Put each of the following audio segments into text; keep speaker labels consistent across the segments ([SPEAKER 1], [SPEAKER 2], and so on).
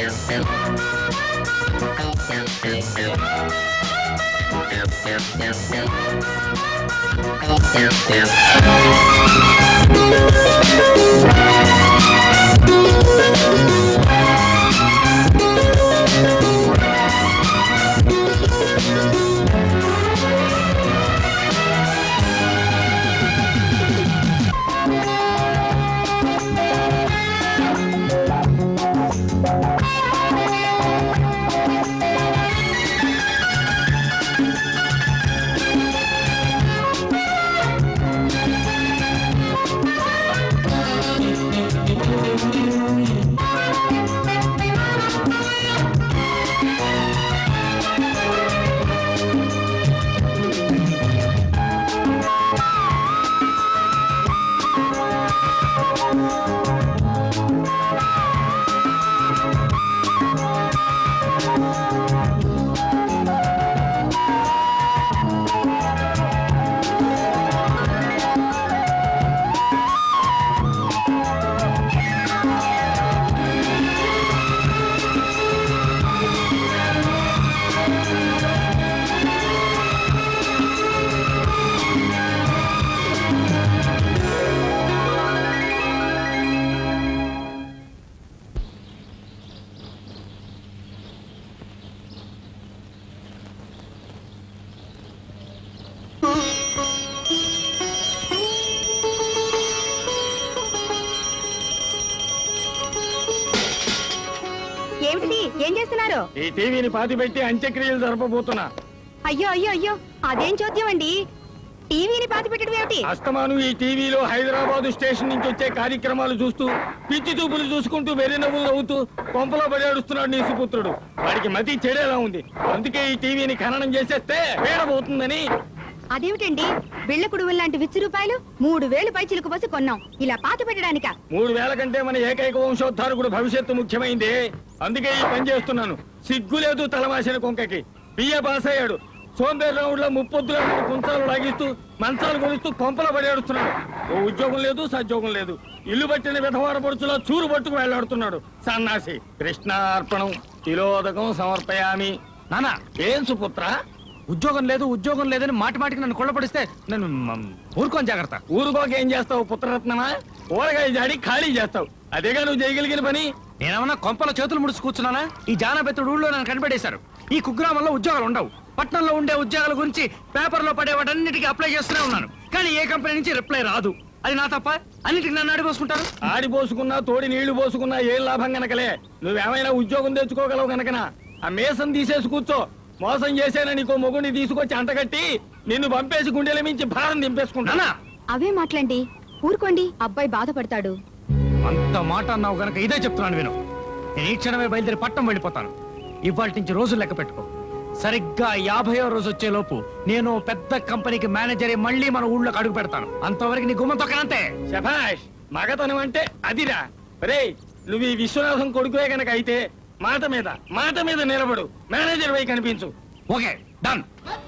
[SPEAKER 1] ఏమిటి ఏం చేస్తున్నారు
[SPEAKER 2] ఈ టీవీని పాతి పెట్టి అంత్యక్రియలు జరపబోతున్నా
[SPEAKER 1] అయ్యో అయ్యో అయ్యో అదేం చూద్దాం అండి టీవీని పాతి పెట్టడం ఏమిటి
[SPEAKER 2] అస్తమాను ఈ టీవీలో హైదరాబాద్ స్టేషన్ నుంచి వచ్చే కార్యక్రమాలు చూస్తూ పిచ్చి చూపులు చూసుకుంటూ వెర్రి నవ్వులు నవ్వుతూ కొంపలో పడేడుస్తున్నాడు నీ సుపుత్రుడు వాడికి మతి చెడేలా ఉంది అందుకే ఈ టీవీని ఖననం చేసేస్తే పేడబోతుందని
[SPEAKER 1] అదేమిటండి బిళ్ళ కుడువులు లాంటి విచ్చి రూపాయలు మూడు వేలు పై చిలుకు పోసి కొన్నాం ఇలా పాతి పెట్టడానిక
[SPEAKER 2] మూడు వేల కంటే మన ఏకైక వంశోద్ధారకుడు భవిష్యత్తు ముఖ్యమైంది అందుకే ఈ పని చేస్తున్నాను సిగ్గు లేదు తలమాసిన కొంకకి బియ్య పాస్ అయ్యాడు సోంబేర్ రౌండ్ లో ముప్పొద్దుల కుంచాలు లాగిస్తూ మంచాలు కొలుస్తూ కొంపలో పడేడుస్తున్నాడు ఓ ఉద్యోగం లేదు సద్యోగం లేదు ఇల్లు పట్టిన విధవార పడుచులో చూరు పట్టుకు వెళ్లాడుతున్నాడు సన్నాసి కృష్ణార్పణం తిలోదకం సమర్పయామి
[SPEAKER 3] నానా
[SPEAKER 2] ఏం సుపుత్ర
[SPEAKER 3] ఉద్యోగం లేదు ఉద్యోగం లేదని మాటి మాటికి నన్ను కొల్లపడిస్తే నేను మ్, ఊరుకోని జాగ్రత్త
[SPEAKER 2] ఊరుకోక ఏం చేస్తావు పుత్రరత్నమా ఊరగాయ జాడి ఖాళీ చేస్తావు అదేగా నువ్వు చేయగలిగిన పని
[SPEAKER 3] నేనేమన్నా కొంపల చేతులు ముడుచు కూర్చున్నానా ఈ జానబెత్తుడు ఊళ్ళో నన్ను కనిపెట్టేశారు ఈ కుగ్రామంలో ఉద్యోగాలు ఉండవు పట్నంలో ఉండే ఉద్యోగాల గురించి పేపర్లో పడే వాటన్నిటికీ అప్లై చేస్తూనే ఉన్నాను కానీ ఏ కంపెనీ నుంచి రిప్లై రాదు అది నా తప్ప అన్నిటికి నన్ను అడిపోసుకుంటారు
[SPEAKER 2] ఆడి పోసుకున్నా తోడి నీళ్లు పోసుకున్నా ఏం లాభం గనకలే నువ్వేమైనా ఉద్యోగం తెచ్చుకోగలవు గనకనా ఆ మేసం తీసేసి కూర్చో మోసం చేసేనా నీకో మొగుడిని తీసుకొచ్చి అంటగట్టి నిన్ను పంపేసి గుండెల మించి భారం దింపేసుకుంటానా
[SPEAKER 3] నానా
[SPEAKER 1] అవే మాటలండి ఊరుకోండి అబ్బాయి బాధపడతాడు
[SPEAKER 3] అంత మాట అన్నావు గనక ఇదే చెప్తున్నాను విను నేను ఈ క్షణమే బయలుదేరి పట్టం వెళ్ళిపోతాను ఇవాళ నుంచి రోజులు లెక్క పెట్టుకో సరిగ్గా యాభైవ రోజు వచ్చే లోపు నేను పెద్ద కంపెనీకి మేనేజర్ మళ్ళీ మన ఊళ్ళోకి అడుగు పెడతాను అంతవరకు నీ గుమ్మం తొక్కనంతే
[SPEAKER 2] శభాష్ మగతనం అంటే అదిరా రే నువ్వు ఈ విశ్వనాథం కొడుకువే గనక అయితే మాట మీద మాట మీద నిలబడు మేనేజర్ వై కనిపించు
[SPEAKER 3] ఓకే డన్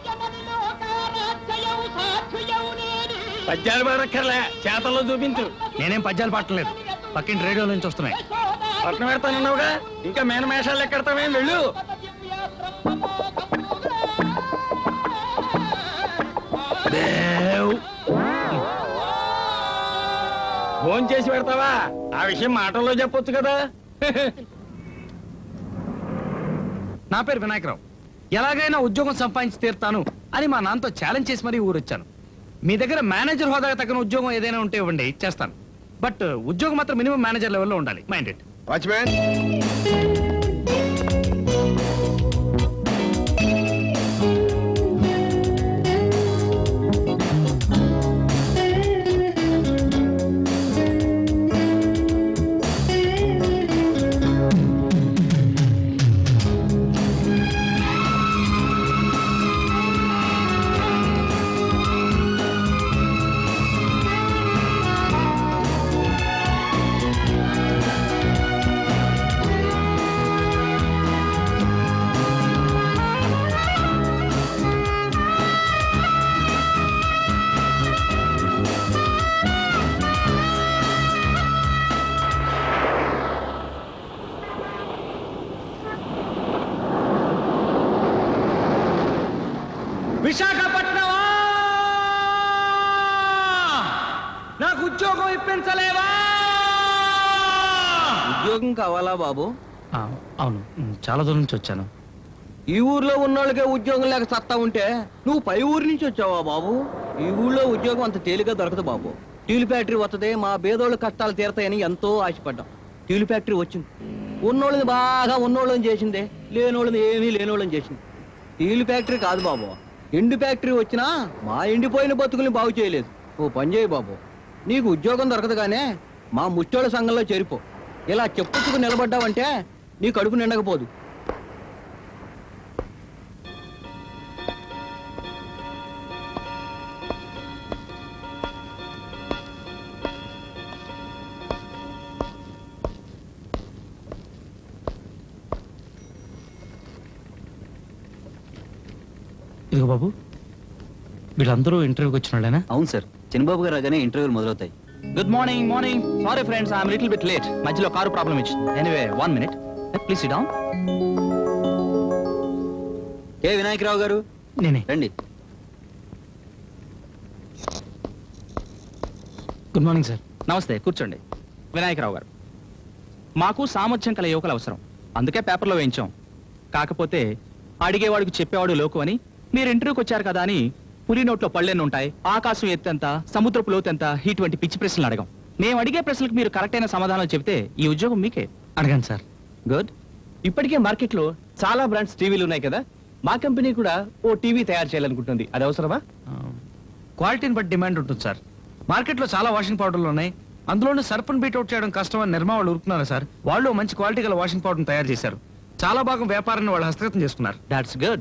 [SPEAKER 2] పద్యాలు పాడక్కర్లే చేతల్లో చూపించు
[SPEAKER 3] నేనేం పద్యాలు పాడలేదు పక్కింటి రేడియో నుంచి వస్తున్నాయి
[SPEAKER 2] పట్నం పెడతానన్నావుగా ఇంకా మేనమేషాలు ఎక్కడతావేం వెళ్ళు
[SPEAKER 3] దేవ్.
[SPEAKER 2] ఫోన్ చేసి పెడతావా ఆ విషయం మాటల్లో చెప్పొచ్చు కదా
[SPEAKER 3] నా పేరు వినాయకరావు ఎలాగైనా ఉద్యోగం సంపాదించి తీరుతాను అని మా నాన్నతో ఛాలెంజ్ చేసి మరీ ఊరొచ్చాను మీ దగ్గర మేనేజర్ హోదాగా తగిన ఉద్యోగం ఏదైనా ఉంటే ఇవ్వండి చేస్తాను బట్ ఉద్యోగం మాత్రం మినిమం మేనేజర్ లెవెల్లో ఉండాలి మైండెడ్
[SPEAKER 4] వాచ్మ్యాన్
[SPEAKER 3] విశాఖపట్నమా నాకు ఉద్యోగం ఇప్పించలేవా
[SPEAKER 4] ఉద్యోగం కావాలా బాబు
[SPEAKER 3] అవును ఉమ్, చాలా దూరం నుంచి వచ్చాను
[SPEAKER 4] ఈ ఊర్లో ఉన్నోళ్ళకే ఉద్యోగం లేక సత్తా ఉంటే నువ్వు పై ఊరు నుంచి వచ్చావా బాబు ఈ ఊళ్ళో ఉద్యోగం అంత తేలిగ్గా దొరకదు బాబు టీలు ఫ్యాక్టరీ వస్తుంది మా బేదోళ్ళ కష్టాలు తీరతాయని ఎంతో ఆశపడ్డాం టీలు ఫ్యాక్టరీ వచ్చింది ఉన్నోళ్ళని బాగా ఉన్నోళ్ళని చేసిందే లేనోళ్ళని ఏమీ లేనోళ్ళని చేసింది టీలు ఫ్యాక్టరీ కాదు బాబు ఎండు ఫ్యాక్టరీ వచ్చినా మా ఎండిపోయిన బతుకుల్ని బాగు చేయలేదు ఓ పని చేయి బాబు నీకు ఉద్యోగం దొరకదుగానే మా ముచ్చోళ్ళ సంఘంలో చేరిపో ఇలా చెప్పుచ్చుకు నిలబడ్డావంటే నీ కడుపు నిండకపోదు
[SPEAKER 3] ఇదిగో బాబు వీళ్ళందరూ ఇంటర్వ్యూకి వచ్చిన వాళ్ళేనా
[SPEAKER 4] అవును సార్ చిన్నబాబు గారు రాగానే ఇంటర్వ్యూలు మొదలవుతాయి
[SPEAKER 5] good morning morning sorry friends I'm little bit late మధ్యలో కారు ప్రాబ్లం ఇచ్చింది anyway one minute please sit down
[SPEAKER 4] ఏ వినాయకరావు గారు
[SPEAKER 3] నేనే
[SPEAKER 4] రండి
[SPEAKER 3] గుడ్ మార్నింగ్ సార్
[SPEAKER 5] నమస్తే కూర్చోండి వినాయకరావు గారు మాకు సామర్థ్యం కల యువకులు అవసరం అందుకే పేపర్లో వేయించాం కాకపోతే అడిగేవాడికి చెప్పేవాడు లోకు అని మీరు ఇంటర్వ్యూకి వచ్చారు కదా అని పులి నోట్లో పళ్ళెన్ని ఉంటాయి ఆకాశం ఎత్తెంత సముద్రపు లోతెంత ఇటువంటి పిచ్చి ప్రశ్నలు అడగం మేము అడిగే ప్రశ్నలకు మీరు కరెక్ట్ అయిన సమాధానం చెబితే ఈ ఉద్యోగం మీకే
[SPEAKER 3] అడగండి సార్
[SPEAKER 5] గుడ్
[SPEAKER 6] ఇప్పటికే మార్కెట్లో చాలా బ్రాండ్స్ టీవీలు ఉన్నాయి కదా మా కంపెనీ కూడా ఓ టీవీ తయారు చేయాలనుకుంటుంది అది అవసరమా
[SPEAKER 3] క్వాలిటీని బట్టి డిమాండ్ ఉంటుంది సార్ మార్కెట్లో చాలా వాషింగ్ పౌడర్లు ఉన్నాయి అందులోనూ సర్పన్ బీట్ అవుట్ చేయడం కష్టం అని నిర్మా వాళ్ళు ఊరుకున్నారు సార్ వాళ్ళు మంచి క్వాలిటీ గల వాషింగ్ పౌడర్ తయారు చేశారు చాలా భాగం వ్యాపారాన్ని వాళ్ళు హస్తగతం చేసుకున్నారు
[SPEAKER 5] దాట్స్ గుడ్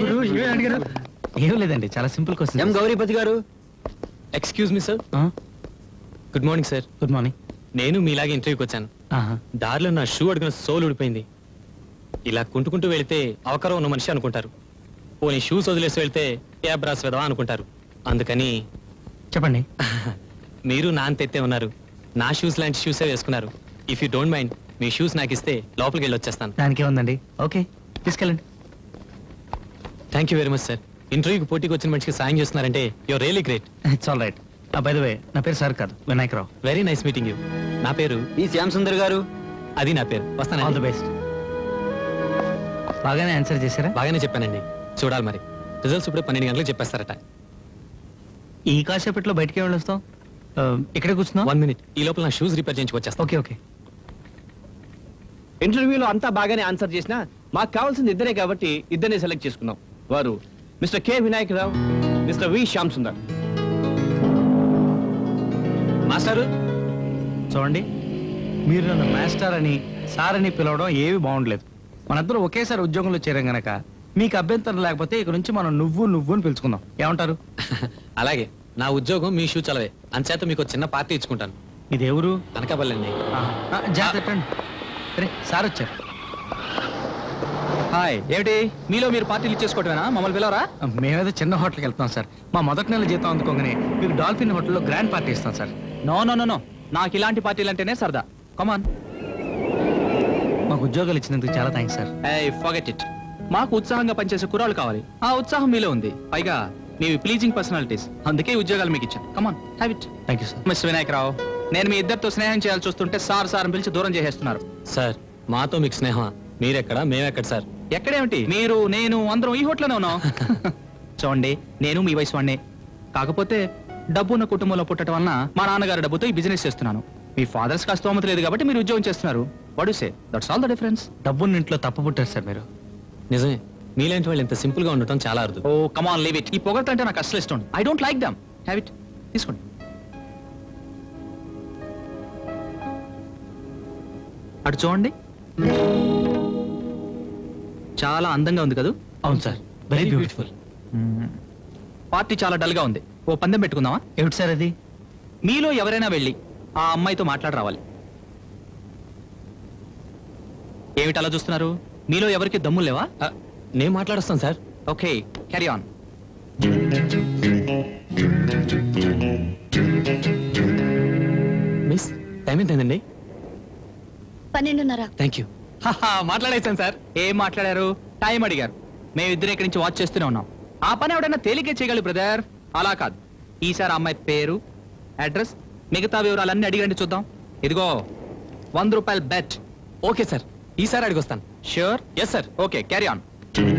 [SPEAKER 3] ఏం లేదండి చాలా సింపుల్
[SPEAKER 4] ఎం
[SPEAKER 3] క్వశ్చన్
[SPEAKER 4] గౌరీపతి గారు
[SPEAKER 7] excuse me sir good morning sir
[SPEAKER 3] good morning
[SPEAKER 7] నేను మీలాగే ఇంటర్వ్యూకి వచ్చాను దారిలో నా షూ అడుగున సోల్ ఊడిపోయింది ఇలా కుంటుకుంటూ వెళితే అవకరం ఉన్న మనిషి అనుకుంటారు పోనీ షూస్ వదిలేసి వెళ్తే ఏ బ్రాస్ వెదవా అనుకుంటారు అందుకని
[SPEAKER 3] చెప్పండి
[SPEAKER 7] మీరు నాన్న తెత్తే ఉన్నారు నా షూస్ లాంటి షూసే వేసుకున్నారు ఇఫ్ యూ డోంట్ మైండ్ మీ షూస్ నాకు ఇస్తే లోపలికి వెళ్ళి వచ్చేస్తాను
[SPEAKER 3] దానికి ఏముందండి ఓకే తీసుకెళ్ళండి
[SPEAKER 7] thank you very much sir ఇంటర్వ్యూకి పోటీకి వచ్చిన మనిషికి సాయం చేస్తున్నారంటే you're really great
[SPEAKER 3] it's all right by the way నా పేరు సార్ కాదు Vinayakarao
[SPEAKER 7] very nice meeting you నా పేరు
[SPEAKER 4] ఈ శ్యామ్ సుందర్ గారు
[SPEAKER 7] అది నా పేరు
[SPEAKER 3] ఆల్ ది
[SPEAKER 7] వస్తాను
[SPEAKER 3] బెస్ట్ బాగానే ఆన్సర్ చేశారా
[SPEAKER 7] బాగానే చెప్పానండి చూడాలి మరి రిజల్ట్స్ ఇప్పుడు పన్నెండు గంటలకు చెప్పేస్తారట
[SPEAKER 3] ఈ కాసేపట్లో బయటికి వెళ్ళి వస్తాం ఆ, ఇక్కడే కూర్చున్నాం
[SPEAKER 7] వన్ మినిట్ ఈ లోపల నా షూస్ రిపేర్ చేయించుకు వచ్చేస్తాను
[SPEAKER 3] ఓకే ఓకే
[SPEAKER 6] ఇంటర్వ్యూలో అంతా బాగానే ఆన్సర్ చేసినా మాకు కావాల్సింది ఇద్దరే కాబట్టి ఇద్దరిని సెలెక్ట్ చేసుకున్నాం వారు mister K Vinayakarao mister V Shyam Sundar
[SPEAKER 7] మాస్టారు
[SPEAKER 3] చూడండి మీరు నన్ను మాస్టర్ అని సార్ అని పిలవడం ఏవి బాగుండలేదు మనందరం ఒకేసారి ఉద్యోగంలో చేరాం గనక మీకు అభ్యంతరం లేకపోతే ఇక నుంచి మనం నువ్వు నువ్వు అని పిలుచుకుందాం ఏమంటారు
[SPEAKER 7] అలాగే నా ఉద్యోగం మీ షూ చలవే అంచేత మీకు ఒక చిన్న పార్టీ ఇచ్చుకుంటాను
[SPEAKER 3] ఇది ఎవరు
[SPEAKER 7] కనకాపల్లి అండి
[SPEAKER 3] జాగ్రత్త రండి. అరే సార్ వచ్చారు
[SPEAKER 5] హాయ్ ఏమిటి మీలో మీరు పార్టీలు ఇచ్చేసుకోవటమేనా మమ్మల్ని పిలవరా
[SPEAKER 3] మేమేదో చిన్న హోటల్కి వెళ్తాం సార్ మా మొదటి నెల జీతం అందుకోగానే మీకు డాల్ఫిన్ హోటల్లో గ్రాండ్ పార్టీ ఇస్తాం sir
[SPEAKER 5] no no no no నాకు ఇలాంటి పార్టీలు అంటేనే సరదా కమాన్
[SPEAKER 3] మాకు ఉద్యోగాలు ఇచ్చినందుకు చాలా thanks sir
[SPEAKER 5] I forget it మాకు ఉత్సాహంగా పనిచేసే కుర్రాళ్ళు కావాలి ఆ ఉత్సాహం మీలో ఉంది పైగా మీవి ప్లీజింగ్ పర్సనాలిటీస్ అందుకే ఈ ఉద్యోగాలు మీకు ఇచ్చాను come on have it
[SPEAKER 3] thank you sir
[SPEAKER 5] mister Vinayakarao నేను మీ ఇద్దరితో స్నేహం చేయాల్సి చూస్తుంటే సార్ సార్ అని పిలిచి దూరం చేసేస్తున్నారు
[SPEAKER 7] సార్ మాతో మీకు స్నేహం మీరెక్కడ మేమెక్కడ సార్
[SPEAKER 5] ఎక్కడేమిటి మీరు నేను అందరం ఈ హోటల్లోనే ఉన్నాం చూడండి నేను మీ వయసు వాడినే కాకపోతే డబ్బున్న కుటుంబంలో పుట్టడం వలన మా నాన్నగారి డబ్బుతో ఈ బిజినెస్ చేస్తున్నాను మీ ఫాదర్స్ కాస్త స్తోమత లేదు కాబట్టి మీరు ఉద్యోగం చేస్తున్నారు వడు సే దట్స్ ఆల్ ద డిఫరెన్స్
[SPEAKER 3] డబ్బున్న ఇంట్లో తప్పు పుట్టారు సార్ మీరు
[SPEAKER 7] నిజమే మీలాంటి వాళ్ళు ఇంత సింపుల్ గా ఉండటం చాలా అరుదు
[SPEAKER 5] ఓ కమాన్ లీవ్ ఇట్ ఈ పొగడ్త అంటే నాకు అసలు ఇష్టం I don't like them have it తీసుకోండి అటు చూడండి చాలా అందంగా ఉంది కదా
[SPEAKER 3] అవును సార్ వెరీ బ్యూటిఫుల్
[SPEAKER 5] పార్టీ చాలా డల్ గా ఉంది ఓ పందెం పెట్టుకుందామా
[SPEAKER 3] ఏమిటి సార్ అది
[SPEAKER 5] మీలో ఎవరైనా వెళ్ళి ఆ అమ్మాయితో మాట్లాడి రావాలి ఏమిటి అలా చూస్తున్నారు మీలో ఎవరికి దమ్ము లేవా
[SPEAKER 7] ఆ, నేను మాట్లాడొస్తాను sir
[SPEAKER 5] okay carry on
[SPEAKER 7] miss time ఎంతైందండి
[SPEAKER 1] పన్నెండున్నర
[SPEAKER 7] థ్యాంక్ యూ
[SPEAKER 5] మాట్లాడేసాను సార్ ఏం మాట్లాడారు టైం అడిగారు మేము ఇద్దరు ఇక్కడి నుంచి వాచ్ చేస్తూనే ఉన్నాం ఆ పని ఎవడైనా తేలికే చేయగలరు బ్రదర్ అలా కాదు ఈసారి ఆ అమ్మాయి పేరు అడ్రస్ మిగతా వివరాలన్నీ అడిగండి చూద్దాం ఇదిగో వంద రూపాయలు బెట్
[SPEAKER 7] ఓకే సార్ ఈసారి అడిగొస్తాను
[SPEAKER 5] sure
[SPEAKER 7] yes sir
[SPEAKER 5] okay carry on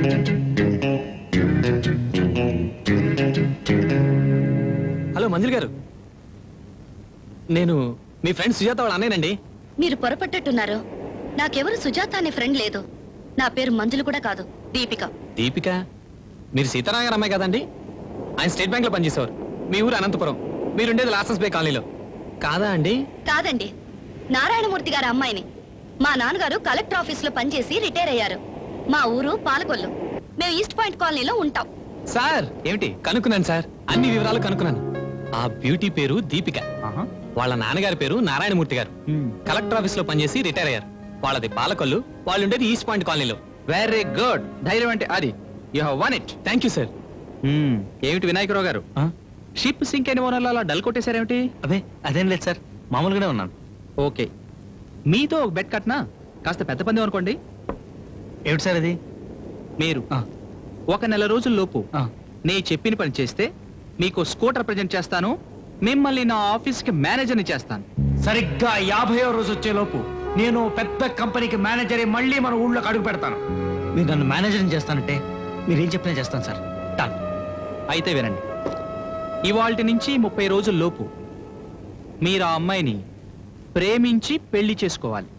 [SPEAKER 7] hello Manjul గారు నేను మీ ఫ్రెండ్ సుజాత వాళ్ళ అన్నయ్యనండి
[SPEAKER 8] మీరు పొరపట్టట్టున్నారు నాకెవరు సుజాత అనే ఫ్రెండ్ లేదు నా పేరు మంజులు కూడా కాదు దీపిక
[SPEAKER 7] దీపిక మీరు సీతారామ గారు అమ్మాయి కదండి ఆయన స్టేట్ బ్యాంక్ లో పనిచేసేవారు మీ ఊరు అనంతపురం మీరుండేది లాసెస్ బే కాలనీలో కాదా అండి
[SPEAKER 8] కాదండి నారాయణమూర్తి గారి అమ్మాయిని మా నాన్నగారు కలెక్టర్ ఆఫీస్ లో పనిచేసి రిటైర్ అయ్యారు మా ఊరు పాలకొల్లు మేము ఈస్ట్ పాయింట్ కాలనీలో ఉంటాం
[SPEAKER 7] సార్
[SPEAKER 5] ఏమిటి
[SPEAKER 7] కనుక్కున్నాను సార్ అన్ని వివరాలు కనుక్కున్నాను ఆ బ్యూటీ పేరు దీపిక వాళ్ళ నాన్నగారి పేరు నారాయణమూర్తి గారు కలెక్టర్ ఆఫీస్ లో పనిచేసి రిటైర్ అయ్యారు వాళ్ళది పాలకొల్లు వాళ్ళు ఉండేది ఈస్ట్ పాయింట్ కాలనీలో
[SPEAKER 5] వెరీ గుడ్ ధైర్యం అంటే అది you have won it
[SPEAKER 7] thank you sir
[SPEAKER 5] ఏమిటి వినాయకరావు గారు షిప్ సింక్ అయిన ఓనర్లు అలా డల్ కొట్టేశారేమిటి
[SPEAKER 3] అదే అదేం లేదు సార్ మామూలుగానే ఉన్నాను
[SPEAKER 5] ఓకే మీతో ఒక బెట్ కట్నా కాస్త పెద్ద పందెం అనుకోండి
[SPEAKER 3] ఏమిటి సార్ అది
[SPEAKER 5] మీరు
[SPEAKER 3] ఆ,
[SPEAKER 5] ఒక నెల రోజుల లోపు
[SPEAKER 3] ఆ.
[SPEAKER 5] నేను చెప్పిన పని చేస్తే మీకు స్కూటర్ ప్రజెంట్ చేస్తాను మిమ్మల్ని నా ఆఫీస్కి మేనేజర్ని చేస్తాను
[SPEAKER 3] సరిగ్గా యాభైవ రోజు వచ్చే లోపు నేను పెద్ద కంపెనీకి మేనేజర్ మళ్ళీ మన ఊళ్ళోకి అడుగు పెడతాను మీరు నన్ను మేనేజర్ చేస్తానంటే మీరేం చెప్పినా చేస్తాను సార్ డన్
[SPEAKER 5] అయితే వినండి ఇవాల్టి నుంచి ముప్పై రోజుల లోపు మీరు ఆ అమ్మాయిని ప్రేమించి పెళ్లి చేసుకోవాలి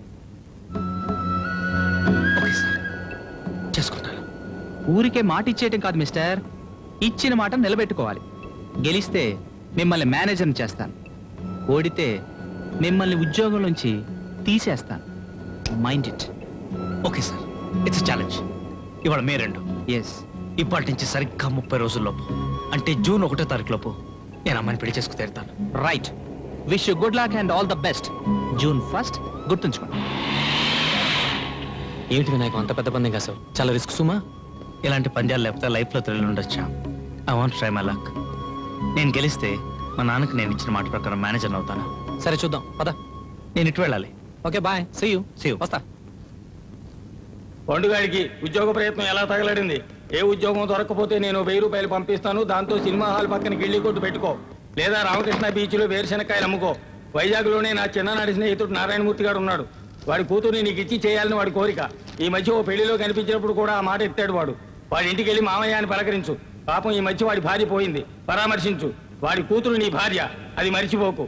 [SPEAKER 3] ఓకే సార్ చేసుకుంటాను
[SPEAKER 5] ఊరికే మాట ఇచ్చేయటం కాదు మిస్టర్ ఇచ్చిన మాట నిలబెట్టుకోవాలి గెలిస్తే మిమ్మల్ని మేనేజర్ని చేస్తాను ఓడితే మిమ్మల్ని ఉద్యోగం నుంచి తీసేస్తాను mind it
[SPEAKER 3] okay sir it's challenge ఇవాళ మే రెండు
[SPEAKER 5] ఎస్
[SPEAKER 3] ఇప్పటి నుంచి సరిగ్గా ముప్పై రోజుల్లోపు అంటే జూన్ ఒకటో తారీఖు లోపు నేను అమ్మాయిని పెళ్లి చేసుకు తీరుతాను
[SPEAKER 5] right wish you good luck and all the best June first గుర్తుంచుకోండి
[SPEAKER 7] ఏమిటి వినాయకం అంత పెద్ద పందెం కాసావు చాలా రిస్క్ సుమా
[SPEAKER 3] ఇలాంటి పంద్యాలు లేకపోతే లైఫ్లో థ్రిల్ ఉండొచ్చా I want try my luck నేను గెలిస్తే మా నాన్నకి నేను ఇచ్చిన మాట ప్రకారం మేనేజర్ అవుతాను
[SPEAKER 7] సరే చూద్దాం పద
[SPEAKER 3] నేను ఇటు వెళ్ళాలి
[SPEAKER 7] okay bye see you
[SPEAKER 3] See you.
[SPEAKER 7] వస్తా
[SPEAKER 2] పండుగాడికి ఉద్యోగ ప్రయత్నం ఎలా తగలడింది ఏ ఉద్యోగం దొరకకపోతే నేను వెయ్యి రూపాయలు పంపిస్తాను దాంతో సినిమా హాల్ పక్కన గిళ్ళి కొట్టు పెట్టుకో లేదా రామకృష్ణ బీచ్ లో వేరుశనక్కాయలు అమ్ముకో వైజాగ్ లోనే నా చిన్ననాటి స్నేహితుడు నారాయణమూర్తి గారు ఉన్నాడు వాడి కూతుర్ని నీకు ఇచ్చి చేయాలని వాడి కోరిక ఈ మధ్య ఓ పెళ్లిలో కనిపించినప్పుడు కూడా ఆ మాట ఎత్తాడు వాడు వాడి ఇంటికి వెళ్ళి మామయ్య అని పలకరించు పాపం ఈ మధ్య వాడి భార్య పోయింది పరామర్శించు వాడి కూతురు నీ భార్య అది మరిచిపోకు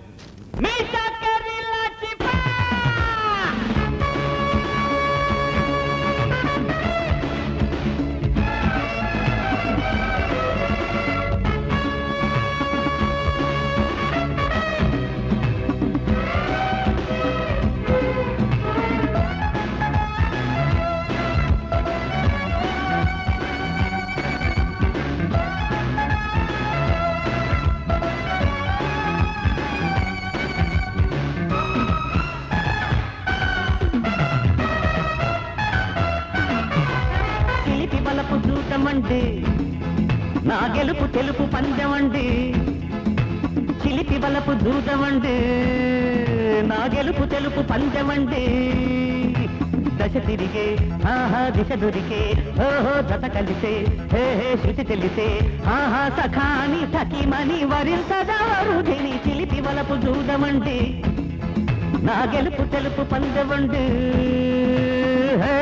[SPEAKER 9] చిలిపి బలపు చూడమండి నా గెలుపు తెలుపు పందెమండి చిలిపి బలపు దూతమండి నా గెలుపు తెలుపు పందెమండి దశ తిరిగే ఆహా దిశ దొరికే ఓహో జత కలిసే హే హే శృతి తెలిసే ఆహా సఖాని సఖిమని వరించదవరుధిని చిలిపి బలపు దూదమండి నా గెలుపు తెలుపు పందెమండి హే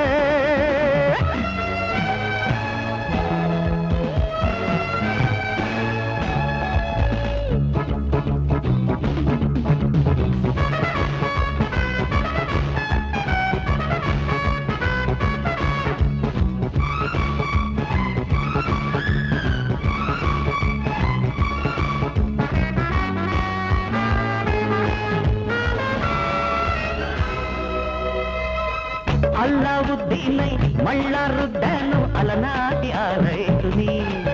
[SPEAKER 9] అల్లావుద్దీనై మళ్ళా రుద్దాను అలనాటి ఆ రైతుని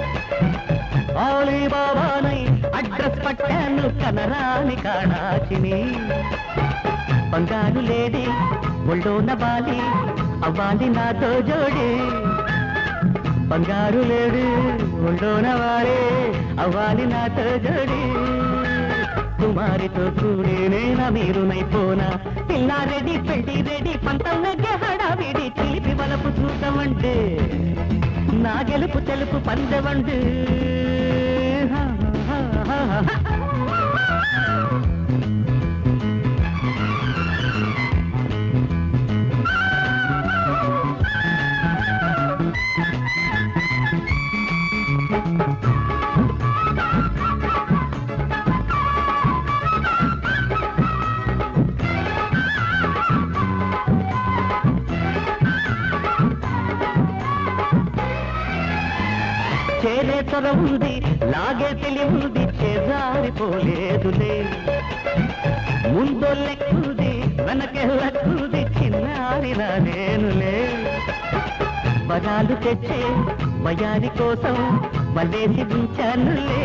[SPEAKER 9] ఆలీబాబానై అడ్రస్ పట్టాను కనరాని కాణాచిని బంగారు లేడి ఒళ్ళోన బాలి అవ్వాలి నాతో జోడి బంగారు లేడి ఒళ్ళోన వాడే అవ్వాలి నాతో జోడి కుమారితో కూడి నేనా మీరునైపోనా పిల్లారెడ్డి పెళ్లి రెడ్డి పంతం నగ్గే హడావిడి చిలిపి వలపు చూడమంటే నా గెలుపు తెలుపు పందెవండు చేరే త్వర ఉంది లాగే తెలివుంది చేజారిపోలేదులే ముందో లెక్కుంది వెనకెళ్ళకుంది చిన్నారి నేనులే బలాలు తెచ్చే భయాని కోసం వలేసి ఉంచానులే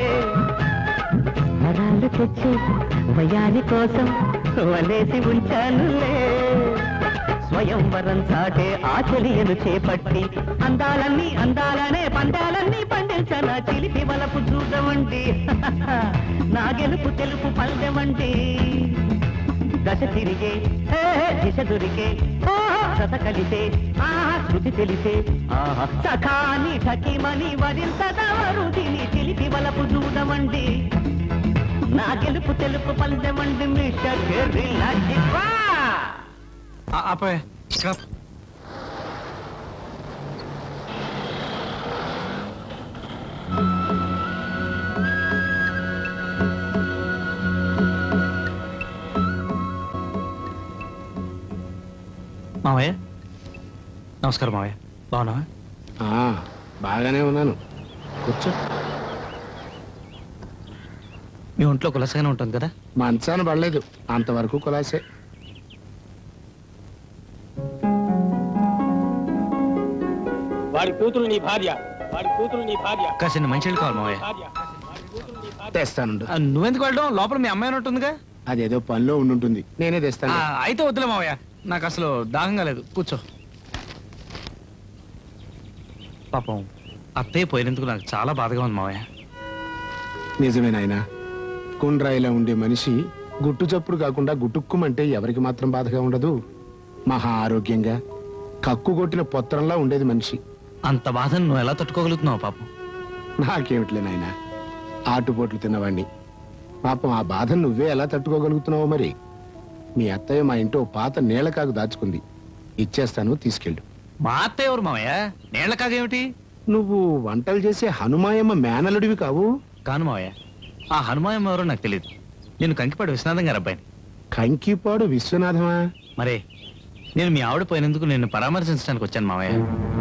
[SPEAKER 9] బలాలు తెచ్చే భయాని కోసం వలేసి ఉంచానులే స్వయంవరం సాటే ఆచర్యను చేపట్టి అందాలన్నీ అందాలనే పందాలన్నీ పండించన చిలిపి వలపు చూడవండి నా గెలుపు తెలుపు పందెవండి దశ తిరిగే ఏ, దిశ దొరికే ఓహో, సత కలిసే ఆహా శృతి తెలిసే ఆహా సఖాని ఠకిమని వరింతదవరుదిని చిలిపి వలపు చూడవండి నా గెలుపు తెలుపు పందెవండి మిస్టర్ రిలాక్స్
[SPEAKER 3] ఆపే మావయ్య నమస్కారం మావయ్య బాగున్నావా
[SPEAKER 10] ఆ, బాగానే ఉన్నాను కూర్చో
[SPEAKER 3] మీ ఒంట్లో కులసగానే ఉంటుంది కదా
[SPEAKER 10] మంచాన పడలేదు అంతవరకు కులాసే
[SPEAKER 2] వాడి కూతురు నీ భార్య వాడి కూతురు నీ భార్య
[SPEAKER 3] కాసిన మంచి కావాలి మావయ్య
[SPEAKER 2] భార్య
[SPEAKER 10] తెస్తానుండు
[SPEAKER 3] ఆ, నువ్వెందుకు వెళ్ళడం లోపల మీ అమ్మాయి ఉంటుందిగా
[SPEAKER 10] అదేదో పనిలో ఉండుంటుంది నేనే
[SPEAKER 3] ఆ,
[SPEAKER 10] తెస్తాను
[SPEAKER 3] అయితే వద్దులే మావయ్య నాకు అసలు దాహంగా లేదు కూర్చో పాపం అత్తయ్య పోయినందుకు నాకు చాలా బాధగా ఉంది మావయ్య
[SPEAKER 10] నిజమే నాయనా కుండ్రాయిలా ఉండే మనిషి గుట్టు చప్పుడు కాకుండా గుట్టుక్కుమంటే ఎవరికి మాత్రం బాధగా ఉండదు మహా ఆరోగ్యంగా కక్కు కొట్టిన పొత్రంలా ఉండేది మనిషి
[SPEAKER 3] అంత బాధను నువ్వు ఎలా తట్టుకోగలుగుతున్నావు పాపం
[SPEAKER 10] నాకేమిట్లే నాయనా ఆటుపోట్లు తిన్నవాణ్ణి పాపం ఆ బాధను నువ్వే ఎలా తట్టుకోగలుగుతున్నావో మరి మీ అత్తయ్య మా ఇంట్లో పాత నీళ్ళకాకు దాచుకుంది ఇచ్చేస్తాను తీసుకెళ్ళు
[SPEAKER 3] మా అత్తయ్య ఎవరు మావయ్య నీళ్ల కాగేమిటి
[SPEAKER 10] నువ్వు వంటలు చేసే హనుమాయమ్మ మేనలుడివి కావు
[SPEAKER 3] కాను మావయ్య ఆ హనుమాయం ఎవరో నాకు తెలియదు నేను కంకిపాడు విశ్వనాథం గారు అబ్బాయిని
[SPEAKER 10] కంకిపాడు విశ్వనాథమా
[SPEAKER 3] మరే నేను మీ ఆవిడ పోయినందుకు నేను పరామర్శించడానికి వచ్చాను మావయ్య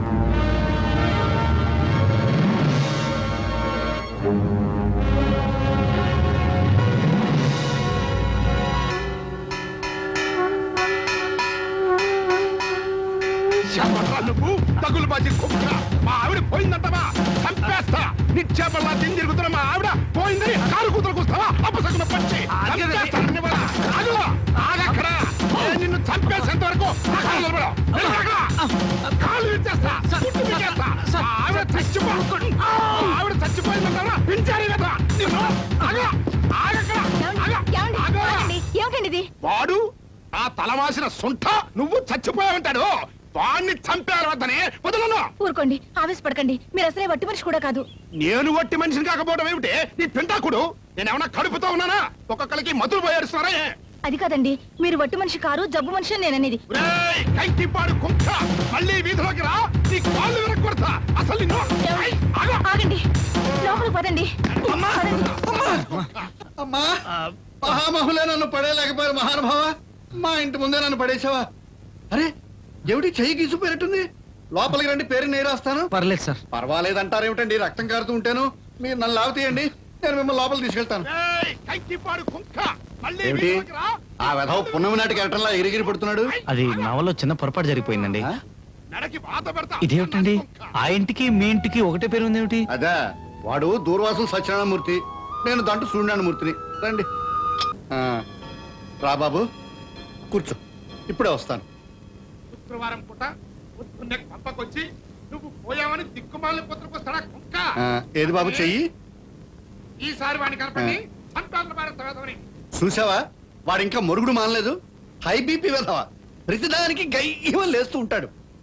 [SPEAKER 11] నువ్వు తగులు బాజీ కుక్క మా ఆవిడ పోయిందంటవా చంపేస్తా నిత్యాపల్లా తిని తిరుగుతున్న మా ఆవిడ పోయిందని కారు కూతురు కూస్తావా అప్పసకున పచ్చి చంపేస్తాను నివ్వల. ఆగు, ఆగక్కడ. నేను నిన్ను చంపేసేంత వరకు నా కాళ్ళు నిలబడవు. నిలబడక. కాళ్ళు విరిచేస్తా. గుట్టు పీకేస్తా. మా ఆవిడ చచ్చిపో మా ఆవిడ చచ్చిపోయిందంటారా పించారి కదా నిన్ను ఆగు, ఆగక్కడ. ఆగు, ఆగు.
[SPEAKER 1] ఏమిటండి ఇది
[SPEAKER 11] వాడు ఆ తలమాసిన సొంట నువ్వు చచ్చిపోయావంటాడు వాణ్ణి చంపారు వద్దనే వదలను
[SPEAKER 1] ఊరుకోండి ఆవేశపడకండి మీరు అసలే వట్టి మనిషి కూడా కాదు
[SPEAKER 11] నేను వట్టి మనిషిని కాకపోవడం ఏమిటి నీ పింటాకుడు నేనేమన్నా కడుపుతో ఉన్నానా ఒక్కొక్కరికి మధులు పోయేస్తున్నారా
[SPEAKER 1] అది కాదండి మీరు వట్టి మనిషి కారు జబ్బు మనిషి అని నేననేది
[SPEAKER 11] ఒరేయ్, కైకిపాడు కుక్క మళ్ళీ వీధిలోకి రా నీ కాళ్ళు విరగొడతా అసలు నిన్ను ఐ, ఆగు.
[SPEAKER 1] ఆగండి లోపలికి పదండి పదండి.
[SPEAKER 12] అమ్మా మహామహులే నన్ను పడేయలేకపోయారు మహానుభావ మా ఇంటి ముందే నన్ను పడేసావా అరే ఏమిటి చెయ్యి గీసిపోయినట్టుంది లోపలికి రండి పేరు నేను రాస్తాను
[SPEAKER 3] పర్లేదు సార్
[SPEAKER 12] పర్వాలేదంటారేమిటండి రక్తం కారుతూ ఉంటాను మీరు నన్ను లాగుతీయండి నేను మిమ్మల్ని లోపలికి తీసుకెళ్తాను
[SPEAKER 11] ఏయ్, కైకిపాడు కుక్క మళ్ళీ
[SPEAKER 12] ఏమిటి
[SPEAKER 11] వీధిలోకి రా
[SPEAKER 12] ఆ వెధవ పున్నమి నాటికి ఎట్టంలా ఎగిరిగిరి పడుతున్నాడు
[SPEAKER 3] అది నా వల్ల చిన్న పొరపాటు జరిగిపోయిందండి
[SPEAKER 12] ఆ?
[SPEAKER 11] నడకి వాత పెడతా
[SPEAKER 3] ఇదేమిటండి ఆ ఇంటికి మీ ఇంటికి ఒకటే పేరు ఉంది ఏమిటి
[SPEAKER 12] అదే వాడు దూర్వాసులు సత్యనారాయణమూర్తి నేను దంటు సూర్యనారాయణమూర్తిని రండి ఆ, రా బాబు కూర్చో ఇప్పుడే వస్తాను
[SPEAKER 11] శుక్రవారం పూట పొద్దున్నే పంపకొచ్చి నువ్వు పోయావని దిక్కుమాలిన పుత్రకొస్తాడా కుక్క
[SPEAKER 12] ఆ, ఏది బాబు చెయ్యి
[SPEAKER 11] ఈసారి వాడిని కనపడి సంతాన భారత
[SPEAKER 12] చూసావా వాడు ఇంకా మొరుగుడు మానలేదు హై బీపీ వెధవా ప్రతిదానికి గయ్యమని లేస్తూ ఉంటాడు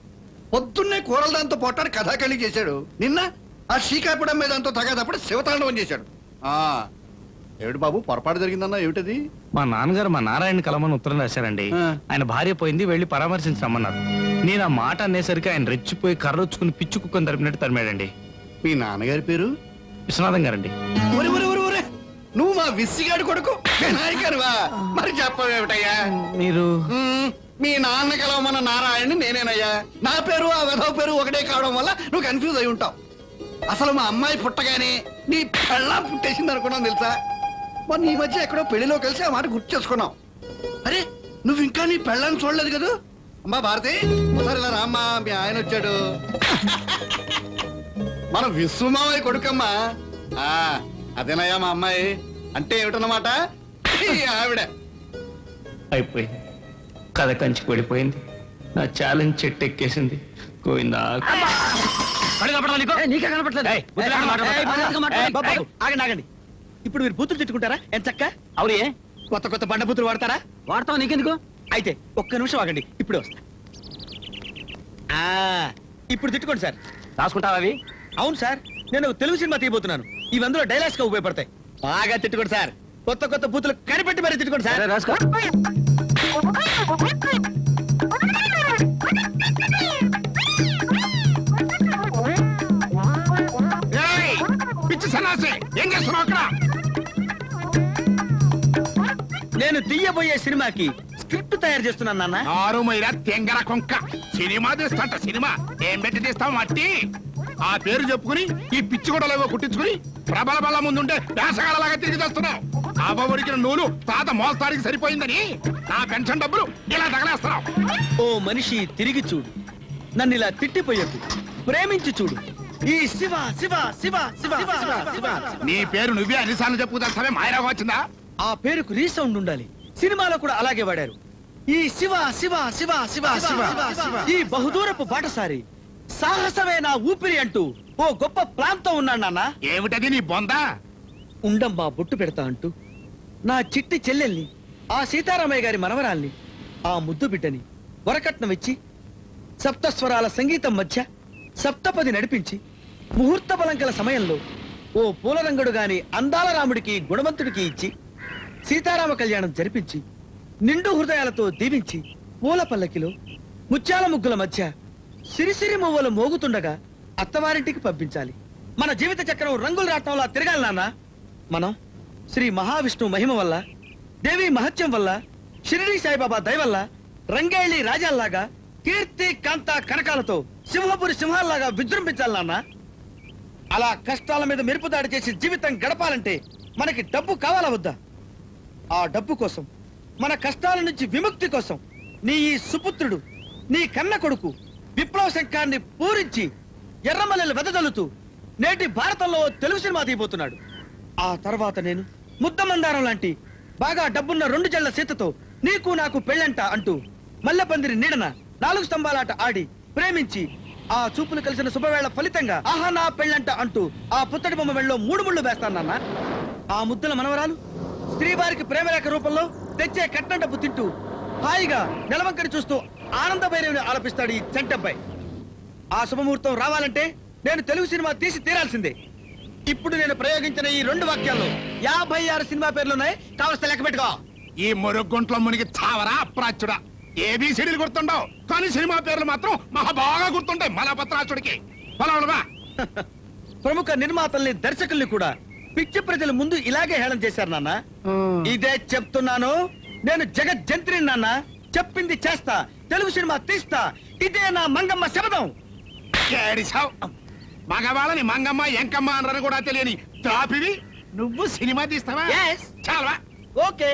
[SPEAKER 12] పొద్దున్నే కూరల దాంతో పొట్టాడు కథాకళి చేశాడు నిన్న ఆ శ్రీకాకుళం మీద దాంతో తగాదప్పుడు శివతాండవం చేశాడు ఆ ఏమిటి బాబు పొరపాటు జరిగిందన్నా ఏమిటది
[SPEAKER 3] మా నాన్నగారు మా నారాయణ కలమని ఉత్తరం రాశారండి ఆయన భార్య పోయింది వెళ్ళి పరామర్శించమన్నారు నేను ఆ మాట అనేసరికి ఆయన రెచ్చిపోయి కర్రొచ్చుకుని పిచ్చు కుక్కని తరిపినట్టు తరిమాడండి
[SPEAKER 12] మీ నాన్నగారి పేరు
[SPEAKER 3] విశ్వనాథం గారండి
[SPEAKER 12] ఒరే ఒరే ఒరే ఒరే నువ్వు మా విసిగాడి కొడుకు వినాయకరువా మరి చెప్పవేమిటయ్యా
[SPEAKER 3] మీరు
[SPEAKER 12] మ్మ్, మీ నాన్న కలవమన్న నారాయణని నేనేనయ్యా నా పేరు ఆ వెధవ పేరు ఒకటే కావడం వల్ల నువ్వు కన్ఫ్యూజ్ అయి ఉంటావు అసలు మా అమ్మాయి పుట్టగానే నీ పెళ్ళం పుట్టేసింది అనుకున్నాం తెలుసా మొన్న ఈ మధ్య ఎక్కడో పెళ్లిలో కలిసి ఆ మాట గుర్తు చేసుకున్నాం అరే నువ్వు ఇంకా నీ పెళ్ళాన్ని చూడలేదు కదా అమ్మా భారతి ఒకసారి ఇలా రామ్మా మీ ఆయన వచ్చాడు మన విశ్వమావయ్య కొడుకమ్మా ఆ, అదేనయ్యా మా అమ్మాయి అంటే ఏమిటన్నమాట ఈ ఆవిడ
[SPEAKER 3] అయిపోయింది కథ కంచికి వెళ్ళిపోయింది నా ఛాలెంజ్ చెట్టు ఎక్కేసింది గోవిందా
[SPEAKER 4] నీకే కనపట్లేదు ఆగండి ఆగండి ఇప్పుడు మీరు బూతులు తిట్టుకుంటారా ఎంత చక్క అవునే కొత్త కొత్త బండ బూతులు వాడతారా వాడతాం నీకెందుకు అయితే ఒక్క నిమిషం ఆగండి ఇప్పుడే వస్తా ఆ, ఇప్పుడు తిట్టుకోండి సార్ రాసుకుంటావా అవి అవును సార్ నేను తెలుగు సినిమా తీయబోతున్నాను ఇవి అందులో డైలాగ్స్ గా ఉపయోగపడతాయి బాగా తిట్టుకోండి సార్ కొత్త కొత్త బూతులు కనిపెట్టి మరీ తిట్టుకోండి సార్ రాసుకో
[SPEAKER 11] ఏయ్, పిచ్చి సన్నాసి ఏం చేస్తున్నావు అక్కడ
[SPEAKER 4] నేను తీయబోయే సినిమాకి స్క్రిప్ట్ తయారు చేస్తున్నాను నాన్న
[SPEAKER 11] ఆరు మైరా తెంగర కొంక సినిమా తీస్తాంట సినిమా ఏం పెట్టి తీస్తావు మట్టి ఆ పేరు చెప్పుకుని ఈ పిచ్చి గొడవలేవో కుట్టించుకుని ప్రబల బల ముందుంటే వేసగాళ్ళలాగా తిరిగి తెస్తున్నావు ఆబవరికిన నూలు తాత మోస్తారికి సరిపోయిందని నా పెన్షన్ డబ్బులు ఇలా తగలేస్తున్నావు
[SPEAKER 4] ఓ మనిషి తిరిగి చూడు నన్ను ఇలా తిట్టిపోయకు ప్రేమించి చూడు ఈ శివ శివ శివ శివ శివ శివ
[SPEAKER 11] నీ పేరు నువ్వే అన్నిసార్లు చెప్పుకుతావే మాయరాగా వచ్చిందా
[SPEAKER 4] ఆ పేరుకు రీసౌండ్ ఉండాలి సినిమాలో కూడా అలాగే వాడారు ఈ శివ శివ శివ శివ శివ ఈ బహుదూరపు బాటసారి సాహసమే నా ఊపిరి అంటూ ఓ గొప్ప ప్రాంతం ఉన్నాడు నాన్న
[SPEAKER 11] ఏమిటది నీ బొందా
[SPEAKER 4] ఉండమ్మా బొట్టు పెడతా అంటూ నా చిట్టి చెల్లెల్ని ఆ సీతారామయ్య గారి మనవరాల్ని ఆ ముద్దు బిడ్డని వరకట్నం ఇచ్చి సప్తస్వరాల సంగీతం మధ్య సప్తపది నడిపించి ముహూర్త బలం గల సమయంలో ఓ పూలరంగుడు గాని అందాల రాముడికి గుణవంతుడికి ఇచ్చి సీతారామ కళ్యాణం జరిపించి నిండు హృదయాలతో దీవించి పూల పల్లకిలో ముత్యాల ముగ్గుల మధ్య సిరిసిరి మువ్వలు మోగుతుండగా అత్తవారింటికి పంపించాలి మన జీవిత చక్రం రంగుల రాట్నంలా తిరగాలి నాన్న మనం శ్రీ మహావిష్ణువు మహిమ వల్ల దేవి మహత్యం వల్ల షిరిడి సాయిబాబా దయ వల్ల రంగేళి రాజాల్లాగా కీర్తి కాంత కనకాలతో సింహపురి సింహాల్లాగా విజృంభించాలి నాన్న అలా కష్టాల మీద మెరుపు దాడి చేసి జీవితం గడపాలంటే మనకి డబ్బు కావాలా వద్దా ఆ డబ్బు కోసం మన కష్టాల నుంచి విముక్తి కోసం నీ ఈ సుపుత్రుడు నీ కన్న కొడుకు విప్లవ శంఖాన్ని పూరించి ఎర్రమల్లెలు వెదజల్లుతూ నేటి భారతంలో తెలుగు సినిమా తీయబోతున్నాడు ఆ తర్వాత నేను ముద్దమందారం లాంటి బాగా డబ్బున్న రెండు జళ్ల సీతతో నీకు నాకు పెళ్ళంట అంటూ మల్లెపందిరి నీడన నాలుగు స్తంభాలాట ఆడి ప్రేమించి ఆ చూపులు కలిసిన శుభవేళ ఫలితంగా ఆహా నా పెళ్ళంట అంటూ ఆ పుత్తడి బొమ్మ వెళ్ళలో మూడు ముళ్ళు వేస్తానన్న ఆ ముద్దుల మనవరాలు స్త్రీవారికి ప్రేమరేఖ రూపంలో తెచ్చే కట్నం డబ్బు తింటూ హాయిగా నెలవంకని చూస్తూ ఆనంద భైరవిని ఆలపిస్తాడు ఈ చెంటబ్బాయి ఆ శుభముహూర్తం రావాలంటే నేను తెలుగు సినిమా తీసి తీరాల్సిందే ఇప్పుడు నేను ప్రయోగించిన ఈ రెండు వాక్యాల్లో యాభై ఆరు సినిమా పేర్లున్నాయి కావలసిన లెక్క పెట్టుకో
[SPEAKER 11] ఈ మురుగుంట్లో మునిగి చావరా అప్రాచుడా ఏబిసిడీలు గుర్తుండవు కానీ సినిమా పేర్లు మాత్రం మహా బాగా గుర్తుంటాయి మలపత్రాచుడికి పొలవడమా
[SPEAKER 4] ప్రముఖ నిర్మాతల్ని దర్శకుల్ని కూడా పిచ్చి ప్రజల ముందు ఇలాగే హేళన చేశారు నాన్న ఇదే చెప్తున్నాను నేను జగత్ జంత్రి నాన్న చెప్పింది చేస్తా తెలుగు సినిమా తీస్తా ఇదే నా మంగమ్మ శబదం
[SPEAKER 11] ఏడిసావ్ మగవాళ్ళని మంగమ్మ ఎంకమ్మ అనరని కూడా తెలియని తాపివి నువ్వు సినిమా తీస్తావా చాలవా
[SPEAKER 4] ఓకే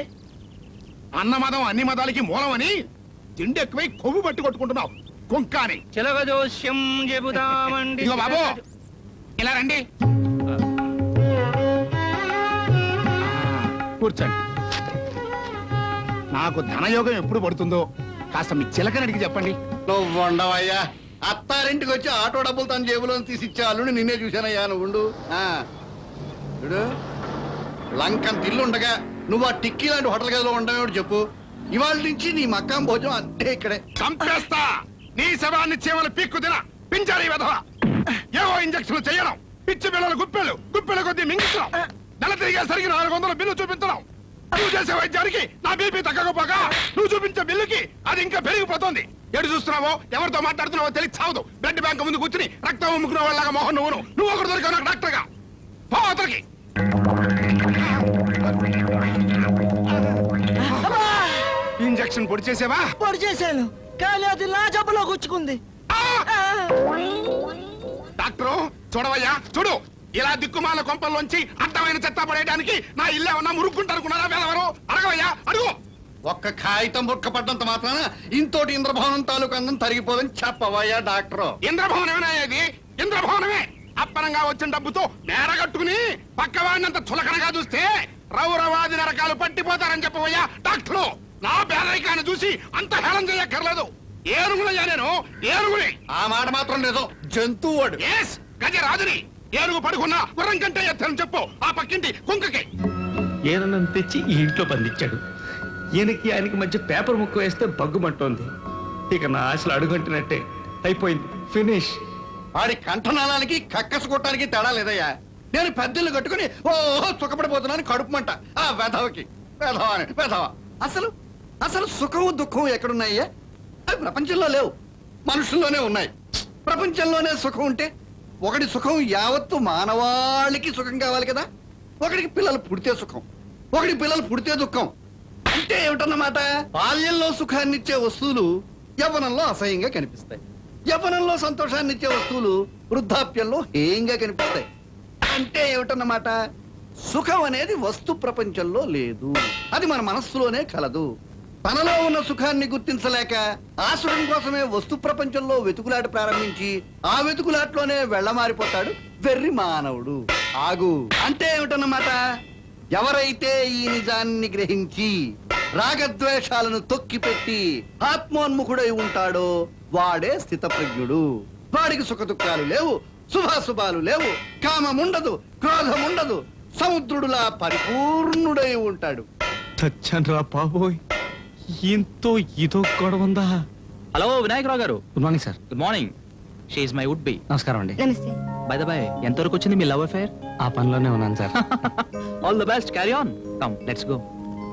[SPEAKER 11] అన్న మదం అన్ని మతాలకి మూలం అని తిండి ఎక్కువై కొవ్వు పట్టు కొట్టుకుంటున్నావు కుంక అని
[SPEAKER 3] చిలగజోష్యం చెబుదామండి
[SPEAKER 11] ఇదిగో బాబు ఇలా రండి కూర్చోండి నాకు ధనయోగం ఎప్పుడు పడుతుందో కాస్త మీ చిలకని అడిగి చెప్పండి
[SPEAKER 12] నువ్వు ఉండవయ్యా అత్తారింటికి వచ్చి ఆటో డబ్బులు తన జేబులో తీసి ఇచ్చే అల్లుని నిన్నే చూశానయ్యా నువ్వు ఉండు. ఆ చూడు లంకంత ఇల్లు ఉండగా నువ్వు ఆ టిక్కీ లాంటి హోటల్ గదిలో ఉండవేమిటి చెప్పు ఇవాళ నుంచి నీ మక్కాం భోజనం అంతే ఇక్కడే
[SPEAKER 11] చంపేస్తా నీ శవాన్ని చీమలు పీక్కు తిన పించాలి వెధవ ఏవో ఇంజక్షన్లు చేయడం పిచ్చి పిల్లలు గుప్పెలు గుప్పెల కొద్దీ మింగించడం నెల తిరిగేసరికి నాలుగు వందల బిల్లు చూపించడం నువ్వు చేసే వైద్యానికి నా బీపీ తగ్గకపోగా నువ్వు చూపించే బిల్లుకి అది ఇంకా పెరిగిపోతుంది ఎటు చూస్తున్నావో ఎవరితో మాట్లాడుతున్నావో తెలిసి చావదు బ్లడ్ బ్యాంక్ ముందు కూర్చుని రక్తం అమ్ముకునే వాళ్ళగా మోహన్ నువ్వు నువ్వు ఒకరు దొరికావు నాకు డాక్టర్గా పో అతనికి ఇంజక్షన్ పొడి చేసావా
[SPEAKER 13] పొడి చేశాను కానీ అది నా జబ్బులో గుచ్చుకుంది
[SPEAKER 11] డాక్టరు చూడవయ్యా చూడు ఇలా దిక్కుమాల కొంపల్లోంచి అడ్డమైన చెత్త పడేయడానికి నా ఇల్లు ఏమన్నా మురుక్కుంటానుకున్నారా వేలవరు అడగవయ్యా అడుగు
[SPEAKER 12] ఒక్క కాగితం బుక్క పడ్డంత మాత్రాన ఇంతోటి ఇంద్రభవనం తాలూకు అందం తరిగిపోదని చెప్పవయ్యా డాక్టర్
[SPEAKER 11] ఇంద్రభవనమేనా ఇది ఇంద్రభవనమే అప్పనంగా వచ్చిన డబ్బుతో నేరగట్టుకుని పక్కవాడినంత చులకనగా చూస్తే రౌరవాది నరకాలు పట్టిపోతారని చెప్పవయ్యా డాక్టరు నా పేదరికాన్ని చూసి అంత హేళన చేయక్కర్లేదు ఏనుగులయ్యా నేను ఏనుగుని
[SPEAKER 12] ఆ మాట మాత్రం నిజం జంతువు
[SPEAKER 11] ఎస్ గజరాజుని ఏనుగు పడుకున్నా గుర్రం కంటే ఎత్తని చెప్పు ఆ పక్కింటి కుంకకి
[SPEAKER 3] ఈయనను తెచ్చి ఈ ఇంట్లో బంధించాడు ఈయనకి ఆయనకి మధ్య పేపర్ ముక్క వేస్తే బగ్గుమంటోంది ఇక నా ఆశలు అడుగంటున్నట్టే అయిపోయింది ఫినిష్
[SPEAKER 12] ఆడి కంఠనాళానికి కక్కసు కొట్టడానికి తేడా లేదయ్యా నేను పెద్దలు కట్టుకుని ఓ సుఖపడిపోతున్నాను కడుపుమంట ఆ వెధవకి వెధవ అని, వెధవ అసలు అసలు సుఖము దుఃఖం ఎక్కడున్నాయ్యా అవి ప్రపంచంలో లేవు మనుషుల్లోనే ఉన్నాయి ప్రపంచంలోనే సుఖం ఉంటే ఒకటి సుఖం యావత్తు మానవాళికి సుఖం కావాలి కదా ఒకడికి పిల్లలు పుడితే సుఖం ఒకటి పిల్లలు పుడితే దుఃఖం అంటే ఏమిటన్నమాట బాల్యంలో సుఖాన్నిచ్చే వస్తువులు యవ్వనంలో అసహ్యంగా కనిపిస్తాయి యవ్వనంలో సంతోషాన్ని ఇచ్చే వస్తువులు వృద్ధాప్యంలో హేయంగా కనిపిస్తాయి అంటే ఏమిటన్నమాట సుఖం అనేది వస్తు ప్రపంచంలో లేదు అది మన మనస్సులోనే కలదు తనలో ఉన్న సుఖాన్ని గుర్తించలేక ఆ సుఖం కోసమే వస్తు ప్రపంచంలో వెతుకులాట ప్రారంభించి ఆ వెతుకులాట్లోనే వెళ్ళమారిపోతాడు వెర్రి మానవుడు ఆగు అంటే ఏమిటన్నమాట ఎవరైతే ఈ నిజాన్ని గ్రహించి రాగద్వేషాలను తొక్కిపెట్టి ఆత్మోన్ముఖుడై ఉంటాడో వాడే స్థితప్రజ్ఞుడు వాడికి సుఖ దుఃఖాలు లేవు శుభాశుభాలు లేవు కామముండదు క్రోధముండదు సముద్రుడులా పరిపూర్ణుడై ఉంటాడు
[SPEAKER 3] చచ్చన్రా బాబోయ్ ఇంతో ఇదో గొడవ ఉందా
[SPEAKER 5] హలో వినాయకరావు గారు
[SPEAKER 3] good morning sir
[SPEAKER 5] good morning she my would be
[SPEAKER 3] నమస్కారం అండి
[SPEAKER 1] నమస్తే
[SPEAKER 5] బై ద బై ఎంతవరకు వచ్చింది మీ లవ్ అఫేర్
[SPEAKER 3] ఆ పనిలోనే ఉన్నాను sir
[SPEAKER 5] all the best carry on come let's go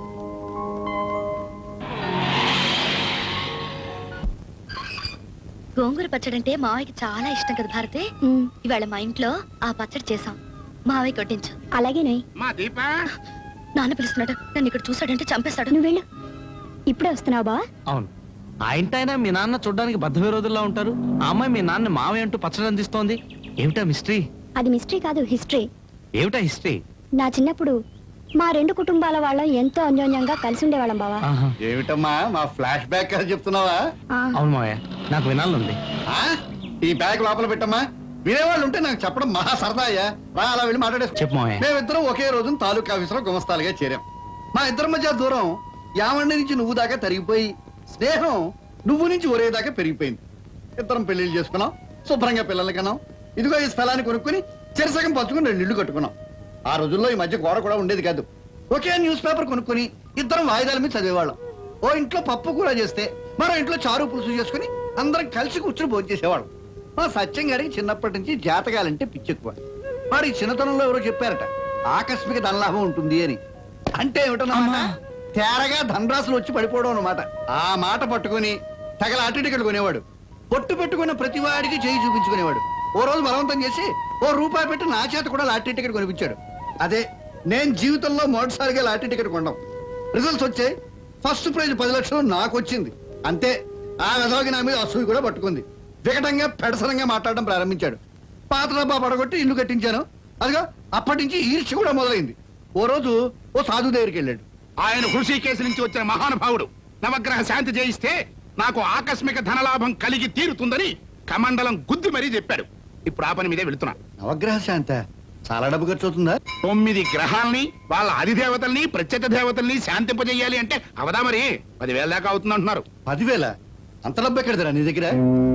[SPEAKER 8] గోంగూర పచ్చడి అంటే మావయ్యకి చాలా ఇష్టం కదా భారతి ఇవాళ మా ఇంట్లో ఆ పచ్చడి చేసాం మావయ్య కొట్టించు
[SPEAKER 1] అలాగేనే
[SPEAKER 11] మా దీప
[SPEAKER 8] నాన్న పిలుస్తున్నాడు నన్ను ఇక్కడ చూసాడంటే చంపేస్తాడు
[SPEAKER 1] నువ్వు వెళ్ళు ఇప్పుడే వస్తున్నావు బా
[SPEAKER 3] అవును ఆ ఇంటైనా మీ నాన్న చూడడానికి బద్ధ విరోధుల్లో ఉంటారు ఆ అమ్మాయి మీ నాన్న మావయ్య అంటూ పచ్చడి అందిస్తోంది ఏమిటా మిస్టరీ
[SPEAKER 1] అది మిస్టరీ కాదు హిస్టరీ
[SPEAKER 3] ఏమిటా హిస్టరీ
[SPEAKER 1] నా చిన్నప్పుడు మా రెండు కుటుంబాల వాళ్ళం ఎంతో అన్యోన్యంగా కలిసి ఉండేవాళ్ళం బావా
[SPEAKER 12] ఏమిటమ్మా మా ఫ్లాష్ బ్యాక్ కదా చెప్తున్నావా
[SPEAKER 3] అవును మావయ్య నాకు వినాలంది
[SPEAKER 12] ఆ? ఈ బ్యాగ్ లోపల పెట్టమ్మా వినేవాళ్ళు ఉంటే నాకు చెప్పడం మహా సరదా అయ్యా రా అలా వెళ్ళి మాట్లాడేసి
[SPEAKER 3] చెప్పు మావయ్య
[SPEAKER 12] మేమిద్దరం ఒకే రోజున తాలూకా ఆఫీసులో గుమస్తాలుగా చేరాం మా ఇద్దరి మధ్య దూరం యావండి నుంచి నువ్వు దాకా తరిగిపోయి స్నేహం నువ్వు నుంచి ఒరే దాకా పెరిగిపోయింది ఇద్దరం పెళ్లిళ్ళు చేసుకున్నాం శుభ్రంగా పిల్లల్ని కన్నాం ఇదిగో ఈ స్థలాన్ని కొనుక్కుని చెరసగం పంచుకుని రెండు ఇళ్ళు కట్టుకున్నాం ఆ రోజుల్లో ఈ మధ్య గోడ కూడా ఉండేది కాదు ఒకే న్యూస్ పేపర్ కొనుక్కుని ఇద్దరం వాయిదాల మీద చదివేవాళ్ళం ఓ ఇంట్లో పప్పు కూర చేస్తే మరో ఇంట్లో చారు పులుసు చేసుకుని అందరం కలిసి కూర్చుని భోజనం చేసేవాళ్ళం మా సత్యం గారికి చిన్నప్పటి నుంచి జాతకాలంటే పిచ్చెక్కువ వాడికి చిన్నతనంలో ఎవరో చెప్పారట ఆకస్మిక ధనలాభం ఉంటుంది అని అంటే ఏమిటన్నమాట తేరగా ధనరాశులు వచ్చి పడిపోవడం అన్నమాట ఆ మాట పట్టుకుని తగల అటు టికెట్ కొనేవాడు పొట్టు పెట్టుకున్న ప్రతి వాడికి చేయి చూపించుకునేవాడు ఓ రోజు బలవంతం చేసి ఓ రూపాయి పెట్టి నా చేత కూడా లాటరీ టికెట్ కొనిపించాడు అదే నేను జీవితంలో మొదటిసారిగా లాటరీ టికెట్ కొన్నాం రిజల్ట్స్ వచ్చాయి ఫస్ట్ ప్రైజ్ పది లక్షలు నాకు వచ్చింది అంతే ఆ విధవకి నా మీద అసూయ కూడా పట్టుకుంది వికటంగా పెడసరంగా మాట్లాడడం ప్రారంభించాడు పాత డబ్బా పడగొట్టి ఇల్లు కట్టించాను అదిగో అప్పటి నుంచి ఈర్ష్య కూడా మొదలైంది ఓ రోజు ఓ సాధు దగ్గరికి వెళ్ళాడు
[SPEAKER 11] ఆయన కృషి కేసు నుంచి వచ్చిన మహానుభావుడు నవగ్రహ శాంతి చేయిస్తే నాకు ఆకస్మిక ధనలాభం కలిగి తీరుతుందని కమండలం గుద్ది మరీ చెప్పాడు ఇప్పుడు ఆ పని మీదే వెళుతున్నా
[SPEAKER 12] నవగ్రహ శాంత చాలా డబ్బు ఖర్చు అవుతుందా
[SPEAKER 11] తొమ్మిది గ్రహాల్ని వాళ్ళ అధిదేవతల్ని ప్రత్యేక దేవతల్ని శాంతింపజేయాలి అంటే అవదా మరి పదివేల దాకా అవుతుంది అంటున్నారు
[SPEAKER 12] పదివేల అంత డబ్బు ఎక్కడదరా నీ దగ్గర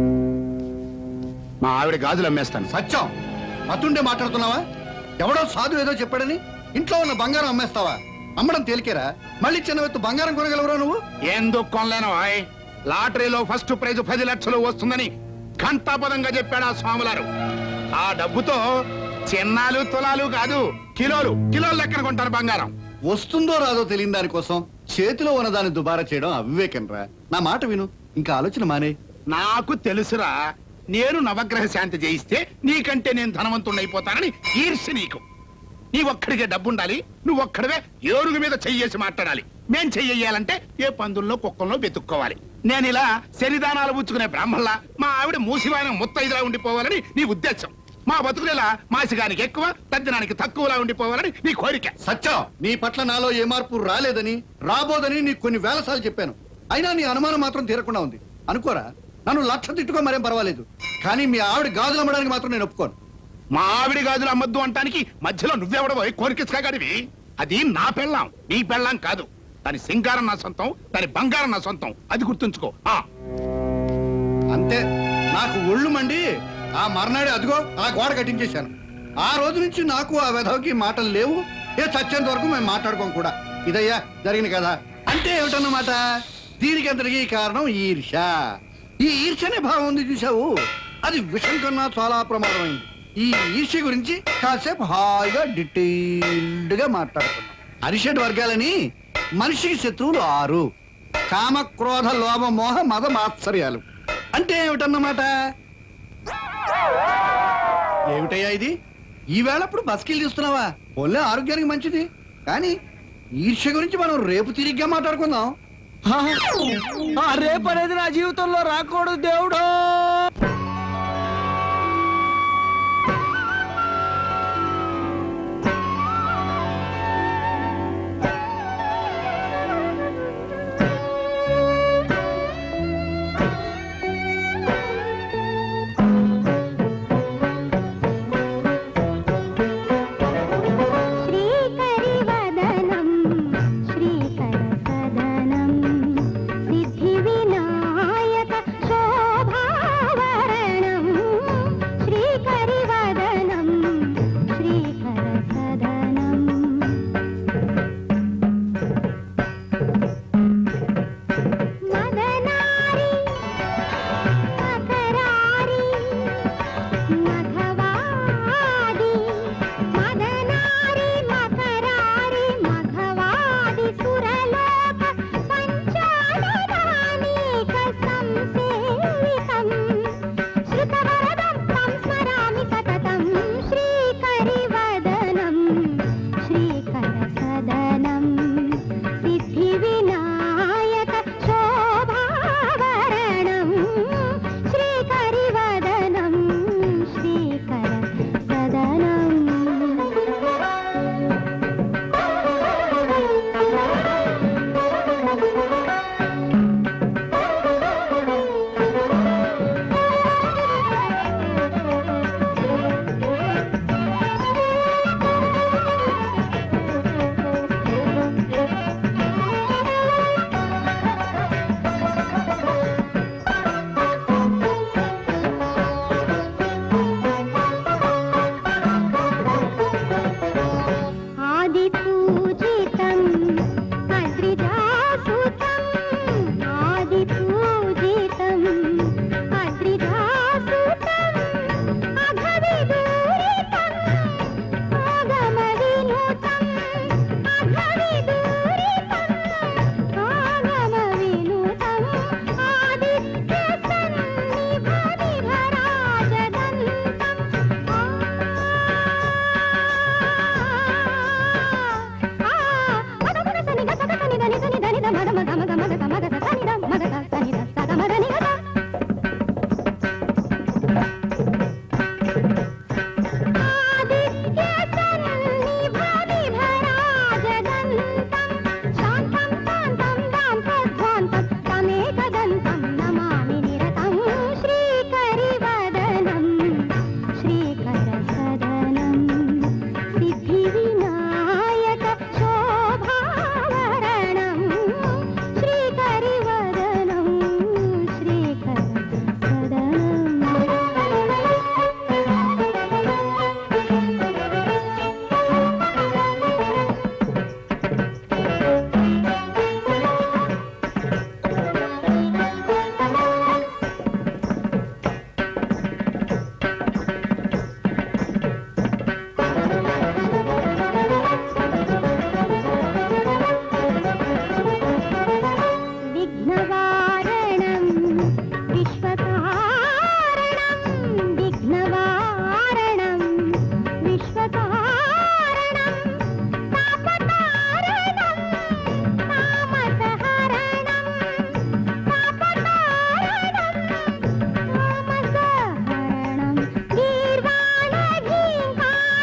[SPEAKER 11] మా ఆవిడ గాజులు అమ్మేస్తాను
[SPEAKER 12] సత్యం అతుండే మాట్లాడుతున్నావా ఎవడో సాధు ఏదో చెప్పాడని ఇంట్లో ఉన్న బంగారం అమ్మేస్తావా అమ్మడం తేలికేరా మళ్ళీ చిన్న వెత్తు బంగారం కొనగలవరా నువ్వు
[SPEAKER 11] ఏం దుఃఖం లేను ఆయ్ లాటరీలో ఫస్ట్ ప్రైజ్ పది లక్షలు వస్తుందని ఘంటాపదంగా చెప్పాడు ఆ స్వాములారు ఆ డబ్బుతో చిన్నాలు తులాలు కాదు కిలోలు కిలోలు లెక్కన కొంటారు బంగారం
[SPEAKER 12] వస్తుందో రాదో తెలియని దానికోసం చేతిలో ఉన్నదాన్ని దుబారా చేయడం అవివేకం రా నా మాట విను ఇంకా ఆలోచన మానే
[SPEAKER 11] నాకు తెలుసురా నేను నవగ్రహ శాంతి చేయిస్తే నీకంటే నేను ధనవంతుణ్ణైపోతానని ఈర్ష్య నీకు నీ ఒక్కడికే డబ్బుండాలి నువ్వు ఒక్కడివే ఏరుగు మీద చెయ్యేసి మాట్లాడాలి మేం చెయ్యాలంటే ఏ పందుల్లో కుక్కల్లో వెతుక్కోవాలి నేను ఇలా శనిదానాలు పుచ్చుకునే బ్రాహ్మణులా మా ఆవిడ మూసివాయన ముత్తైదులా ఉండిపోవాలని నీ ఉద్దేశం మా బతుకులేలా మాసిగానికి ఎక్కువ తద్దినానికి తక్కువలా ఉండిపోవాలని నీ కోరిక
[SPEAKER 12] సత్యం నీ పట్ల నాలో ఏ మార్పు రాలేదని రాబోదని నీకు కొన్ని వేల సార్లు చెప్పాను అయినా నీ అనుమానం మాత్రం తీరకుండా ఉంది అనుకోరా నన్ను లక్ష తిట్టుకో మరేం పర్వాలేదు కానీ మీ ఆవిడ గాజులు అమ్మడానికి మాత్రం నేను ఒప్పుకోను
[SPEAKER 11] మా ఆవిడ గాజులు అమ్మద్దు అంటానికి మధ్యలో నువ్వెవడవో కోరికిచ్చుకాడివి అది నా పెళ్ళాం నీ పెళ్ళాం కాదు దాని సింగారం నా సొంతం దాని బంగారం నా సొంతం అది గుర్తుంచుకో ఆ
[SPEAKER 12] అంతే నాకు ఒళ్ళు మండి ఆ మర్నాడు అదిగో ఆ గోడ కట్టించేశాను ఆ రోజు నుంచి నాకు ఆ వెధవకి మాటలు లేవు ఏ చచ్చేంత వరకు మేము మాట్లాడుకోం కూడా ఇదయ్యా జరిగింది కదా అంటే ఏమిటన్నమాట దీనికి అంతటికీ కారణం ఈర్ష ఈ ఈర్ష అనే భావం ఉంది చూసావు అది విషం కన్నా చాలా ప్రమాదమైంది ఈ ఈర్ష్య గురించి కాసేపు హాయిగా డీటెయిల్డ్ గా మాట్లాడుకున్నాం అరిషడ్ వర్గాలని మనిషికి శత్రువులు ఆరు కామ క్రోధ లోభ మోహ మద మాత్సర్యాలు అంటే ఏమిటన్నమాట ఏమిటయ్యా ఇది ఈవేళప్పుడు బస్కిల్ తీస్తున్నావా ఒళ్ళే ఆరోగ్యానికి మంచిది కానీ ఈర్ష్య గురించి మనం రేపు తిరిగ్గా మాట్లాడుకుందాం
[SPEAKER 4] ఆ రేపు అనేది నా జీవితంలో రాకూడదు దేవుడు
[SPEAKER 14] శ్రీకరివదనం శ్రీకరసదనం సిద్ధివినాయక శోభాయమానం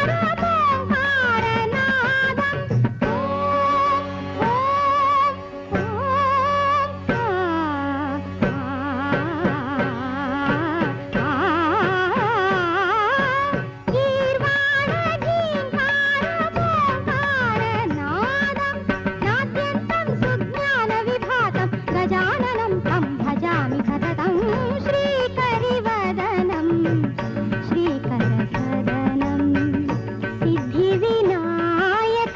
[SPEAKER 14] గజాననం తం భజామి సతతం శ్రీకరివదనం శ్రీకరసదనం సిద్ధి వినాయక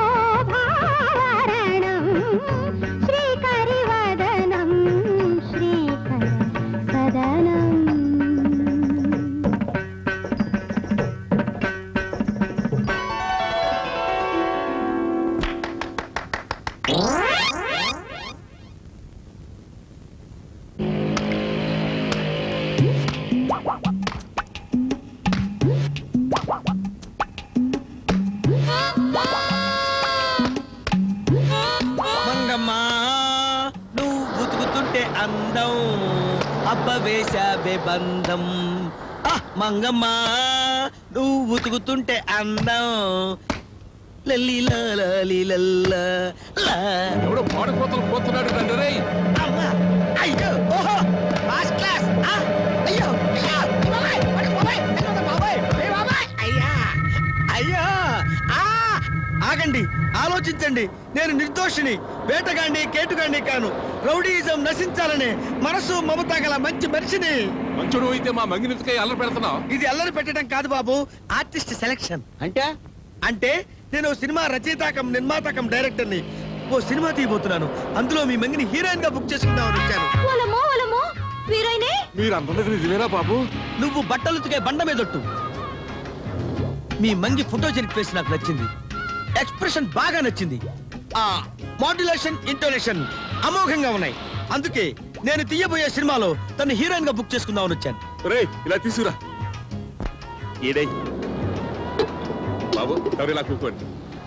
[SPEAKER 14] శోభావరణం శ్రీకరివదనం శ్రీకర సదనం
[SPEAKER 15] మంగమ్మా నువ్వు ఉతుకుతుంటే అందం అబ్బ వేశాబే బంధం ఆ, మంగమ్మా నువ్వు ఉతుకుతుంటే అందం లల్లి లాలి లల్లా లా.
[SPEAKER 11] ఎవడో పాడుకోతలు పోతున్నాడు రండి రేయ్
[SPEAKER 15] అమ్మా అయ్యో ఓహో ఫస్ట్ క్లాస్ ఆ, అయ్యో అయ్యో బాబాయ్ పడు బాబాయ్ వెళ్ళొద్దు బాబాయ్ ఏ బాబాయ్ అయ్యా అయ్యో ఆ ఆగండి ఆలోచించండి నేను నిర్దోషిని వేటగాండి కేటుగాండి కాను రౌడీయిజం నశించాలని మనసు మమత గల మంచి మనిషిని
[SPEAKER 11] మంచుడు అయితే మా మంగినెత్తుకై అల్లరి పెడుతున్నావు
[SPEAKER 15] ఇది అల్లరి పెట్టడం కాదు బాబు ఆర్టిస్ట్ సెలక్షన్
[SPEAKER 4] అంటే
[SPEAKER 15] అంటే నేను ఓ సినిమా రచయితాకం నిర్మాతకం డైరెక్టర్ని ఓ సినిమా తీయబోతున్నాను అందులో మీ మంగిని హీరోయిన్ గా బుక్ చేసుకుందామని వచ్చాను
[SPEAKER 8] ఓలమో ఓలమో వీరైనే
[SPEAKER 11] మీరు అందరికీ నిజమేనా బాబు
[SPEAKER 15] నువ్వు బట్టలు ఉతికే బండ మీదొట్టు మీ మంగి ఫోటోజెనిక్ ఫేస్ నాకు నచ్చింది ఎక్స్ప్రెషన్ బాగా నచ్చింది ఆ మాడ్యులేషన్ ఇంటోనేషన్ అమోఘంగా ఉన్నాయి అందుకే నేను తీయబోయే సినిమాలో తను హీరోయిన్ గా బుక్ చేసుకుందామని వచ్చాను
[SPEAKER 11] రే ఇలా తీసుకురా ఏడై బాబు ఎవరు ఇలా కూకోండి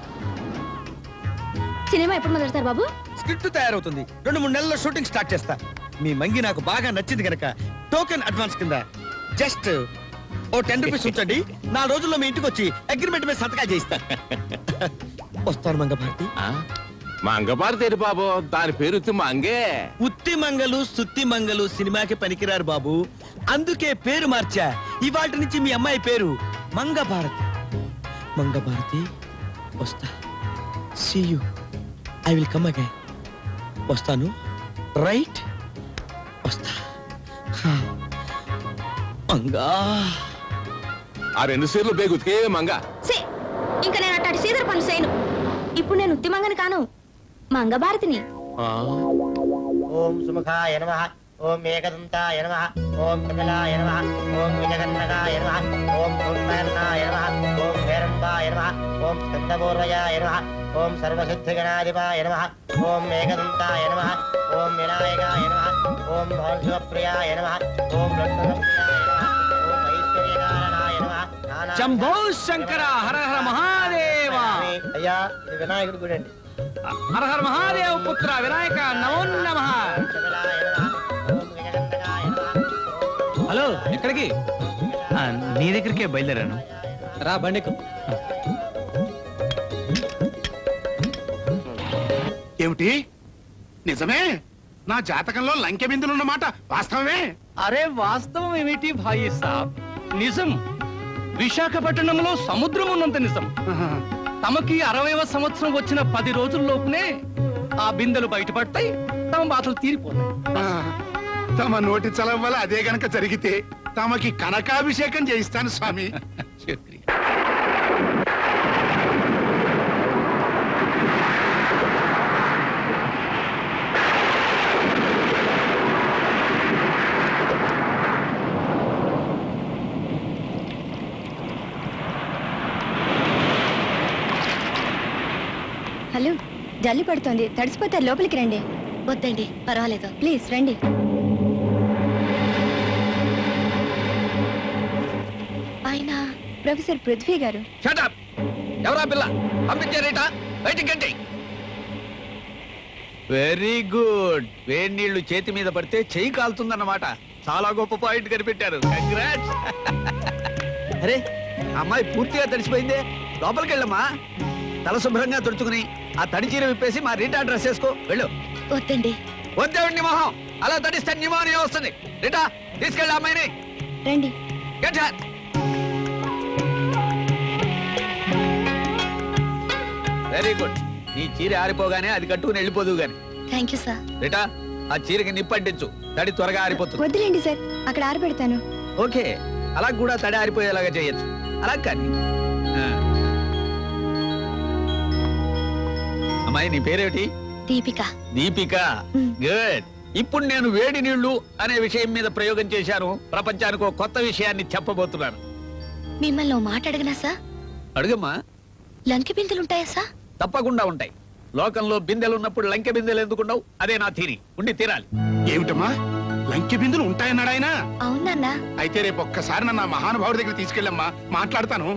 [SPEAKER 8] సినిమా ఎప్పుడు మొదలెడతారు బాబు
[SPEAKER 15] స్క్రిప్ట్ తయారవుతుంది రెండు మూడు నెలల్లో షూటింగ్ స్టార్ట్ చేస్తా మీ మంగి నాకు బాగా నచ్చింది కనుక టోకెన్ అడ్వాన్స్ కింద జస్ట్ ఓ టెన్ రూపీస్ ఉంచండి నా రోజుల్లో మీ ఇంటికి వచ్చి అగ్రిమెంట్ మీద సంతకాలు చేయిస్తా వస్తాను మంగ భారతి
[SPEAKER 11] మంగబారు బాబు దాని పేరు ఉత్తి మంగే
[SPEAKER 15] ఉత్తి మంగలు సుత్తి మంగలు సినిమాకి పనికిరారు బాబు అందుకే పేరు మార్చా ఇవాటి నుంచి మీ అమ్మాయి పేరు మంగ భారతి మంగ భారతి వస్తా see you I will come again వస్తాను రైట్ వస్తా హా. మంగా
[SPEAKER 11] ఆ రెండు సీర్లు బేగు ఉతికే మంగ
[SPEAKER 8] సే ఇంకా నేను అట్టాటి సీదర పనులు చేయను ఇప్పుడు నేను ఉత్తిమంగని కాను మంగభారతిని
[SPEAKER 16] ఓం సుముఖాయ నమ ఓం ఏకదంతాయ నమ ఓం కపిలాయ నమ ఓం విజగన్నగాయ నమ ఓం భూత్పర్ణాయ నమ ఓం హేరంబాయ నమ ఓం స్కందపూర్వయాయ నమ ఓం సర్వసిద్ధిగణాధిపాయ నమ ఓం ఏకదంతాయ నమ ఓం వినాయకాయ నమ ఓం భవశివప్రియాయ నమ ఓం లక్ష్మణప్రియాయ నమ ఓం ఐశ్వర్యకారణాయ నమ నానా-
[SPEAKER 3] శంభో శంకర హర హర మహాదేవ
[SPEAKER 16] అయ్యా ఇది వినాయకుడి గుడి అండి
[SPEAKER 3] హర హర మహాదేవ పుత్ర వినాయక నమో నమ హలో ఎక్కడికి ఆ, నీ దగ్గరికే బయలుదేరాను
[SPEAKER 4] రా బండికు
[SPEAKER 11] ఏమిటి నిజమే నా జాతకంలో లంకె బిందులున్నమాట వాస్తవమే
[SPEAKER 3] అరే వాస్తవం ఏమిటి భాయి సాబ్ నిజం విశాఖపట్నంలో సముద్రం ఉన్నంత నిజం తమకి అరవైవ సంవత్సరం వచ్చిన పది రోజుల్లోపునే ఆ బిందెలు బయటపడతాయి తమ బాధలు తీరిపోతాయి
[SPEAKER 11] ఆ, తమ నోటి చలవ వల్ల అదే గనక జరిగితే తమకి కనకాభిషేకం చేయిస్తాను స్వామి
[SPEAKER 1] హలో జల్లి పడుతోంది తడిసిపోతారు లోపలికి రండి
[SPEAKER 8] వద్దండి పర్వాలేదు
[SPEAKER 1] ప్లీజ్ రండి ఆయన ప్రొఫెసర్ పృథ్వీ గారు
[SPEAKER 4] షటప్ ఎవరా పిల్ల పంపించారేట బయటికి గంటి వెరీ గుడ్ వేడి నీళ్లు చేతి మీద పడితే చెయ్యి కాలుతుందన్నమాట చాలా గొప్ప పాయింట్ కనిపెట్టారు కంగ్రాట్స్
[SPEAKER 15] అరే
[SPEAKER 17] అమ్మాయి పూర్తిగా తడిసిపోయిందే లోపలికి వెళ్ళమ్మా తల శుభ్రంగా తుడుచుకుని ఆ తడి చీర విప్పేసి మా రీటా డ్రెస్ వేసుకో వెళ్ళు
[SPEAKER 8] వద్దండి
[SPEAKER 17] వద్దేవండి మొహం అలా తడిస్తే న్యూమోనియా వస్తుంది రీటా తీసుకెళ్ళి అమ్మాయిని
[SPEAKER 8] రండి
[SPEAKER 17] గెట్ హర్ వెరీ గుడ్ నీ చీర ఆరిపోగానే అది కట్టుకుని వెళ్ళిపోదు గాని
[SPEAKER 8] థ్యాంక్ యూ సార్
[SPEAKER 17] రీటా ఆ చీరకి నిప్పంటించు తడి త్వరగా ఆరిపోతుంది
[SPEAKER 1] వద్దులేండి సార్ అక్కడ ఆరబెడతాను
[SPEAKER 17] ఓకే అలా కూడా తడి ఆరిపోయేలాగా చేయొచ్చు అలా కానీ ఆ. అమ్మాయి నీ పేరేమిటి
[SPEAKER 8] దీపిక
[SPEAKER 17] దీపిక గుడ్ ఇప్పుడు నేను వేడి నీళ్లు అనే విషయం మీద ప్రయోగం చేశాను ప్రపంచానికి ఒక కొత్త విషయాన్ని చెప్పబోతున్నాను
[SPEAKER 8] మిమ్మల్ని ఓ మాట అడగనా సార్
[SPEAKER 17] అడుగమ్మా
[SPEAKER 8] లంకి బిందులు ఉంటాయా సార్
[SPEAKER 17] తప్పకుండా ఉంటాయి లోకంలో బిందెలు ఉన్నప్పుడు లంకె బిందెలు ఎందుకుండవు అదే నా థీరీ ఉండి తీరాలి
[SPEAKER 11] ఏమిటమ్మా లంకె బిందులు ఉంటాయన్నాడు ఆయన
[SPEAKER 8] అవునన్నా
[SPEAKER 11] అయితే రేపు ఒక్కసారి నన్ను ఆ మహానుభావుడి దగ్గర తీసుకెళ్ళమ్మా మాట్లాడతాను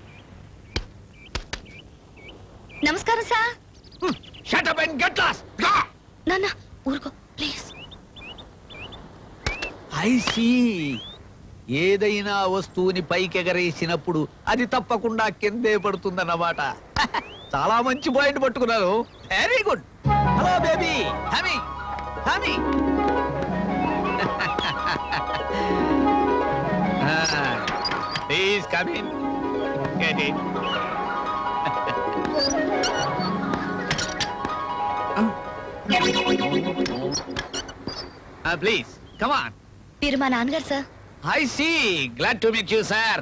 [SPEAKER 8] నమస్కారం sir
[SPEAKER 17] shut up and get lost
[SPEAKER 8] నాన్న ఊరుకో ప్లీజ్
[SPEAKER 17] ఐ సీ ఏదైనా వస్తువుని పైకెగరేసినప్పుడు అది తప్పకుండా కిందే పడుతుందన్నమాట చాలా మంచి పాయింట్ పట్టుకున్నారు వెరీ గుడ్ హలో బేబీ హమీ హమీ please come in get in please come on
[SPEAKER 8] మీరు మా నాన్నగారు sir
[SPEAKER 17] I see glad to meet you sir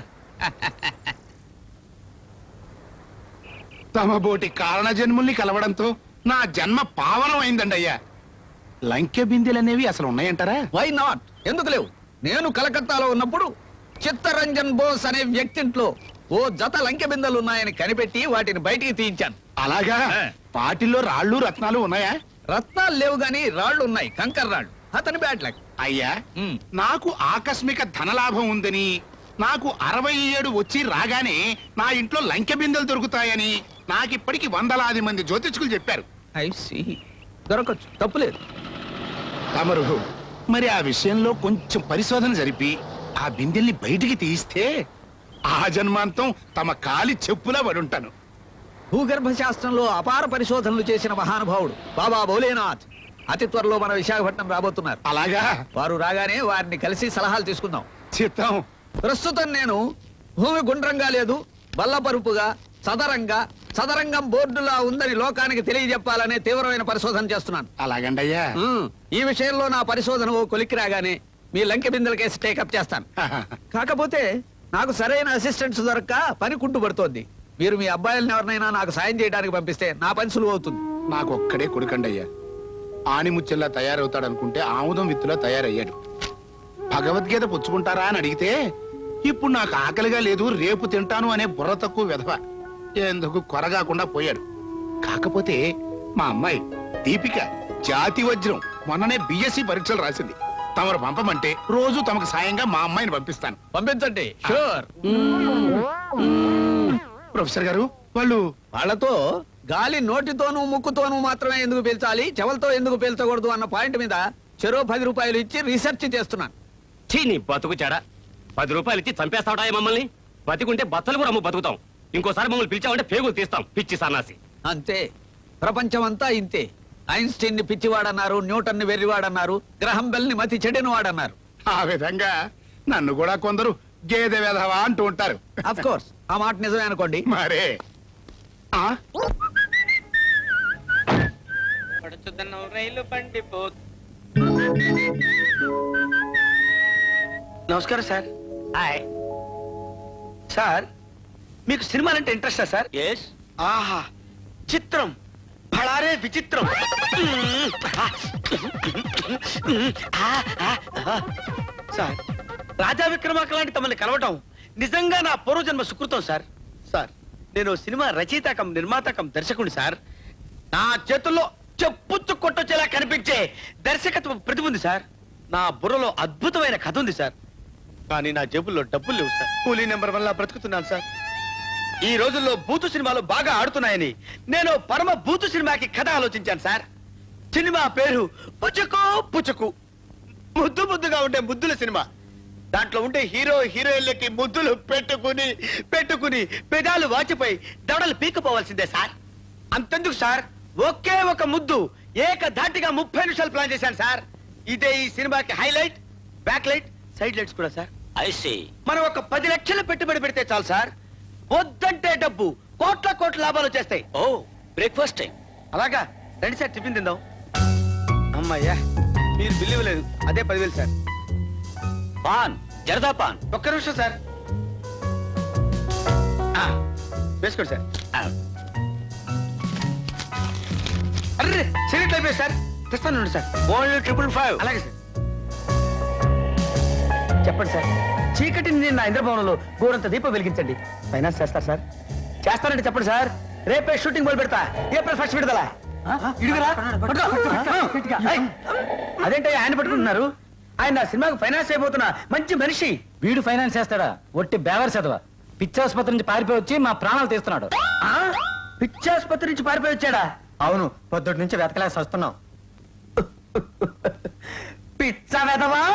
[SPEAKER 11] తమ బోటి కారణ జన్ముల్ని కలవడంతో నా జన్మ పావనం అయిందండి అయ్యా లంకె బిందెలనేవి అసలు ఉన్నాయంటారా
[SPEAKER 17] వై నాట్ ఎందుకు లేవు నేను కలకత్తాలో ఉన్నప్పుడు చిత్తరంజన్ బోస్ అనే వ్యక్తింట్లో ఓ జత లంకె బిందెలు ఉన్నాయని కనిపెట్టి వాటిని బయటికి తీయించాను
[SPEAKER 11] అలాగా వాటిల్లో రాళ్ళు రత్నాలు ఉన్నాయా
[SPEAKER 17] రత్నాలు లేవు గాని రాళ్ళు ఉన్నాయి కంకర్ రాళ్ళు అతని బ్యాడ్ లక్
[SPEAKER 11] అయ్యా నాకు ఆకస్మిక ధనలాభం ఉందని నాకు అరవై ఏడు వచ్చి రాగానే నా ఇంట్లో లంకె బిందెలు దొరుకుతాయని నాకిప్పటికి వందలాది మంది జ్యోతిష్కులు చెప్పారు
[SPEAKER 17] ఐ సీ దొరకచ్చు తప్పులేదు
[SPEAKER 11] తమరు మరి ఆ విషయంలో కొంచెం పరిశోధన జరిపి ఆ బిందెల్ని బయటికి తీస్తే ఆ జన్మాంతం తమ కాలి చెప్పులా పడుంటాను
[SPEAKER 17] భూగర్భ శాస్త్రంలో అపార పరిశోధనలు చేసిన మహానుభావుడు బాబా భోలేనాథ్ అతి త్వరలో మన విశాఖపట్నం రాబోతున్నారు
[SPEAKER 11] అలాగా
[SPEAKER 17] వారు రాగానే వారిని కలిసి సలహాలు తీసుకుందాం
[SPEAKER 11] చిత్తం
[SPEAKER 17] ప్రస్తుతం నేను భూమి గుండ్రంగా లేదు బల్లపరుపుగా సదరంగా సదరంగం బోర్డులా ఉందని లోకానికి తెలియజెప్పాలనే తీవ్రమైన పరిశోధన చేస్తున్నాను
[SPEAKER 11] అలాగండయ్యా
[SPEAKER 17] ఉమ్, ఈ విషయంలో నా పరిశోధన ఓ కొలిక్కి రాగానే మీ లంకె బిందెల కేసు టేకప్ చేస్తాను కాకపోతే నాకు సరైన అసిస్టెంట్స్ దొరక్క పని కుంటుపడుతోంది మీరు మీ అబ్బాయిలను ఎవరినైనా నాకు సాయం చేయడానికి పంపిస్తే నా పని సులువు అవుతుంది
[SPEAKER 11] నాకు ఒక్కడే కొడుకండయ్యా ఆణిముత్యంలా తయారవుతాడనుకుంటే ఆముదం విత్తులా తయారయ్యాడు భగవద్గీత పుచ్చుకుంటారా అని అడిగితే ఇప్పుడు నాకు ఆకలిగా లేదు రేపు తింటాను అనే బుర్ర తక్కువ విధవ ఎందుకు కొరగాకుండా పోయాడు కాకపోతే మా అమ్మాయి దీపిక జాతి వజ్రం మొన్ననే బిఎస్సి పరీక్షలు రాసింది తమరు పంపమంటే రోజు తమకు సాయంగా మా అమ్మాయిని పంపిస్తాను
[SPEAKER 17] పంపించండి షూర్
[SPEAKER 11] ప్రొఫెసర్ గారు వాళ్ళు
[SPEAKER 17] వాళ్ళతో గాలి నోటితోనూ ముక్కుతోనూ మాత్రమే ఎందుకు పీల్చాలి చెవులతో ఎందుకు పీల్చకూడదు అన్న పాయింట్ మీద చెరో పది రూపాయలు ఇచ్చి రీసెర్చ్ చేస్తున్నాను
[SPEAKER 18] చీ నీ బతుకు చెడ పది రూపాయలు ఇచ్చి చంపేస్తావడా మమ్మల్ని బతికుంటే బత్తలు కూడా అమ్ము బతుకుతాం ఇంకోసారి మమ్మల్ని పిలిచామంటే పేగులు తీస్తాం పిచ్చి సన్నాసి
[SPEAKER 17] అంతే ప్రపంచం అంతా ఇంతే ఐన్స్టీన్ ని పిచ్చివాడన్నారు న్యూటన్ ని వెర్రివాడన్నారు గ్రహం బెల్ ని మతి చెడిన వాడన్నారు
[SPEAKER 11] ఆ విధంగా నన్ను కూడా కొందరు గేదె వెధవా అంటూ ఉంటారు
[SPEAKER 17] అఫ్ కోర్స్ ఆ మాట నిజమే అనుకోండి
[SPEAKER 11] మరే ఆ
[SPEAKER 19] పడుచుదన్నం రైలు బండి పోతు నమస్కారం సార్ హాయ్ సార్ మీకు సినిమాలంటే ఇంట్రెస్టా సార్ ఎస్ ఆహా చిత్రం భళారే విచిత్రం ఆ, ఆ, ఆ. సార్ రాజా విక్రమార్క లాంటి తమని కలవటం నిజంగా నా పూర్వజన్మ సుకృతం సార్ సార్ నేను సినిమా రచయిత కం నిర్మాత కం దర్శకుడి సార్ నా చేతుల్లో చెప్పుచ్చు కొట్టొచ్చేలా కనిపించే దర్శకత్వ ప్రతిభ ఉంది సార్ నా బుర్రలో అద్భుతమైన కథ ఉంది సార్ కానీ నా జేబుల్లో డబ్బులు లేవు సార్ కూలీ నెంబర్ వల్ల బ్రతుకుతున్నాను సార్ ఈ రోజుల్లో బూతు సినిమాలు బాగా ఆడుతున్నాయని నేను పరమ బూతు సినిమాకి కథ ఆలోచించాను సార్ సినిమా పేరు పుచ్చుకు పుచ్చుకు ముద్దు ముద్దుగా ఉండే ముద్దుల సినిమా దాంట్లో ఉండే హీరో హీరోయిన్లకి ముద్దులు పెట్టుకుని పెట్టుకుని పెదాలు వాచిపోయి దవడలు పీకపోవాల్సిందే సార్ అంతెందుకు సార్ ఒకే ఒక ముద్దు ఏక ధాటిగా ముప్పై నిమిషాలు ప్లాన్ చేశాను సార్ ఇదే ఈ సినిమాకి highlight back light side lights కూడా సార్
[SPEAKER 15] ఐసి
[SPEAKER 19] మనం ఒక పది లక్షలు పెట్టుబడి పెడితే చాలు సార్ వద్దంటే డబ్బు కోట్ల కోట్ల లాభాలు వచ్చేస్తాయి
[SPEAKER 15] ఓ బ్రేక్ఫాస్ట్ టైం
[SPEAKER 19] అలాగా రండి సార్ టిఫిన్ తిందాం అమ్మయ్యా మీరు బిల్లు ఇవ్వలేదు అదే పదివేలు సార్
[SPEAKER 15] పాన్ జరదా పాన్
[SPEAKER 19] ఒక్క నిమిషం సార్ ఆ, వేసుకోండి సార్ అర్రే సిగరెట్లు అయిపోయి సార్ తెస్తాను సార్
[SPEAKER 15] ఓన్లీ ట్రిపుల్ ఫైవ్
[SPEAKER 19] అలాగే సార్ చెప్పండి సార్ చీకటిని నిన్న ఇంద్రభవనంలో గోరంత దీపం వెలిగించండి ఫైనాన్స్ చేస్తారు సార్ చేస్తానంటే చెప్పండి సార్ రేపే షూటింగ్ మొదలు పెడతా ఏప్రిల్ ఫస్ట్ విడుదల ఆ? ఇడిగరా? పట్టుకో. ఏయ్, అదేంటి ఆయన పట్టుకుంటున్నారు ఆయన నా సినిమాకు ఫైనాన్స్ అయిపోతున్నా మంచి మనిషి
[SPEAKER 3] వీడు ఫైనాన్స్ చేస్తాడా ఒట్టి బేవర్ చదవ పిచ్చాసుపత్రి నుంచి పారిపోయి వచ్చి మా ప్రాణాలు తీస్తున్నాడు
[SPEAKER 19] ఆ? పిచ్చాసుపత్రి నుంచి పారిపోయి వచ్చాడా
[SPEAKER 3] అవును పొద్దుటి నుంచి వెతకలేసి వస్తున్నాం
[SPEAKER 19] పిచ్చ వెదవా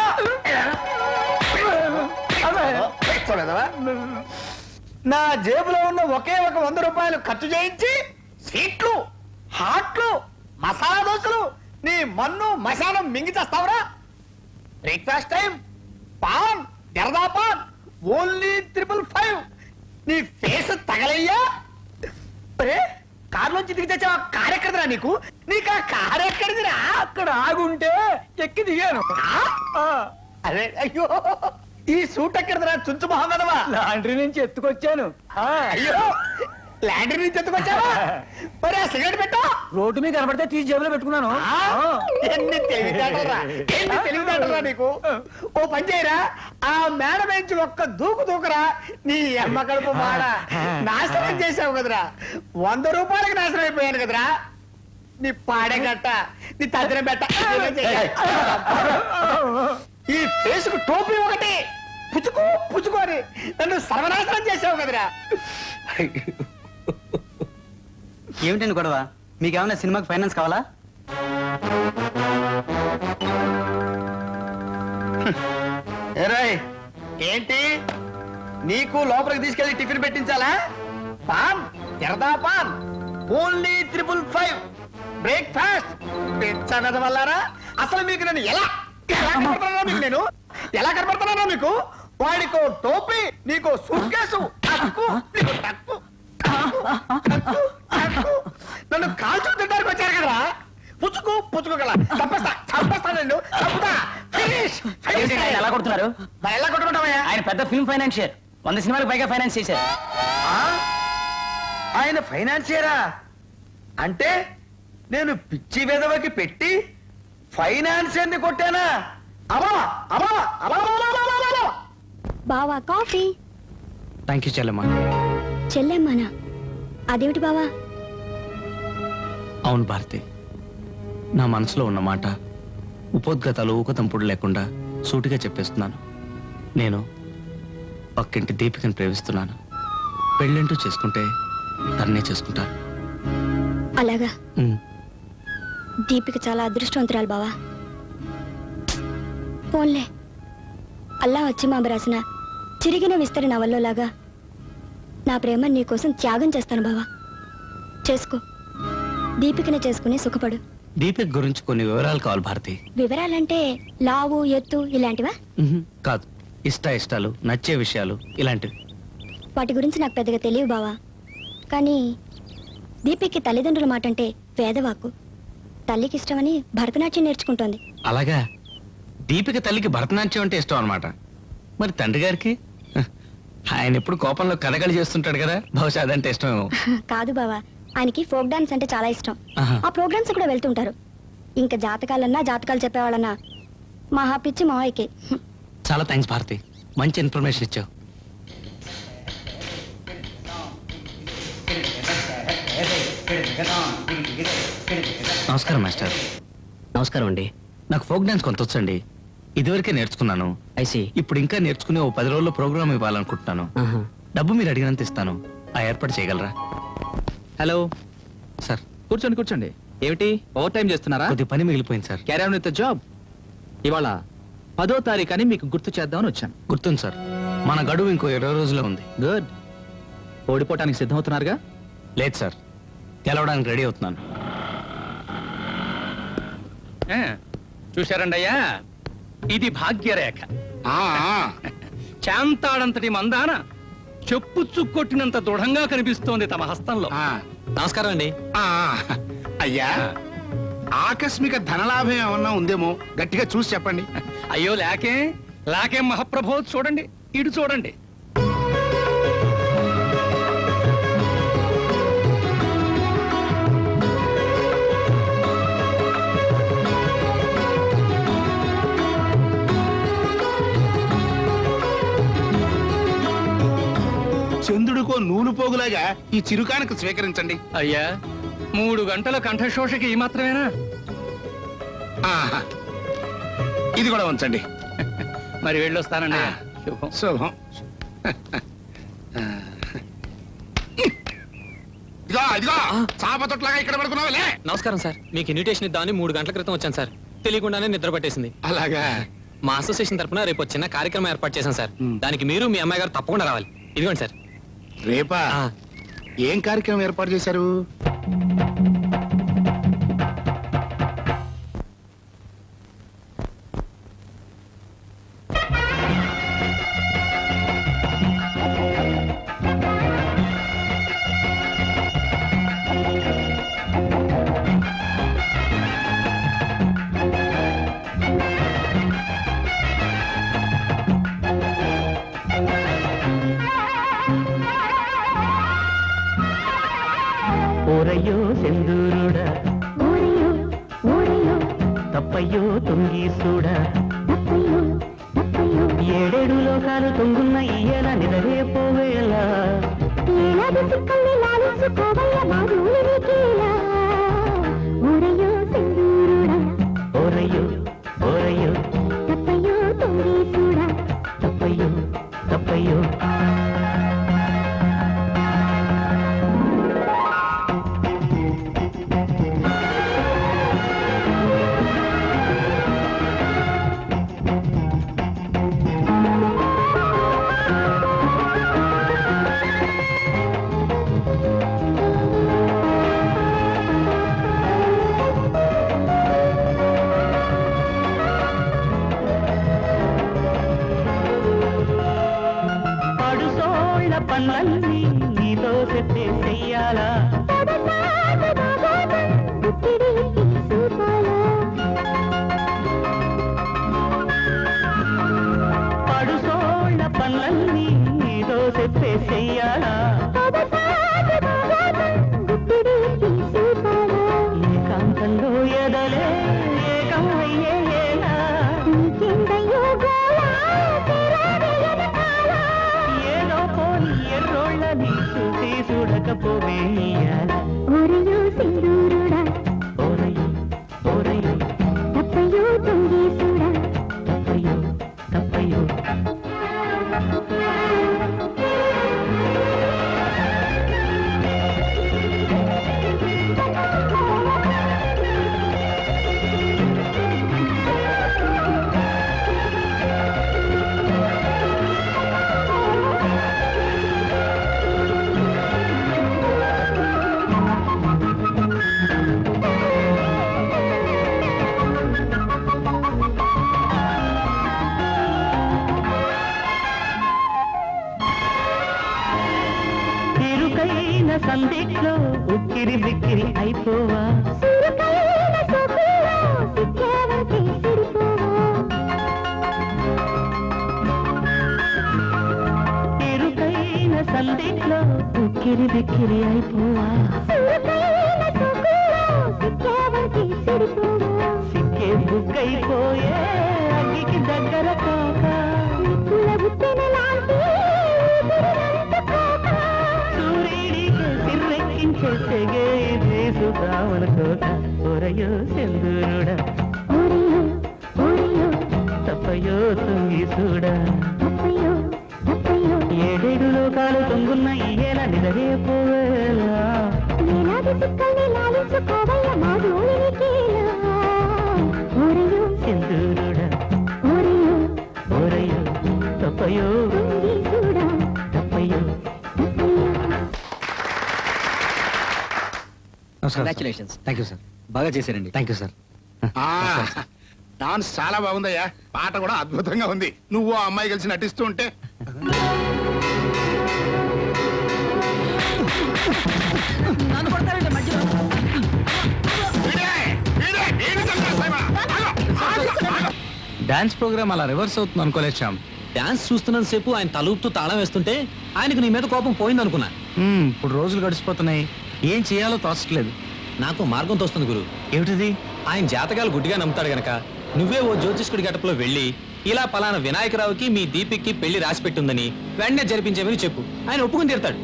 [SPEAKER 19] పిచ్చ వెదవా నా జేబులో ఉన్న ఒకే ఒక వంద రూపాయలు ఖర్చు చేయించి సీట్లు హాట్లు మసాలా దోశలు నీ మన్ను మసాలం మింగి చేస్తావురా బ్రేక్ఫాస్ట్ టైం పాన్ జరదా పాన్ ఓన్లీ త్రిపుల్ ఫైవ్ నీ ఫేస్ తగలయ్యా అరే కారులోంచి దిగి తెచ్చావా కారు ఎక్కడిదిరా నీకు నీకు ఆ కారు ఎక్కడిదిరా అక్కడ ఆగుంటే ఎక్కి దిగాను అరే అయ్యో ఈ సూట్ ఎక్కడిదిరా చుంచు మహమ్మదవా
[SPEAKER 3] లాండ్రీ నుంచి ఎత్తుకొచ్చాను
[SPEAKER 19] అయ్యో ల్యాండర్ నుంచి ఎత్తుకొచ్చావా మరి ఆ సిగరెట్ పెట్టా
[SPEAKER 3] రోడ్డు మీద కనబడితే తీసి జేబులో పెట్టుకున్నాను
[SPEAKER 19] ఎన్ని తెలివితేటలరా ఎన్ని తెలివితేటలరా నీకు ఓ పని చేయరా ఆ మేడ నుంచి ఒక్క దూకు దూకరా నీ అమ్మ కడుపు మాడ నాశనం చేసావు కదరా వంద రూపాయలకి నాశనం అయిపోయాను కదరా నీ పాడే గట్ట నీ తదిన బెట్ట ఈ ఫేసుకు టోపీ ఒకటి పుచ్చుకో పుచ్చుకోని నన్ను సర్వనాశనం చేసావు కదరా
[SPEAKER 20] ఏమిటండి గొడవ మీకేమైనా సినిమాకి ఫైనాన్స్ కావాలా
[SPEAKER 19] ఏరాయ్ ఏంటి నీకు లోపలికి తీసుకెళ్లి టిఫిన్ పెట్టించాలా పాన్ ఎరదా పాన్ ఓన్లీ త్రిపుల్ ఫైవ్ బ్రేక్ఫాస్ట్ పెంచగద వల్లారా అసలు మీకు నేను ఎలా ఎలా కనపడుతున్నానో మీకు నేను ఎలా కనపడుతున్నానో మీకు వాడికో టోపీ నీకో సూట్ కేసు టక్కు నీకు టక్కు టక్కు, టక్కు, టక్కు. నన్ను కాల్చు తింటానికి వచ్చారు కదా పుచ్చుకు పుచ్చుకోగల చంపేస్తా చంపేస్తా నిన్ను చంపుతా ఫినిష్
[SPEAKER 20] ఏమిటి ఆయన ఎలా కొడుతున్నారు
[SPEAKER 19] మరి ఎలా కొట్టుకుంటావయ్యా
[SPEAKER 20] ఆయన పెద్ద ఫిల్మ్ ఫైనాన్షియర్ వంద సినిమాలకు పైగా ఫైనాన్స్ చేశారు
[SPEAKER 19] ఆ? ఆయన ఫైనాన్షియరా అంటే నేను పిచ్చి వెదవకి పెట్టి ఫైనాన్స్ ఎందుకు కొట్టానా అమ్మా అమ్మా అమ్మా
[SPEAKER 14] బావా కాఫీ
[SPEAKER 3] థ్యాంక్ యూ చెల్లెమ్మా
[SPEAKER 14] చెల్లెమ్మనా అదేమిటి బావా
[SPEAKER 3] అవును భారతి నా మనసులో ఉన్న మాట ఉపోద్గతాలు ఊకతంపుడు లేకుండా సూటిగా చెప్పేస్తున్నాను నేను పక్కింటి దీపికను ప్రేమిస్తున్నాను పెళ్ళంటూ చేసుకుంటే తన్నే చేసుకుంటాను
[SPEAKER 14] అలాగా
[SPEAKER 3] ఉమ్.
[SPEAKER 14] దీపిక చాలా అదృష్టవంతురాలు బావా పోన్లే అల్లా వచ్చి మామ రాసిన చిరిగిన విస్తరి నవల్లోలాగా నా ప్రేమ నీకోసం త్యాగం చేస్తాను బావా చేసుకో దీపికని చేసుకుని సుఖపడు
[SPEAKER 3] దీపిక గురించి కొన్ని వివరాలు కావాలి భారతి
[SPEAKER 14] వివరాలంటే లావు ఎత్తు ఇలాంటివా
[SPEAKER 3] ఉహుం, కాదు ఇష్ట ఇష్టాలు నచ్చే విషయాలు ఇలాంటివి
[SPEAKER 14] వాటి గురించి నాకు పెద్దగా తెలియవు బావా కానీ దీపిక్కి తల్లిదండ్రుల మాట అంటే వేదవాక్కు తల్లికి ఇష్టమని భరతనాట్యం నేర్చుకుంటోంది
[SPEAKER 3] అలాగా దీపిక తల్లికి భరతనాట్యం అంటే ఇష్టం అనమాట మరి తండ్రి గారికి హ, ఆయన ఎప్పుడు కోపంలో కథകളి చేస్తుంటాడు కదా బహుశా అదంటే ఇష్టమేమో
[SPEAKER 14] కాదు బావా ఆయనకి ఫోక్ డాన్స్ అంటే చాలా ఇష్టం
[SPEAKER 3] ఆహా.
[SPEAKER 14] ఆ ప్రోగ్రామ్స్ కూడా వెళ్తుంటారు ఇంకా జాతకాలన్నా జాతకాలు చెప్పేవాళ్ళన్నా మహా పిచ్చి మావయ్యకి
[SPEAKER 3] చాలా థ్యాంక్స్ భారతి మంచి ఇన్ఫర్మేషన్ ఇచ్చావు నమస్కారం మాస్టర్
[SPEAKER 20] నమస్కారం అండి
[SPEAKER 3] నాకు ఫోక్ డాన్స్ కొంత వచ్చండి ఇదివరకే నేర్చుకున్నాను
[SPEAKER 20] ఐసి
[SPEAKER 3] ఇప్పుడు ఇంకా నేర్చుకునే ఓ పది రోజుల్లో ప్రోగ్రామ్ ఇవ్వాలనుకుంటున్నాను డబ్బు మీరు అడిగినంత ఇస్తాను ఆ ఏర్పాటు చేయగలరా
[SPEAKER 5] హలో
[SPEAKER 3] సార్
[SPEAKER 5] కూర్చోండి కూర్చోండి ఏమిటి ఓవర్ టైం చేస్తున్నారా
[SPEAKER 3] కొద్ది పని మిగిలిపోయింది sir
[SPEAKER 5] carry on with job ఇవాళ పదో తారీఖు అని మీకు గుర్తు చేద్దామని వచ్చాను
[SPEAKER 3] గుర్తుంది సార్ మన గడువు ఇంకో ఇరవై రోజులే ఉంది
[SPEAKER 5] గుడ్ ఓడిపోవటానికి సిద్ధమవుతున్నారుగా
[SPEAKER 3] లేదు సార్ గెలవడానికి రెడీ అవుతున్నాను
[SPEAKER 21] చూశారండి అయ్యా ఇది భాగ్యరేఖ చాంతాడంతటి మందాన చెప్పు చుక్కొట్టినంత దృఢంగా కనిపిస్తోంది తమ హస్తంలో
[SPEAKER 7] నమస్కారం అండి
[SPEAKER 11] అయ్యా ఆకస్మిక ధనలాభం ఏమన్నా ఉందేమో గట్టిగా చూసి చెప్పండి
[SPEAKER 21] అయ్యో లేకే లేకే మహాప్రభో చూడండి ఇటు చూడండి
[SPEAKER 11] చంద్రుడికో నూలు పోగులాగా ఈ చిరుకానికి స్వీకరించండి
[SPEAKER 21] అయ్యా మూడు గంటల కంఠశోషకి ఈ మాత్రమేనా
[SPEAKER 11] ఆహా. ఇది కూడా ఉంచండి
[SPEAKER 21] మరి వెళ్ళొస్తానండి శుభం
[SPEAKER 11] శుభం ఇదిగో ఇదిగో చాప తొట్లాగా ఇక్కడ పడుకున్నావులే
[SPEAKER 7] నమస్కారం సార్ మీకు ఇన్విటేషన్ ఇద్దామని మూడు గంటల క్రితం వచ్చాను సార్ తెలియకుండానే నిద్ర పట్టేసింది
[SPEAKER 11] అలాగా
[SPEAKER 7] మా అసోసియేషన్ తరపున రేపు ఒక చిన్న కార్యక్రమం ఏర్పాటు చేశాం సార్ దానికి మీరు మీ అమ్మాయి గారు తప్పకుండా రావాలి ఇదిగోండి సార్
[SPEAKER 11] రేపా ఏం కార్యక్రమం ఏర్పాటు చేశారు
[SPEAKER 9] ఊరయ్యో సెందూరుడ తప్పయ్యో తొంగీసుడ ఏడేడు లోకాలు తొంగున్న ఇయ్యల నిదరే పోవేళ ఓరయ్యో ఓరయ్యో తప్పయ్యో తప్పయ్యో పడుసోళ్ళ పనులన్నీ నీతో చెప్పే చెయ్యాలా పడుసోళ్ళ పనులన్నీ నీతో చెప్పే చెయ్యాలా ఏకాంతంలో ఎదలే ఏకం అయ్యేలా ఏదో పోని ఎర్రోళ్ళని చూసి చూడకపోవేయాల ఓరయ్యో ఓరయ్యో తప్పయ్యో తప్పయ్యో ఇరుకైన సందిట్లో ఉక్కిరి బిక్కిరి అయిపోవా ఇరుకైన సందిట్లో ఉక్కిరి బిక్కిరి అయిపోవా సిక్కే బుగ్గైపోయే అగ్గికి దగ్గర కాక సూర్యుడికి సిర్రెక్కించే తెగే తీసుకురావనుకోక ఒరయో సెందూరుడా తప్పయో తొంగి చూడా ఏడేడు లోకాలు తొంగున్న ఇయ్యేలా నిదరే పోవేలా సెందూరుడా తప్పయో తప్పయో
[SPEAKER 4] కంగ్రాచులేషన్స్
[SPEAKER 3] థ్యాంక్ యూ సార్
[SPEAKER 4] బాగా చేశారండి
[SPEAKER 3] థ్యాంక్ యూ సార్
[SPEAKER 11] డాన్స్ చాలా బాగుందయ్యా పాట కూడా అద్భుతంగా ఉంది నువ్వు ఆ అమ్మాయి కలిసి నటిస్తూ ఉంటే
[SPEAKER 13] నన్ను కొడతారండి మధ్యలో
[SPEAKER 3] డాన్స్ ప్రోగ్రామ్ అలా రివర్స్ అవుతుంది అనుకోలేదు శ్యామ్
[SPEAKER 7] డాన్స్ చూస్తున్నంత సేపు ఆయన తలూపుతూ తాళం వేస్తుంటే ఆయనకు నీ మీద కోపం పోయింది అనుకున్నా
[SPEAKER 3] మ్మ్, ఇప్పుడు రోజులు గడిచిపోతున్నాయి ఏం చేయాలో తోచట్లేదు
[SPEAKER 7] నాకు మార్గం తోస్తుంది గురు
[SPEAKER 3] ఏమిటిది
[SPEAKER 7] ఆయన జాతకాలు గుడ్డిగా నమ్ముతాడు గనక నువ్వే ఓ జ్యోతిష్కుడి గటపలో వెళ్ళి ఇలా పలానా వినాయకరావుకి మీ దీపిక్కి పెళ్లి రాసి పెట్టుందని వెంటనే జరిపించేమని చెప్పు ఆయన ఒప్పుకుని తీరుతాడు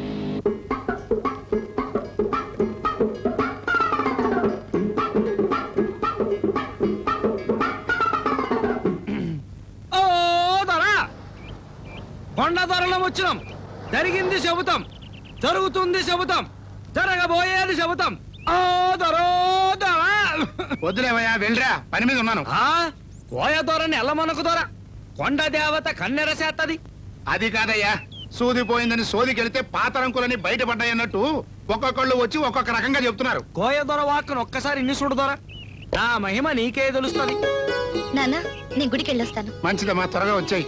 [SPEAKER 3] ఓ దొర కొండ దొరలం వచ్చినాం జరిగింది చెబుతాం జరుగుతుంది చెబుతాం జరగబోయేది చెబుతాం ఓ దొరో దొర
[SPEAKER 11] వద్దులేవయ్యా వెళ్ళరా పని మీద ఉన్నాను
[SPEAKER 3] కోయ దొరని ఎల్లమనకు దొర కొండ దేవత కన్నెర చేత్తది
[SPEAKER 11] అది కాదయ్యా సూది పోయిందని సోదికెళ్తే పాతరంకులని బయటపడ్డాయన్నట్టు ఒక్కొక్కళ్ళు వచ్చి ఒక్కొక్క రకంగా చెప్తున్నారు
[SPEAKER 3] కోయ దొర వాక్కును ఒక్కసారి ఇన్ని చూడు దొర నా మహిమ నీకే తెలుస్తుంది
[SPEAKER 8] నాన్న నేను గుడికి వెళ్ళొస్తాను
[SPEAKER 11] మంచిదమ్మా త్వరగా వచ్చాయి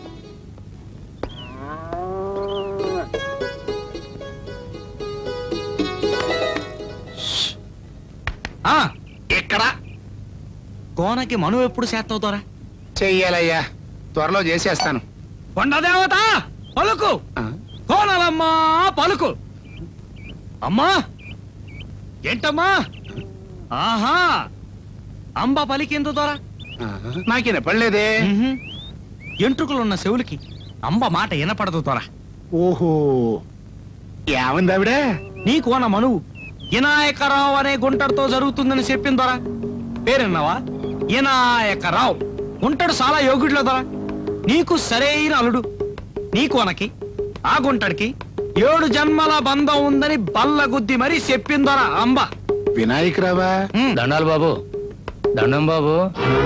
[SPEAKER 3] ఆ
[SPEAKER 11] ఎక్కడ
[SPEAKER 3] కోనకి మను ఎప్పుడు చేత్తవుతారా
[SPEAKER 11] చెయ్యాలయ్యా త్వరలో చేసేస్తాను
[SPEAKER 3] కొండ దేవత పలుకు కోనలమ్మా పలుకు అమ్మా ఏంటమ్మా ఆహా అంబ పలికిందు దొరా
[SPEAKER 11] నాకు వినపడలేదే
[SPEAKER 3] ఎంట్రుకలున్న చెవులకి అంబ మాట వినపడదు దొరా
[SPEAKER 11] ఓహో ఏమంది ఆవిడ
[SPEAKER 3] నీ కోన మనువు వినాయకరావు అనే గుంటడితో జరుగుతుందని చెప్పింది దొరా పేరున్నావా వినాయకరావు గుంటడు చాలా యోగుడిలో దొరా నీకు సరైన అల్లుడు నీ కోనకి ఆ గుంటడికి ఏడు జన్మల బంధం ఉందని బల్ల గుద్ది మరీ చెప్పిందరా అంబ
[SPEAKER 11] వినాయకరావా
[SPEAKER 3] దండాలు బాబు దండం బాబు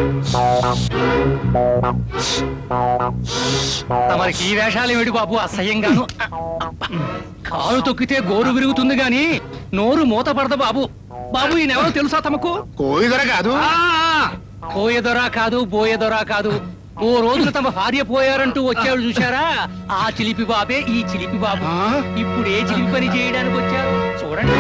[SPEAKER 21] తమరికి ఈ వేషాలు ఏమిటి బాబు అసహ్యంగాను కాలు తొక్కితే గోరు విరుగుతుంది గాని నోరు మూత పడదు బాబు బాబు ఈయనెవరో తెలుసా తమకు
[SPEAKER 11] కోయిదర కాదు
[SPEAKER 21] పోయేదొరా కాదు పోయేదొరా కాదు ఓ రోజున తమ భార్య పోయారంటూ వచ్చాడు చూశారా ఆ చిలిపి బాబే ఈ చిలిపి బాబు ఇప్పుడు ఏ చిలిపి పని చేయడానికి వచ్చారు చూడండి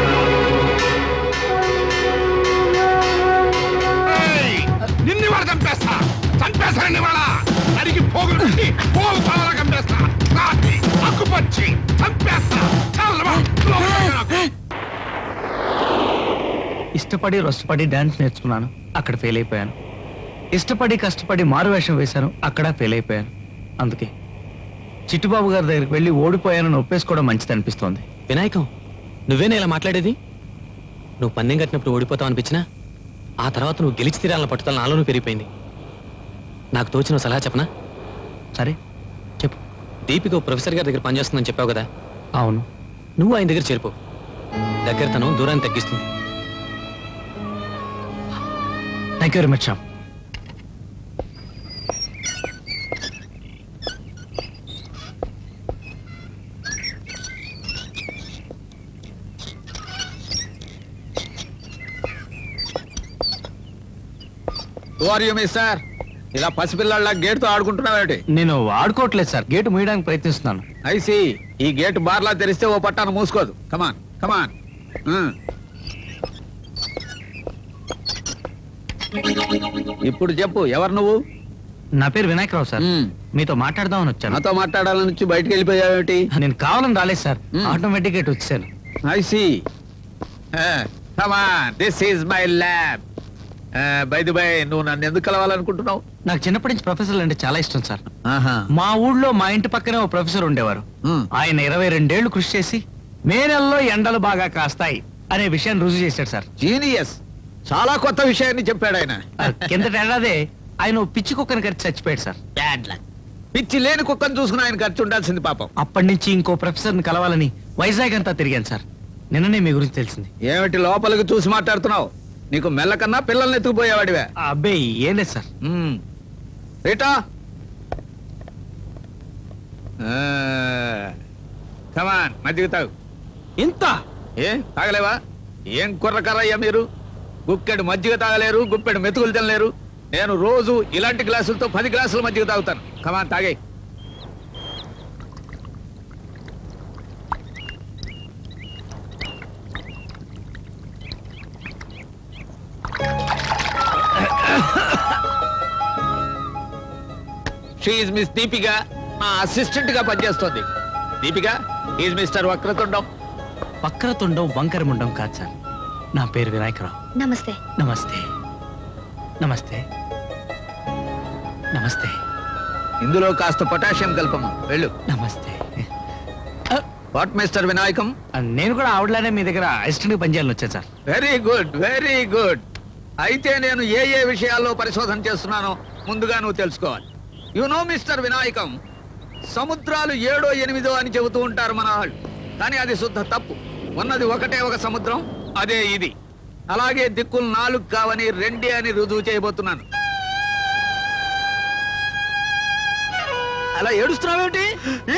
[SPEAKER 11] నిన్ను వాడు చంపేస్తా చంపేస్తానండి వాళ్ళ అడిగి పోగులు పెట్టి పోగు పాల చంపేస్తా రాత్రి అక్కుపచ్చి చంపేస్తా చల్లవా
[SPEAKER 3] ఇష్టపడి రొష్టపడి డాన్స్ నేర్చుకున్నాను అక్కడ ఫెయిల్ అయిపోయాను ఇష్టపడి కష్టపడి మారు వేషం వేశాను అక్కడ ఫెయిల్ అయిపోయాను అందుకే చిట్టుబాబు గారి దగ్గరికి వెళ్ళి ఓడిపోయానని ఒప్పేసుకోవడం మంచిది అనిపిస్తోంది
[SPEAKER 7] వినాయకం నువ్వేనా ఇలా మాట్లాడేది నువ్వు పందెం కట్టినప్పుడు ఓడిపోతావు అనిపించినా ఆ తర్వాత నువ్వు గెలిచి తీరాలన్న పట్టుదల నాలోనూ పెరిగిపోయింది నాకు తోచిన ఓ సలహా చెప్పనా
[SPEAKER 3] సరే
[SPEAKER 7] చెప్పు దీపిక ఓ ప్రొఫెసర్ గారి దగ్గర పనిచేస్తుందని చెప్పావు కదా
[SPEAKER 3] అవును
[SPEAKER 7] నువ్వు ఆయన దగ్గర చేరిపో దగ్గరతనం దూరాన్ని తగ్గిస్తుంది
[SPEAKER 3] thank you very much Shyam
[SPEAKER 17] sir ఇలా పసిపిల్లల గేటుతో ఆడుకుంటున్నావేటి
[SPEAKER 3] నేను ఆడుకోవట్లేదు సార్ గేటు మూయడానికి ప్రయత్నిస్తున్నాను
[SPEAKER 17] ఐసి ఈ గేట్ బార్లా తెరిస్తే ఓ పట్టాను మూసుకోదు కమాన్ కమాన్ ఇప్పుడు చెప్పు ఎవరు నువ్వు
[SPEAKER 3] నా పేరు వినాయకరావు సార్ మీతో మాట్లాడదామని వచ్చాను
[SPEAKER 17] నాతో మాట్లాడాలని వచ్చి బయటికి వెళ్ళిపోయావేటి
[SPEAKER 3] నేను కావాలని రాలేదు సార్ ఆటోమేటిక్ గేట్ వచ్చాను
[SPEAKER 17] I see come on this is my lab bye bye నువ్వు నన్ను ఎందుకు కలవాలనుకుంటున్నావు
[SPEAKER 3] నాకు చిన్నప్పటి నుంచి ప్రొఫెసర్లు అంటే చాలా ఇష్టం సార్
[SPEAKER 17] ఆహా
[SPEAKER 3] మా ఊళ్ళో మా ఇంటి పక్కనే ఓ ప్రొఫెసర్ ఉండేవారు ఆయన ఇరవై రెండేళ్లు కృషి చేసి మే నెలలో ఎండలు బాగా కాస్తాయి అనే విషయాన్ని రుజువు చేశాడు సార్
[SPEAKER 17] జీనియస్ చాలా కొత్త విషయాన్ని చెప్పాడు ఆయన
[SPEAKER 3] కిందటి ఏడాదే ఆయన ఓ పిచ్చి కుక్కని కరిచి చచ్చిపోయాడు సార్
[SPEAKER 17] బ్యాడ్ లక్ పిచ్చి లేని కుక్కను చూసుకుని ఆయన ఖర్చు ఉండాల్సింది పాపం
[SPEAKER 3] అప్పటి నుంచి ఇంకో ప్రొఫెసర్ ని కలవాలని వైజాగ్ అంతా తిరిగాను సార్ నిన్ననే మీ గురించి తెలిసింది
[SPEAKER 17] ఏమిటి లోపలికి చూసి మాట్లాడుతున్నావు నీకు మెల్లకన్నా పిల్లల్ని ఎత్తుకుపోయేవాడివే
[SPEAKER 3] అబ్బాయి ఏం లేదు సార్
[SPEAKER 17] రీటా కమాన్ మజ్జిగ తాగు
[SPEAKER 3] ఇంత
[SPEAKER 17] ఏ తాగలేవా ఏం కుర్రకర్రయ్యా మీరు గుక్కెడు మజ్జిగ తాగలేరు గుప్పెడు మెతుకులు తినలేరు నేను రోజు ఇలాంటి గ్లాసులతో పది గ్లాసుల మజ్జిగ తాగుతాను కమాన్ తాగే షీఈ్ మిస్ దీపిక మా అసిస్టెంట్ గా పనిచేస్తోంది దీపిక ఈజ్ మిస్టర్ వక్రతుండం
[SPEAKER 3] వక్రతుండం వంకరముండం కాదు సార్ నా పేరు వినాయకరావు
[SPEAKER 14] నమస్తే
[SPEAKER 3] నమస్తే నమస్తే నమస్తే
[SPEAKER 17] ఇందులో కాస్త పొటాషియం కల్పము వెళ్ళు
[SPEAKER 3] నమస్తే
[SPEAKER 17] వాట్ మిస్టర్ వినాయకం
[SPEAKER 3] నేను కూడా ఆవిడలానే మీ దగ్గర అసిస్టెంట్ పనిచేయాలని వచ్చాను sir
[SPEAKER 17] very good very good అయితే నేను ఏ ఏ విషయాల్లో పరిశోధన చేస్తున్నానో ముందుగా నువ్వు తెలుసుకోవాలి యు నో మిస్టర్ వినాయకం సముద్రాలు ఏడో ఎనిమిదో అని చెబుతూ ఉంటారు మన వాళ్ళు కానీ అది శుద్ధ తప్పు ఉన్నది ఒకటే ఒక సముద్రం అదే ఇది అలాగే దిక్కులు నాలుగు కావని రెండే అని రుజువు చేయబోతున్నాను అలా ఏడుస్తున్నావేమిటి ఏ?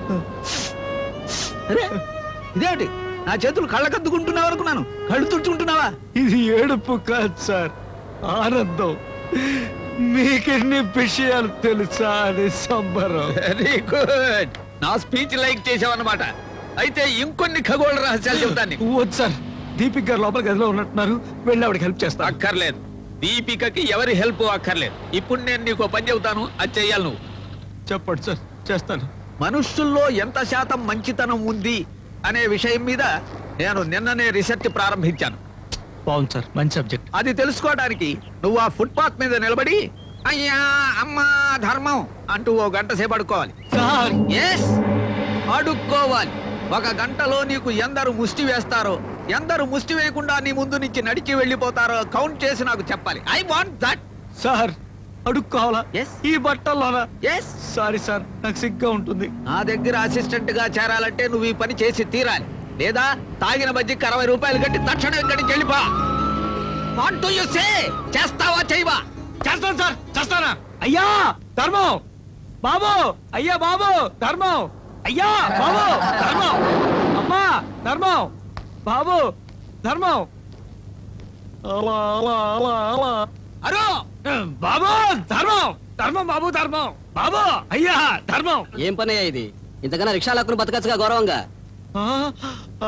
[SPEAKER 17] అరే ఇదేమిటి నా చేతులు కళ్ళకద్దుకుంటున్నావు అనుకున్నాను కళ్ళు తుడుచుకుంటున్నావా
[SPEAKER 3] ఇది ఏడుపు కాదు సార్ ఆనందం మీకెన్ని విషయాలు తెలుసా అని సంబరం
[SPEAKER 17] వెరీ గుడ్ నా స్పీచ్ లైక్ చేసావన్నమాట అయితే ఇంకొన్ని ఖగోళ రహస్యాలు చెబుతాను నీకు.
[SPEAKER 3] వద్దు సార్ దీపిక్ గారు లోపల గదిలో ఉన్నట్టున్నారు వెళ్ళి ఆవిడకి హెల్ప్ చేస్తా
[SPEAKER 17] అక్కర్లేదు దీపికకి ఎవరి హెల్ప్ అక్కర్లేదు ఇప్పుడు నేను నీకు ఓ పని చెబుతాను అది చెయ్యాలి నువ్వు
[SPEAKER 3] చెప్పండి సార్ చేస్తాను
[SPEAKER 17] మనుషుల్లో ఎంత శాతం మంచితనం ఉంది అనే విషయం మీద నేను నిన్ననే రీసెర్చ్ ప్రారంభించాను
[SPEAKER 3] బాగుంది సార్ మంచి సబ్జెక్ట్
[SPEAKER 17] అది తెలుసుకోవడానికి నువ్వు ఆ ఫుట్పాత్ మీద నిలబడి అయ్యా అమ్మా ధర్మం అంటూ ఓ గంట సేపు అడుక్కోవాలి
[SPEAKER 3] సార్
[SPEAKER 17] ఎస్ అడుక్కోవాలి ఒక గంటలో నీకు ఎందరు ముష్టి వేస్తారో ఎందరు ముష్టి వేయకుండా నీ ముందు నుంచి నడిచి వెళ్ళిపోతారో కౌంట్ చేసి నాకు చెప్పాలి ఐ వాంట్ దట్
[SPEAKER 3] సార్ అడుక్కోవాలా ఈ బట్టల్లోనా
[SPEAKER 17] ఎస్
[SPEAKER 3] సారీ సార్ నాకు సిగ్గా ఉంటుంది
[SPEAKER 17] నా దగ్గర అసిస్టెంట్ గా చేరాలంటే నువ్వు ఈ పని చేసి తీరాలి లేదా తాగిన బజ్జికి అరవై రూపాయలు కట్టి తక్షణం ఇక్కడి నుంచి వెళ్ళిపో వాట్ డు యు సే చేస్తావా చేయవా
[SPEAKER 3] చేస్తాను సార్ చేస్తానా అయ్యా ధర్మం బాబు అయ్యా బాబు ధర్మం అయ్యా బాబు ధర్మం అమ్మా ధర్మం బాబు ధర్మం అలా అలా అలా అలా
[SPEAKER 17] అరో
[SPEAKER 3] బాబు ధర్మం ధర్మం బాబు ధర్మం బాబు అయ్యా ధర్మం
[SPEAKER 4] ఏం పని ఇది ఇంతకన్నా రిక్షా లాక్కుని బతకచ్చుగా గౌరవంగా
[SPEAKER 3] ఆ, ఆ,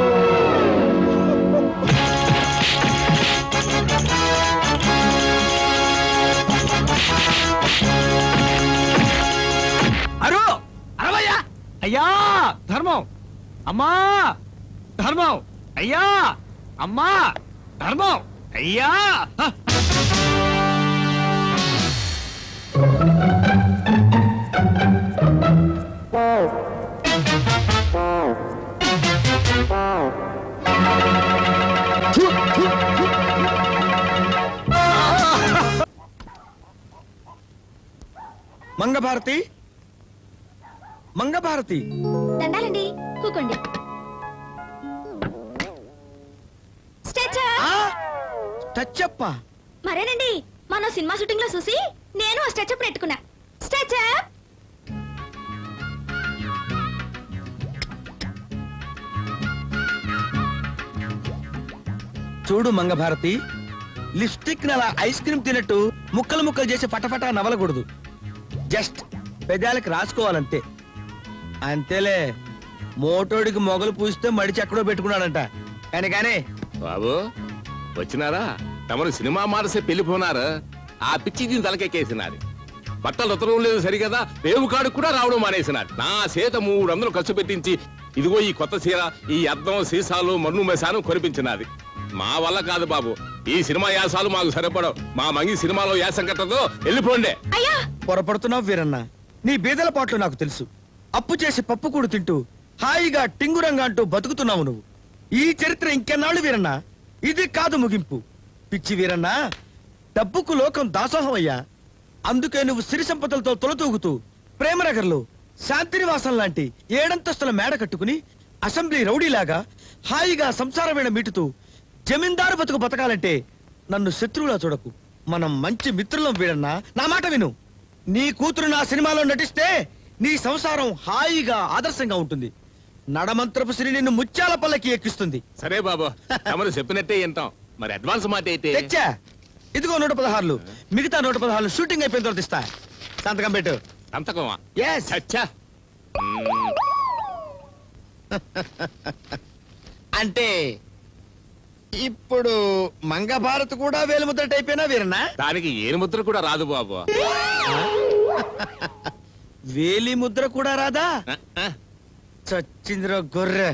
[SPEAKER 17] అరు అరవయ్యా
[SPEAKER 3] అయ్యా ధర్మం అమ్మా ధర్మం అయ్యా అమ్మా ధర్మం అయ్యా హ!
[SPEAKER 15] మంగభారతి మంగభారతి
[SPEAKER 14] దండాలండి కూకోండి స్ట్రెచర్
[SPEAKER 15] టచ్చప్ప
[SPEAKER 14] మరేనండి మన సినిమా షూటింగ్ లో చూసి నేను ఆ స్ట్రెచప్ నెట్టుకున్నా స్ట్రెచప్
[SPEAKER 15] చూడు మంగభారతి లిప్స్టిక్ అలా ఐస్ క్రీమ్ తిన్నట్టు ముక్కలు ముక్కలు చేసి ఫటఫటా నవలకూడదు జస్ట్ పెదాలకి రాసుకోవాలంతే అంతేలే మోటోడికి మొగలు పూస్తే మడిచి ఎక్కడో పెట్టుకున్నాడంట కానీ కానీ
[SPEAKER 11] బాబు వచ్చినారా తమరు సినిమా మారసే పెళ్లిపోనారు ఆ పిచ్చి దీని తలకెక్కేసినారు బట్టలు ఉత్తరం లేదు సరిగదా రేవు కాడు కూడా రావడం మానేసినారు నా చేత మూడు వందలు ఖర్చు పెట్టించి ఇదిగో ఈ కొత్త చీర ఈ అద్దం సీసాలు మన్ను మెసాను కొనిపించినది మా వల్ల కాదు బాబు ఈ సినిమా యాసాలు మాకు సరిపడవు మా మంగి సినిమాలో యాసం కట్టదో వెళ్ళిపోండి
[SPEAKER 15] పొరపడుతున్నావు వీరన్న నీ బీదల పాటలు నాకు తెలుసు అప్పు చేసి పప్పు కూడు తింటూ హాయిగా టింగురంగా అంటూ బతుకుతున్నావు నువ్వు ఈ చరిత్ర ఇంకెన్నాళ్ళు వీరన్న ఇది కాదు ముగింపు పిచ్చి వీరన్న డబ్బుకు లోకం దాసోహం అయ్యా అందుకే నువ్వు సిరి సంపదలతో తొలతూగుతూ ప్రేమనగర్లో శాంతినివాసం లాంటి ఏడంతస్తుల మేడ కట్టుకుని అసెంబ్లీ రౌడీలాగా హాయిగా సంసార వేళ మీటుతూ జమీందారు బతుకు బతకాలంటే నన్ను శత్రువులా చూడకు మనం మంచి మిత్రులం వీడన్నా నా మాట విను నీ కూతురు నా సినిమాలో నటిస్తే నీ సంసారం హాయిగా ఆదర్శంగా ఉంటుంది నడమంత్రపు శ్రీ నిన్ను ముత్యాల పల్లకి ఎక్కిస్తుంది
[SPEAKER 11] సరే బాబు తమరు చెప్పినట్టే వింటాం మరి అడ్వాన్స్ మాట అయితే
[SPEAKER 15] తెచ్చా ఇదిగో నూట పదహారులు మిగతా నూట పదహారులు షూటింగ్ అయిపోయిన తర్వాత ఇస్తా సంతకం పెట్టు
[SPEAKER 11] సంతకమా
[SPEAKER 15] ఎస్
[SPEAKER 11] అచ్చా
[SPEAKER 15] అంటే ఇప్పుడు మంగ భారత్ కూడా వేలుముద్ర అయిపోయినా వీరనా
[SPEAKER 11] దానికి ఏను ముద్ర కూడా రాదు బాబు
[SPEAKER 15] వేలి ముద్ర కూడా రాదా చచ్చింద్ర గొర్రె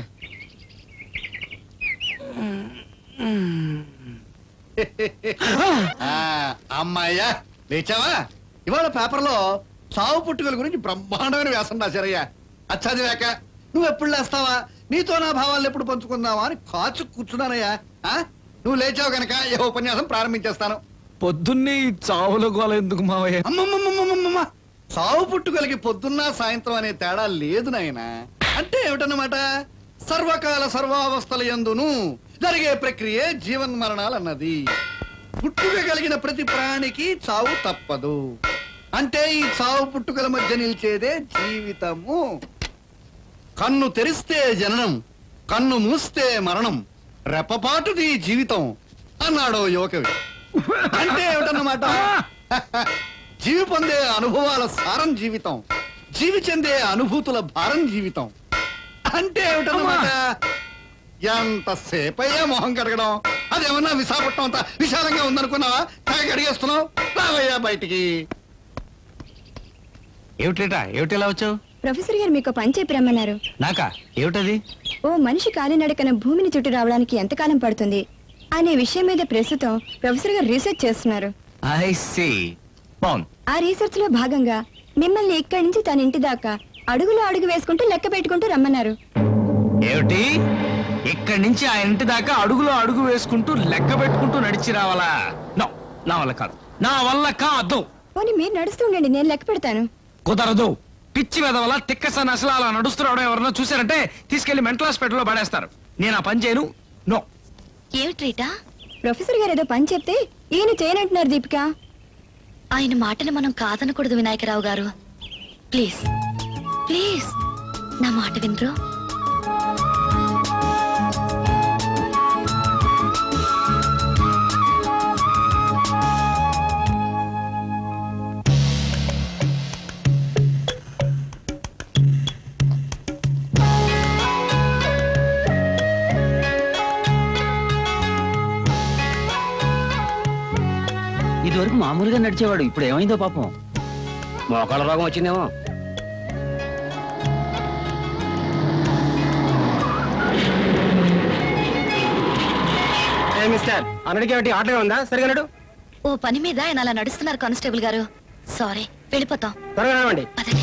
[SPEAKER 12] ఆ, అమ్మాయ్యా లేచావా ఇవాళ పేపర్లో చావు పుట్టుకల గురించి బ్రహ్మాండమైన వ్యాసం రాశారయ్యా అచ్చాదివాక నువ్వు ఎప్పుడు లేస్తావా నీతో నా భావాలను ఎప్పుడు పంచుకుందావా అని కాచు కూర్చున్నానయ్యా ఆ? నువ్వు లేచావు గనక ఏ ఉపన్యాసం ప్రారంభించేస్తాను
[SPEAKER 3] పొద్దున్నే ఈ చావుల గోల ఎందుకు మావయ్య
[SPEAKER 12] అమ్మమ్మమ్మమ్మమ్మమ్మ చావు పుట్టుకలకి పొద్దున్న సాయంత్రం అనే తేడా లేదు నాయన అంటే ఏమిటన్నమాట సర్వకాల సర్వావస్థల యందును జరిగే ప్రక్రియ జీవన్మరణాలు అన్నది పుట్టుక కలిగిన ప్రతి ప్రాణికి చావు తప్పదు అంటే ఈ చావు పుట్టుకల మధ్య నిలిచేదే జీవితము కన్ను తెరిస్తే జననం కన్ను మూస్తే మరణం రెప్పపాటుది జీవితం అన్నాడు యువకవి అంటే ఏమిటన్నమాట జీవి పొందే అనుభవాల సారం జీవితం జీవి చెందే అనుభూతుల భారం జీవితం అంటే ఏమిటన్నమాట ఎంతసేపయ్యా మొహం కడగడం అదేమన్నా విశాఖపట్నం అంతా విశాలంగా ఉందనుకున్నావా తెగ కడిగేస్తున్నావు రావయ్యా బయటికి
[SPEAKER 3] ఏమిటేటా ఏమిటి ఇలా వచ్చావు
[SPEAKER 14] ప్రొఫెసర్ గారు మీకు పని చెప్పి రమ్మన్నారు
[SPEAKER 3] నాకా ఏమిటది
[SPEAKER 14] ఓ మనిషి కాలినడకన భూమిని చుట్టూ రావడానికి ఎంతకాలం పడుతుంది అనే విషయం మీద ప్రస్తుతం ప్రొఫెసర్ గారు రీసెర్చ్ చేస్తున్నారు
[SPEAKER 3] ఐ సీ బాగుంది
[SPEAKER 14] ఆ రీసెర్చ్ లో భాగంగా మిమ్మల్ని ఇక్కడి నుంచి తన ఇంటి దాకా అడుగులో అడుగు వేసుకుంటూ లెక్క పెట్టుకుంటూ రమ్మన్నారు
[SPEAKER 3] ఏమిటి ఇక్కడి నుంచి ఆ ఇంటి దాకా అడుగులో అడుగు వేసుకుంటూ లెక్క పెట్టుకుంటూ నడిచి రావాలా నో నా వల్ల కాదు నా వల్ల కాదు
[SPEAKER 14] పోనీ మీరు నడుస్తూ ఉండండి నేను లెక్క పెడతాను
[SPEAKER 3] కుదరదు పిచ్చి వెదవల తిక్కసన అసలు అలా నడుస్తున్నాడు ఎవరన్నా చూసారంటే తీసుకెళ్లి మెంటల్ హాస్పిటల్లో పడేస్తారు నేను ఆ పని చేయను నో
[SPEAKER 8] ఏమిట్రీటా
[SPEAKER 14] ప్రొఫెసర్ గారు ఏదో పని చెప్తే ఈయన చేయనంటున్నారు దీపిక
[SPEAKER 8] ఆయన మాటను మనం కాదనకూడదు వినాయకరావు గారు ప్లీజ్ ప్లీజ్ నా మాట వినరు
[SPEAKER 20] ఇదివరకు మామూలుగా నడిచేవాడు ఇప్పుడు ఏమైందో పాపం
[SPEAKER 18] మోకాళ్ళ రోగం వచ్చిందేమో
[SPEAKER 16] మిస్టర్ అన్నడికి ఏమిటి ఆటో ఉందా సరిగా నడు
[SPEAKER 8] ఓ పని మీద ఆయన అలా నడుస్తున్నారు కానిస్టేబుల్ గారు సారీ వెళ్ళిపోతాం
[SPEAKER 16] త్వరగా రావండి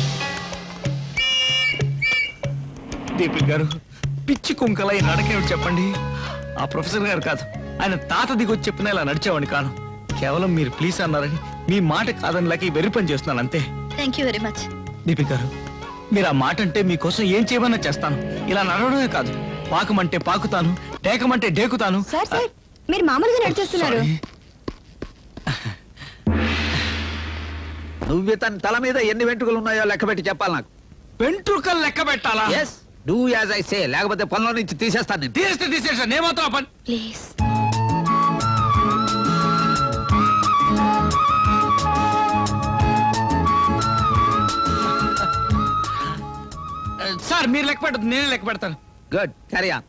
[SPEAKER 3] దీపిక్ గారు పిచ్చి కుంకల ఈ నడకేమిటి చెప్పండి ఆ ప్రొఫెసర్ గారు కాదు ఆయన తాత దిగొచ్చి చెప్పిన ఇలా నడిచేవాడిని కాను కేవలం మీరు ప్లీజ్ అన్నారని మీ మాట కాదని లేక ఈ వెర్రి పని చేస్తున్నాను అంతే
[SPEAKER 8] thank you very much
[SPEAKER 3] Deepika గారు మీరు ఆ మాట అంటే మీకోసం ఏం చేయమన్నా చేస్తాను ఇలా నడవడమే కాదు పాకమంటే పాకుతాను డేకమంటే డేకుతాను
[SPEAKER 14] సార్ సార్ మీరు మామూలుగా నడిచేస్తున్నారు
[SPEAKER 17] నువ్వు తన తల మీద ఎన్ని వెంట్రుకలు ఉన్నాయో లెక్క పెట్టి చెప్పాలి నాకు
[SPEAKER 3] వెంట్రుకలు లెక్క పెట్టాలా
[SPEAKER 17] yes do as I say లేకపోతే పనిలో నుంచి తీసేస్తాను నేను.
[SPEAKER 3] తీస్తే తీసేస్తా నేను మాత్రం ఆ పని
[SPEAKER 8] ప్లీజ్
[SPEAKER 3] సార్ మీరు లెక్క పెట్టదు నేనే లెక్క పెడతాను
[SPEAKER 17] good carry on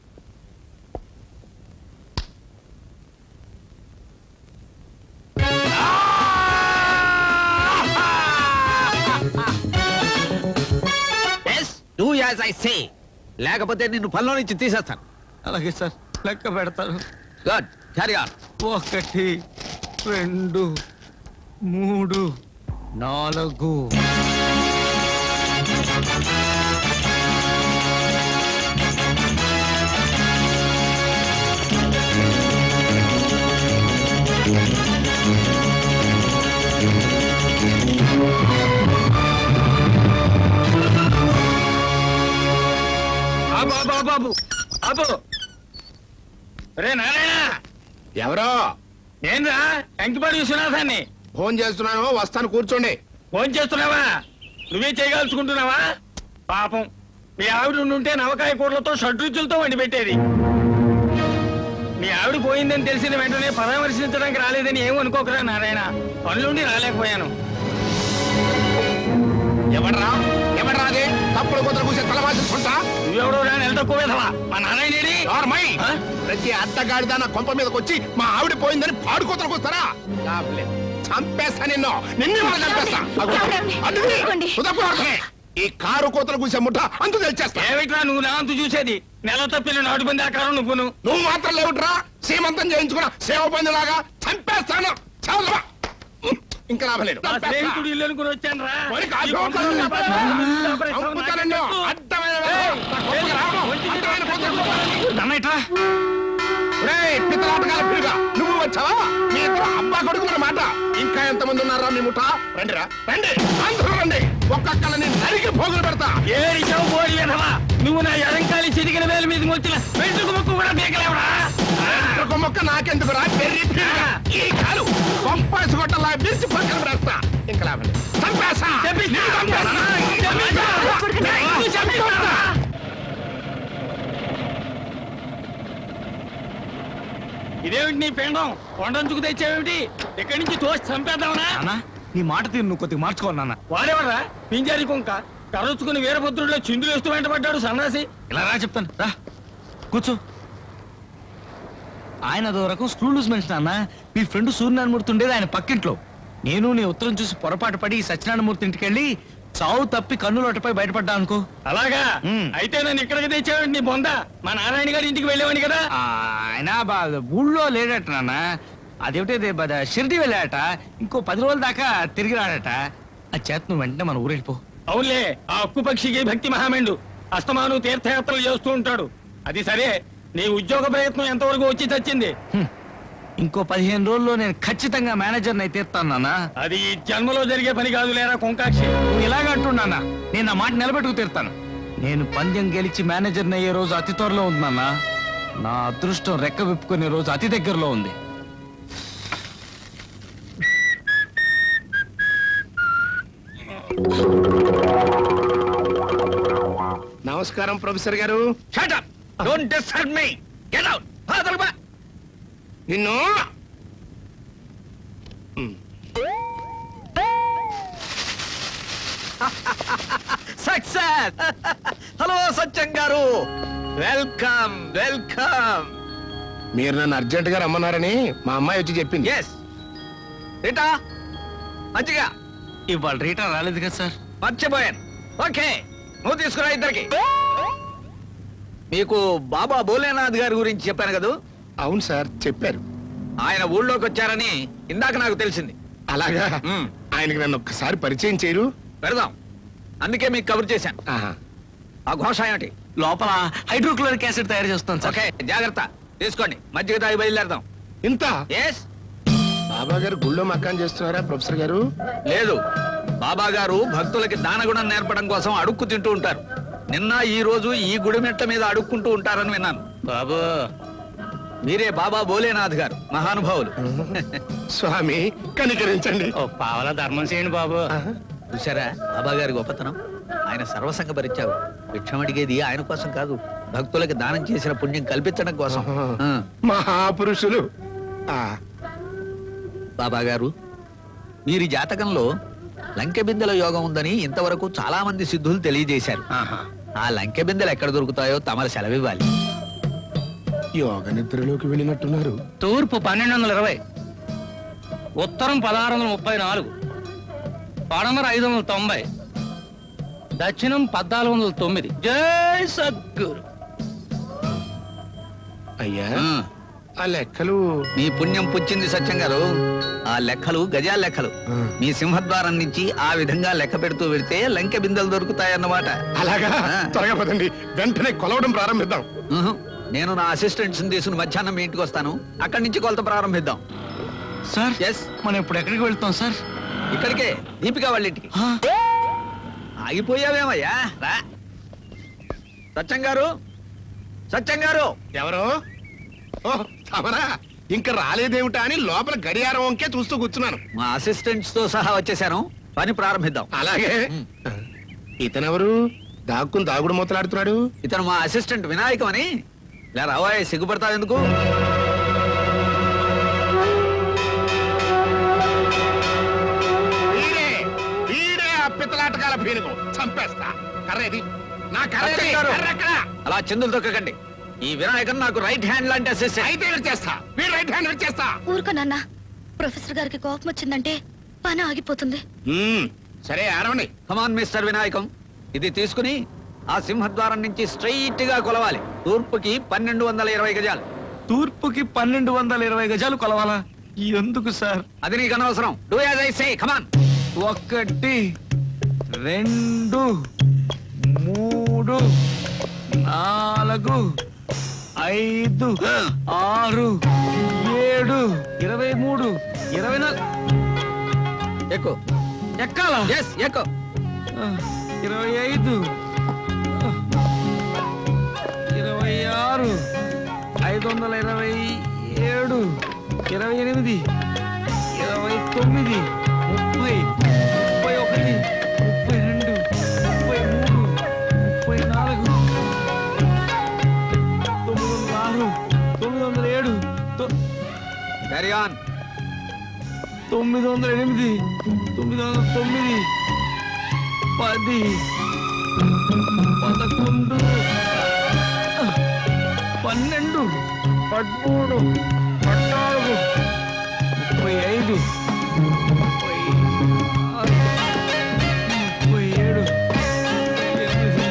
[SPEAKER 17] yes do as I say లేకపోతే నిన్ను పనిలో నుంచి తీసేస్తాను
[SPEAKER 3] అలాగే సార్ లెక్క పెడతాను
[SPEAKER 17] గుడ్ క్యారీ ఆన్
[SPEAKER 3] ఒకటి రెండు మూడు నాలుగు
[SPEAKER 2] ఆపు, ఆపు, ఆపు, ఆపు. ఆపు. రే నారాయణ
[SPEAKER 10] ఎవరో
[SPEAKER 2] నేనురా ఎంకిపాటి విశ్వనాథాన్ని
[SPEAKER 10] ఫోన్ చేస్తున్నాను వస్తాను కూర్చోండి
[SPEAKER 2] ఫోన్ చేస్తున్నావా నువ్వే చేయగలుచుకుంటున్నావా పాపం మీ ఆవిడ ఉంటే నవకాయ కూరలతో షడ్రుచులతో వండి పెట్టేది మీ ఆవిడ పోయిందని తెలిసిన వెంటనే పరామర్శించడానికి రాలేదని ఏమనుకోకరా నారాయణ పనులుండి రాలేకపోయాను
[SPEAKER 11] ఎవడ్రా ఎవడ్రా అదే తప్పుడు కుదర కూసే తలవాల్చుకుంటా
[SPEAKER 2] నువ్వెవడో రా నెల తక్కువ వేధవా మా నారాయణేడి
[SPEAKER 11] నార్మై ప్రతి అడ్డగాడిదా నా కొంప మీదకి వచ్చి మా ఆవిడ పోయిందని పాడుకోతలకు వస్తారా లాభలేదు. చంపేస్తా నిన్ను నిన్ను కూడా చంపేస్తా అగో, అడ్డుని, కుదరపు వాడుకునే. ఈ కారు కోతలు కూసే ముఠ అంతు తెచ్చేస్తా
[SPEAKER 2] ఏమిట్రా నువ్వు నా అంతు చూసేది నెల తప్పిన నాటు పంది ఆకారం నువ్వును
[SPEAKER 11] నువ్వు మాత్రం లేవుట్రా సీమంతం చేయించుకున్నా సేవ పందిలాగా చంపేస్తాను చావదువా. ఇంకా లాభలేదు
[SPEAKER 2] నా స్నేహితుడు ఇల్లు అనుకుని వచ్చాను రా
[SPEAKER 11] మరి కాదు, కాదు, చంపుతానన్ను. అడ్డమైన వేధవ. నా కొంపకి రావడం. అడ్డమైన కూతురు. ఒరేయ్, పిత్తలాటకాల పిలుగా నువ్వు వచ్చావా మీ ఇద్దరు అబ్బా కొడుకున్న మాట ఇంకా ఎంతమంది ఉన్నారా మీ ముఠ రండిరా రండి అందరూ రండి ఒక్కొక్కళ్ళని నరికి పోగులు పెడతా
[SPEAKER 2] ఏడిచావు బోడి విధవా నువ్వు నా ఎడంకాలి చిరిగిన వేల మీద వచ్చిన వెంట్రుకు ముక్కు కూడా పీకలేవడా
[SPEAKER 11] ఒక మొక్క నాకెందుకురా పెర్రి పిల్లగా. ఈ కాలు పంపాసి కొట్టలా విరిచి పక్కన పెడతా ఇంకా లాభం లేదు. చంపేస్తా. నిన్ను చంపేస్తా. నిన్ను చంపేస్తా.
[SPEAKER 2] ఇదేమిటి నీ పెండం కొండంచుకు తెచ్చావేమిటి ఇక్కడి నుంచి తోసి చంపేద్దామనా
[SPEAKER 3] నాన్న నీ మాట తీరు నువ్వు కొద్దిగా మార్చుకో నాన్న
[SPEAKER 2] వాడేవరా పింజారి కొంక కరచుకుని వీరభద్రుడిలో చిందులు వేస్తూ వెంటబడ్డాడు సన్నాసి
[SPEAKER 3] ఇలా రా చెప్తాను రా కూర్చో ఆయన అదో రకం స్క్రూ లూజ్ మనిషి నాన్న మీ ఫ్రెండ్ సూర్యనారాయణమూర్తి ఉండేది ఆయన పక్కింట్లో నేను నీ ఉత్తరం చూసి పొరపాటు పడి ఈ సత్యనారాయణమూర్తి ఇంటికి వెళ్ళి చావు తప్పి కన్నులోటపై బయటపడ్డా అనుకో
[SPEAKER 2] అలాగా అయితే నన్ను ఇక్కడికి తెచ్చావండి నీ బొంద మా నారాయణ గారి ఇంటికి వెళ్ళేవాడిని కదా
[SPEAKER 3] ఆయన బా ఊళ్ళో లేడట నాన్న అదేమిటి షిరిడి వెళ్ళాట ఇంకో పది రోజుల దాకా తిరిగి రాడట ఆ చేత నువ్వు వెంటనే మన ఊరు వెళ్ళిపో
[SPEAKER 2] అవునులే ఆ అక్కు పక్షికి భక్తి మహామెండు అస్తమాను తీర్థయాత్రలు చేస్తూ ఉంటాడు అది సరే నీ ఉద్యోగ ప్రయత్నం ఎంతవరకు వచ్చి చచ్చింది
[SPEAKER 3] ఇంకో పదిహేను రోజుల్లో నేను ఖచ్చితంగా మేనేజర్ని అయితే తీర్తాను నాన్న
[SPEAKER 2] అది ఈ జన్మలో జరిగే పని కాదు లేరా కొంకాక్షి
[SPEAKER 3] నువ్వు ఇలాగ అంటున్నానా నేను నా మాట నిలబెట్టుకు తీరుతాను నేను పందెం గెలిచి మేనేజర్ని అయ్యే రోజు అతి త్వరలో ఉంది నాన్న నా అదృష్టం రెక్క విప్పుకునే రోజు అతి దగ్గరలో ఉంది
[SPEAKER 11] నమస్కారం ప్రొఫెసర్ గారు
[SPEAKER 17] డోంట్ డిస్టర్బ్ మీ గెట్ అవుట్
[SPEAKER 11] నిన్ను
[SPEAKER 17] సక్సెస్ హలో సత్యం గారు వెల్కమ్ వెల్కమ్
[SPEAKER 11] మీరు నన్ను అర్జెంట్ గా రమ్మన్నారని మా అమ్మాయి వచ్చి చెప్పింది
[SPEAKER 17] ఎస్ రీటా మంచిగా
[SPEAKER 3] ఇవాళ రీటా రాలేదు కదా సార్
[SPEAKER 17] మర్చిపోయాను ఓకే నువ్వు తీసుకురా ఇద్దరికి మీకు బాబా భోలేనాథ్ గారి గురించి చెప్పాను కదా
[SPEAKER 11] అవును సార్ చెప్పారు
[SPEAKER 17] ఆయన ఊళ్ళోకి వచ్చారని ఇందాక నాకు తెలిసింది
[SPEAKER 11] అలాగా ఆయనకి నన్ను ఒక్కసారి పరిచయం చేయరు
[SPEAKER 17] పెడదాం అందుకే మీకు కబుర్ చేశాను ఆ ఘోష ఏమిటి
[SPEAKER 3] లోపల హైడ్రోక్లోరిక్ యాసిడ్ తయారు చేస్తాను సార్
[SPEAKER 17] ఓకే జాగ్రత్త తీసుకోండి మజ్జిగ తాగి బయలుదేరదాం
[SPEAKER 11] ఇంత
[SPEAKER 17] ఎస్
[SPEAKER 11] బాబా గారు గుళ్ళో మకాన్ చేస్తున్నారా ప్రొఫెసర్ గారు
[SPEAKER 17] లేదు బాబా గారు భక్తులకి దానగుణం నేర్పడం కోసం అడుక్కు తింటూ ఉంటారు నిన్న ఈ రోజు ఈ గుడి మెట్ల మీద అడుక్కుంటూ ఉంటారని విన్నాను బాబు మీరే బాబా భోలేనాథ్ గారు మహానుభావులు
[SPEAKER 11] స్వామి కనికరించండి
[SPEAKER 17] ఓ పావల ధర్మం చేయండి బాబు చూసారా బాబా గారి గొప్పతనం ఆయన సర్వసంగ భరించావు భిక్షం అడిగేది ఆయన కోసం కాదు భక్తులకి దానం చేసిన పుణ్యం కల్పించడం కోసం ఆ.
[SPEAKER 11] మహాపురుషులు ఆ
[SPEAKER 17] బాబా గారు వీరి జాతకంలో లంకె బిందెల యోగం ఉందని ఇంతవరకు చాలా మంది సిద్ధులు తెలియజేశారు ఆ లంకె బిందెలు ఎక్కడ దొరుకుతాయో తమరు సెలవివ్వాలి
[SPEAKER 11] యోగ నిద్రలోకి వెళ్ళినట్టున్నారు
[SPEAKER 21] తూర్పు పన్నెండు వందల ఇరవై ఉత్తరం పదహారు వందల ముప్పై నాలుగు పడమర ఐదు వందల తొంభై దక్షిణం పద్నాలుగు వందల తొమ్మిది జై సద్గురు
[SPEAKER 11] అయ్యా ఆ లెక్కలు
[SPEAKER 17] మీ పుణ్యం పుచ్చింది సత్యం గారు ఆ లెక్కలు గజాల లెక్కలు మీ సింహద్వారం నుంచి ఆ విధంగా లెక్క పెడుతూ వెడితే లంకె బిందెలు దొరుకుతాయన్నమాట
[SPEAKER 11] అలాగా త్వరగా పదండి వెంటనే కొలవడం ప్రారంభిద్దాం
[SPEAKER 17] ఉహు. నేను నా అసిస్టెంట్స్ తీసుకుని మధ్యాహ్నం మీ ఇంటికి వస్తాను అక్కడి నుంచి కొలత ప్రారంభిద్దాం
[SPEAKER 3] సార్
[SPEAKER 17] ఎస్
[SPEAKER 3] మనం ఇప్పుడు ఎక్కడికి వెళ్తాం సార్
[SPEAKER 17] ఇక్కడికే దీపిక వాళ్ళ ఇంటికి ఆగిపోయావేమయ్యా రా సత్యం గారు సత్యం గారు
[SPEAKER 11] ఎవరు ఓ తమరా ఇంకా రాలేదేమిటా అని లోపల గడియారం వంకే చూస్తూ కూర్చున్నాను
[SPEAKER 17] మా అసిస్టెంట్స్ తో సహా వచ్చేసాను పని ప్రారంభిద్దాం
[SPEAKER 10] అలాగే ఇతనెవరు దాక్కుని దాగుడు మూతలాడుతున్నాడు
[SPEAKER 17] ఇతను మా అసిస్టెంట్ వినాయకం అని ఇలా రావాయ్ సిగ్గుపడతావు ఎందుకు
[SPEAKER 11] వీడే వీడే ఆ పిత్తలాటకాల పీనుగు చంపేస్తా కర్రేది నా కర్రేది
[SPEAKER 17] అచ్చయ్య గారు.
[SPEAKER 11] కర్ర ఎక్కడ?
[SPEAKER 17] అలా చిందులు తొక్కకండి ఈ వినాయకం నాకు రైట్ హ్యాండ్ లాంటి అసిస్టెంట్
[SPEAKER 11] అయితే వీడు చేస్తా వీడు రైట్ హ్యాండ్ చేస్తా
[SPEAKER 8] ఊరుకో నాన్న ప్రొఫెసర్ గారికి కోపం వచ్చిందంటే పని ఆగిపోతుంది
[SPEAKER 11] సరే ఆడవండి
[SPEAKER 17] కమాన్ మిస్టర్ వినాయకం ఇది తీసుకుని ఆ సింహద్వారం నుంచి స్ట్రైట్ గా కొలవాలి తూర్పుకి పన్నెండు వందల ఇరవై గజాలు
[SPEAKER 3] తూర్పుకి పన్నెండు వందల ఇరవై గజాలు కొలవాలా ఎందుకు సార్
[SPEAKER 17] అది నీకు అనవసరం do as I say come on
[SPEAKER 3] ఒకటి రెండు మూడు నాలుగు ఐదు ఆరు ఏడు ఇరవై మూడు ఇరవై నాలుగు
[SPEAKER 17] ఎక్కువ
[SPEAKER 3] ఎక్కాలా
[SPEAKER 17] ఎస్ ఎక్కువ
[SPEAKER 3] ఇరవై ఐదు ఇరవై ఆరు ఐదు వందల ఇరవై ఏడు ఇరవై ఎనిమిది ఇరవై తొమ్మిది ముప్పై ముప్పై ఒకటి ముప్పై రెండు ముప్పై మూడు ముప్పై నాలుగు తొమ్మిది వందల ఆరు తొమ్మిది వందల ఏడు తొ-
[SPEAKER 17] క్యారీ ఆన్
[SPEAKER 3] తొమ్మిది వందల ఎనిమిది తొమ్మిది వందల తొమ్మిది పది పదకొండు పన్నెండు పదమూడు పద్నాలుగు ముప్పై ఐదు ముప్పై ఆరు ముప్పై ఏడు ముప్పై ఎనిమిది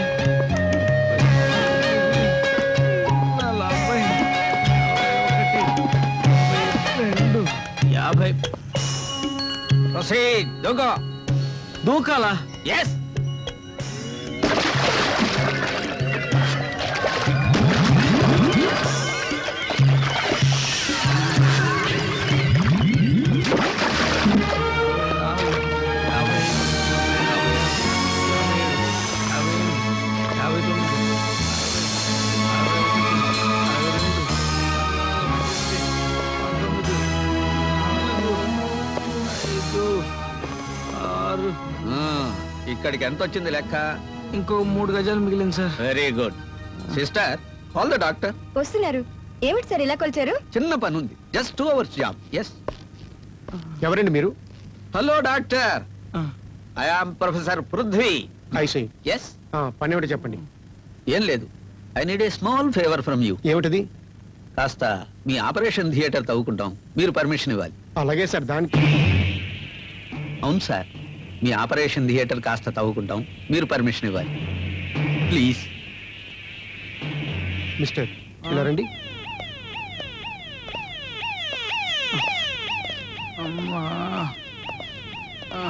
[SPEAKER 3] నలభై నలభై ఒకటి నలభై రెండు యాభై
[SPEAKER 17] ప్రొసీడ్ దూకో
[SPEAKER 3] దూకాలా
[SPEAKER 17] ఎస్
[SPEAKER 3] యాభై తొమ్మిది ఆరు
[SPEAKER 17] ఇక్కడికి ఎంత వచ్చింది లెక్క
[SPEAKER 3] ఇంకో మూడు గజాలు మిగిలింది sir
[SPEAKER 17] very good sister call the doctor
[SPEAKER 14] వస్తున్నారు ఏమిటి సార్ ఇలా కొలిచారు
[SPEAKER 17] చిన్న పని ఉంది just two hours job yes
[SPEAKER 10] ఎవరండి మీరు
[SPEAKER 17] hello doctor I am professor Prithvi
[SPEAKER 10] I see
[SPEAKER 17] yes
[SPEAKER 10] పని ఏమిటో చెప్పండి
[SPEAKER 17] ఏం లేదు I need a small favour from you
[SPEAKER 10] ఏమిటది
[SPEAKER 17] కాస్త మీ ఆపరేషన్ థియేటర్ తవ్వుకుంటాం మీరు పర్మిషన్ ఇవ్వాలి
[SPEAKER 10] అలాగే సార్ దానికి
[SPEAKER 17] అవును సార్ మీ ఆపరేషన్ థియేటర్ కాస్త తవ్వుకుంటాం మీరు పర్మిషన్ ఇవ్వాలి ప్లీజ్
[SPEAKER 10] మిస్టర్ ఇలా రండి
[SPEAKER 3] అమ్మా ఆ.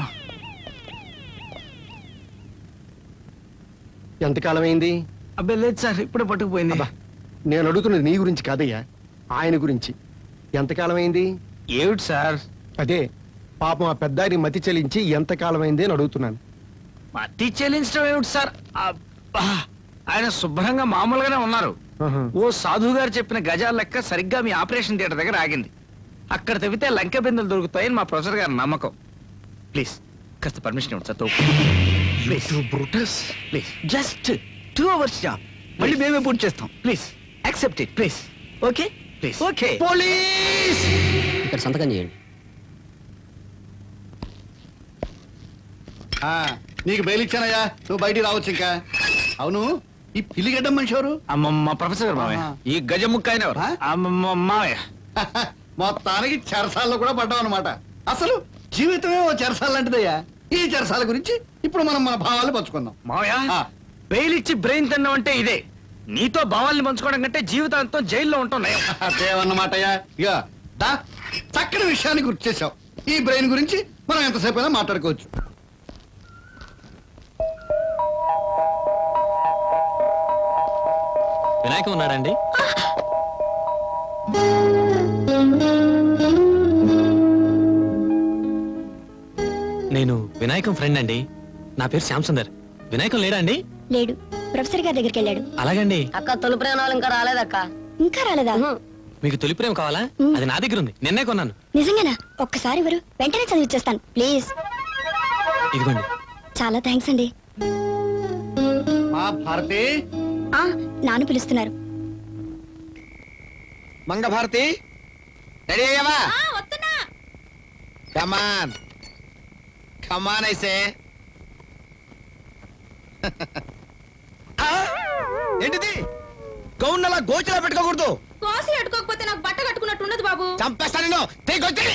[SPEAKER 10] ఎంతకాలం అయింది
[SPEAKER 3] అబ్బే లేదు సార్ ఇప్పుడే పట్టుకుపోయింది
[SPEAKER 10] నేను అడుగుతున్నది నీ గురించి కాదయ్యా ఆయన గురించి ఎంతకాలం అయింది
[SPEAKER 3] ఏమిటి సార్
[SPEAKER 10] అదే పాపం ఆ పెద్దారి మతి చెలించి ఎంతకాలం అయింది అని అడుగుతున్నాను
[SPEAKER 3] మట్టి చెల్లించడం ఏమిటి సార్ అబ్బా ఆయన శుభ్రంగా మామూలుగానే ఉన్నారు ఓ సాధువు గారు చెప్పిన గజాల లెక్క సరిగ్గా మీ ఆపరేషన్ థియేటర్ దగ్గర ఆగింది అక్కడ తవ్వితే లంక బిందెలు దొరుకుతాయని మా ప్రొఫెసర్ గారి నమ్మకం ప్లీజ్ కాస్త పర్మిషన్ ఇవ్వండి sir please
[SPEAKER 10] Brutus
[SPEAKER 3] please
[SPEAKER 17] just two hours job మళ్ళీ మేమే పూర్తి చేస్తాం
[SPEAKER 3] please
[SPEAKER 17] accept it
[SPEAKER 3] please
[SPEAKER 17] okay
[SPEAKER 3] please
[SPEAKER 17] okay
[SPEAKER 10] police
[SPEAKER 6] ఇక్కడ సంతకం చేయండి
[SPEAKER 12] ఆ, నీకు బెయిల్ ఇచ్చానయ్యా నువ్వు బయటికి రావచ్చు ఇంకా అవును ఈ పిల్లిగడ్డం మనిషి ఎవరు
[SPEAKER 3] అమ్మమ్మ ప్రొఫెసర్ గారు మావయ్య
[SPEAKER 17] ఈ గజముక్క అయిన ఎవరు
[SPEAKER 3] అమ్మమ్మ మావయ్య
[SPEAKER 12] మొత్తానికి చెరసాల్లో కూడా పడ్డావు అనమాట అసలు జీవితమే ఓ చెరసాల లాంటిదయ్యా ఈ చెరసాల గురించి ఇప్పుడు మనం మన భావాలు పంచుకుందాం
[SPEAKER 3] మావయ్య బెయిల్ ఇచ్చి బ్రెయిన్ తిన్నాం అంటే ఇదే నీతో భావాల్ని పంచుకోవడం కంటే జీవితాంతం జైల్లో ఉంటున్నాయి
[SPEAKER 12] అదేమన్నమాటయ్యా ఇక దా చక్కని విషయాన్ని గుర్తు చేసావు ఈ బ్రెయిన్ గురించి మనం ఎంతసేపు అయినా మాట్లాడుకోవచ్చు
[SPEAKER 7] వినాయకం ఉన్నాడండి నేను వినాయకం ఫ్రెండ్ అండి నా పేరు శ్యామ్ సుందర్ వినాయకం లేడా అండి
[SPEAKER 14] లేడు ప్రొఫెసర్ గారి దగ్గరికి వెళ్ళాడు
[SPEAKER 7] అలాగండి
[SPEAKER 13] అక్క తొలి ప్రయాణాలు ఇంకా రాలేదక్క
[SPEAKER 14] ఇంకా రాలేదా
[SPEAKER 7] మీకు తొలి ప్రేమ కావాలా అది నా దగ్గర ఉంది నిన్నే కొన్నాను
[SPEAKER 14] నిజంగానా ఒక్కసారి ఇవ్వరు వెంటనే చదివిచ్చేస్తాను ప్లీజ్
[SPEAKER 7] ఇదిగోండి
[SPEAKER 14] చాలా థ్యాంక్స్ అండి
[SPEAKER 12] మా భారతి
[SPEAKER 14] ఆ నాన్న పిలుస్తున్నారు
[SPEAKER 12] మంగ భారతి రెడీ అయ్యావా కమాన్ కమాన్ ఐసే ఏంటిది గౌన్ అలా గోచిలా పెట్టుకోకూడదు
[SPEAKER 1] కోసి అట్టుకోకపోతే నాకు బట్ట కట్టుకున్నట్టు ఉండదు బాబు
[SPEAKER 12] చంపేస్తా నేను తీగొచ్చి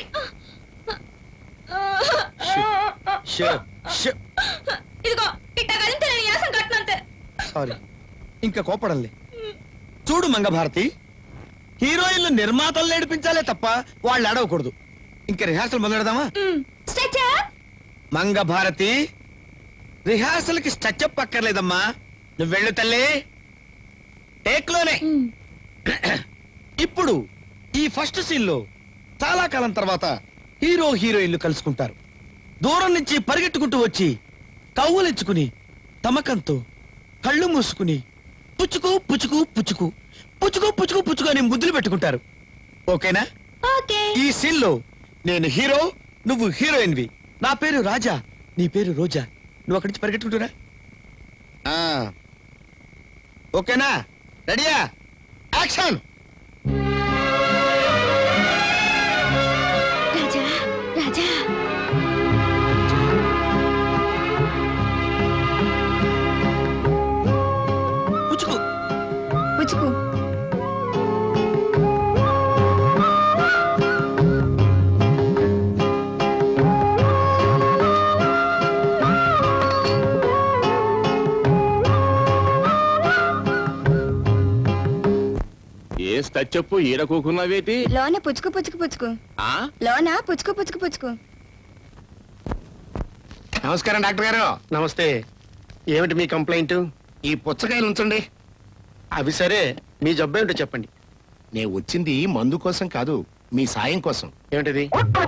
[SPEAKER 1] ఇదిగో ఇట్ట కలింతే నేను యాసం కట్టినంతే
[SPEAKER 12] సారీ ఇంకా కోపడంలే చూడు మంగ భారతి హీరోయిన్లు నిర్మాతలు నేర్పించాలే తప్ప వాళ్ళు అడవకూడదు ఇంకా రిహార్సల్ మొదలెడదామా మంగ భారతి రిహార్సల్ కి స్టచ్అప్ అక్కర్లేదమ్మా నువ్వు వెళ్ళు తల్లి టేక్ లోనే ఇప్పుడు ఈ ఫస్ట్ సీన్ లో చాలా కాలం తర్వాత హీరో హీరోయిన్లు కలుసుకుంటారు దూరం నుంచి పరిగెట్టుకుంటూ వచ్చి కవ్వులించుకుని తమకంతో కళ్ళు మూసుకుని పుచ్చుకు పుచ్చుకు పుచ్చుకు పుచ్చుకు పుచ్చుకు పుచ్చుకు అని ముద్దులు పెట్టుకుంటారు ఓకేనా ఈ సీన్ లో నేను హీరో నువ్వు హీరోయిన్వి నా పేరు రాజా నీ పేరు రోజా నువ్వు అక్కడి నుంచి పరిగెట్టుకుంటురా ఆ. ఓకేనా రెడీయా యాక్షన్
[SPEAKER 14] రాజా రాజా
[SPEAKER 12] పుచ్చుకు
[SPEAKER 14] పుచ్చుకు
[SPEAKER 11] ఏ స్టచ్అప్ ఈడ కూకున్నావేటి
[SPEAKER 14] లోన పుచ్చుకు పుచ్చుకు పుచ్చుకు
[SPEAKER 11] ఆ?
[SPEAKER 14] లోన పుచ్చుకు పుచ్చుకు పుచ్చుకు
[SPEAKER 10] నమస్కారం డాక్టర్ గారు నమస్తే ఏమిటి మీ కంప్లైంట్ ఈ పుచ్చకాయలు ఉంచండి అవి సరే మీ జబ్బు ఏమిటో చెప్పండి నేను వచ్చింది మందు కోసం కాదు మీ సాయం కోసం ఏమిటిది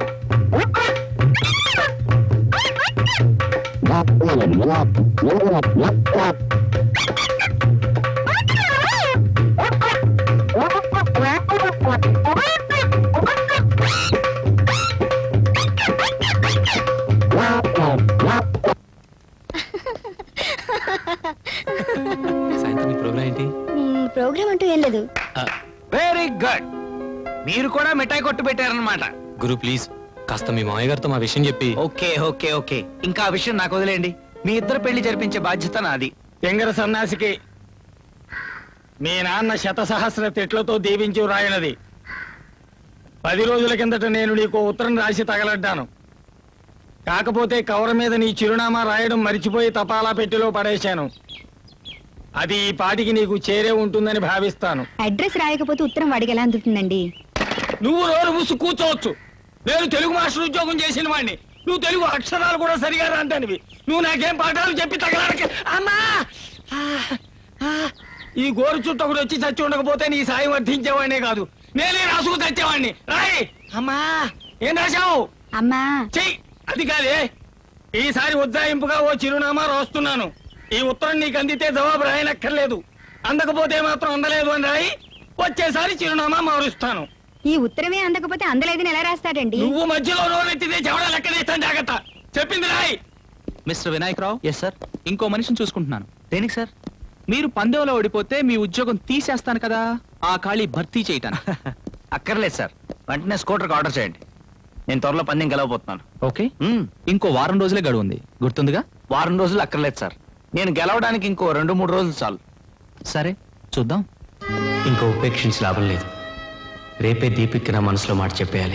[SPEAKER 7] సాయంత్రం మీ ప్రోగ్రామ్ ఏంటి
[SPEAKER 14] మ్మ్, ప్రోగ్రామ్ అంటూ ఏం లేదు
[SPEAKER 3] వెరీ గుడ్ మీరు కూడా మిఠాయి కొట్టు పెట్టారనమాట
[SPEAKER 7] గురు ప్లీజ్ కాస్త మీ మామయ్య గారితో మా విషయం చెప్పి
[SPEAKER 3] ఓకే ఓకే ఓకే ఇంకా ఆ విషయం నాకు వదిలేండి మీ ఇద్దరు పెళ్లి జరిపించే బాధ్యత నాది
[SPEAKER 2] ఎంగర సన్నాసికి మీ నాన్న శత సహస్ర తిట్లతో దీవించి రాయనది పది రోజుల కిందట నేను నీకు ఉత్తరం రాసి తగలడ్డాను కాకపోతే కవర్ మీద నీ చిరునామా రాయడం మరిచిపోయి తపాలా పెట్టిలో పడేశాను అది ఈ పాటికి నీకు చేరే ఉంటుందని భావిస్తాను
[SPEAKER 1] అడ్రస్ రాయకపోతే ఉత్తరం వాడికి ఎలా అందుతుందండి
[SPEAKER 2] నువ్వు నోరు మూసి కూర్చోవచ్చు నేను తెలుగు మాస్టర్ ఉద్యోగం చేసిన వాడిని నువ్వు తెలుగు అక్షరాలు కూడా సరిగా రాంటానివి నువ్వు నాకేం పాఠాలు చెప్పి తగలడక అమ్మా ఆ, ఆ, ఈ గోరు చుట్టూ ఒకటి వచ్చి చచ్చి ఉండకపోతే నీ సాయం వర్ధించేవాడినే కాదు నేనే రాసుకు తెచ్చేవాడిని రాయ్ అమ్మా ఏం రాశావు
[SPEAKER 1] అమ్మా
[SPEAKER 2] చెయ్యి అది కాదే ఈసారి ఉజ్జాయింపుగా ఓ చిరునామా రాస్తున్నాను ఈ ఉత్తరం నీకు అందితే జవాబు రాయనక్కర్లేదు అందకపోతే మాత్రం అందలేదు అని రాయి వచ్చేసారి చిరునామా మారుస్తాను
[SPEAKER 1] ఈ ఉత్తరమే అందకపోతే అందలేదని ఎలా రాస్తాడండి
[SPEAKER 2] నువ్వు మధ్యలో నోరెత్తితే చెవడ లెక్కనేస్తాను జాగ్రత్త చెప్పింది రాయ్
[SPEAKER 5] మిస్టర్ వినాయకరావు ఎస్ సార్ ఇంకో మనిషిని చూసుకుంటున్నాను దేనికి సార్ మీరు పందెంలో ఓడిపోతే మీ ఉద్యోగం తీసేస్తాను కదా ఆ ఖాళీ భర్తీ చేయటానికి
[SPEAKER 3] అక్కర్లేదు సార్ వెంటనే స్కూటర్కి ఆర్డర్ చేయండి నేను త్వరలో పందెం గెలవబోతున్నాను
[SPEAKER 5] ఓకే ఇంకో వారం రోజులే గడువు ఉంది గుర్తుందిగా
[SPEAKER 3] వారం రోజులు అక్కర్లేదు సార్ నేను గెలవడానికి ఇంకో రెండు మూడు రోజులు చాలు
[SPEAKER 5] సరే చూద్దాం
[SPEAKER 7] ఇంకా ఉపేక్షించి లాభం లేదు రేపే దీపిక్కి నా మనసులో మాట చెప్పేయాలి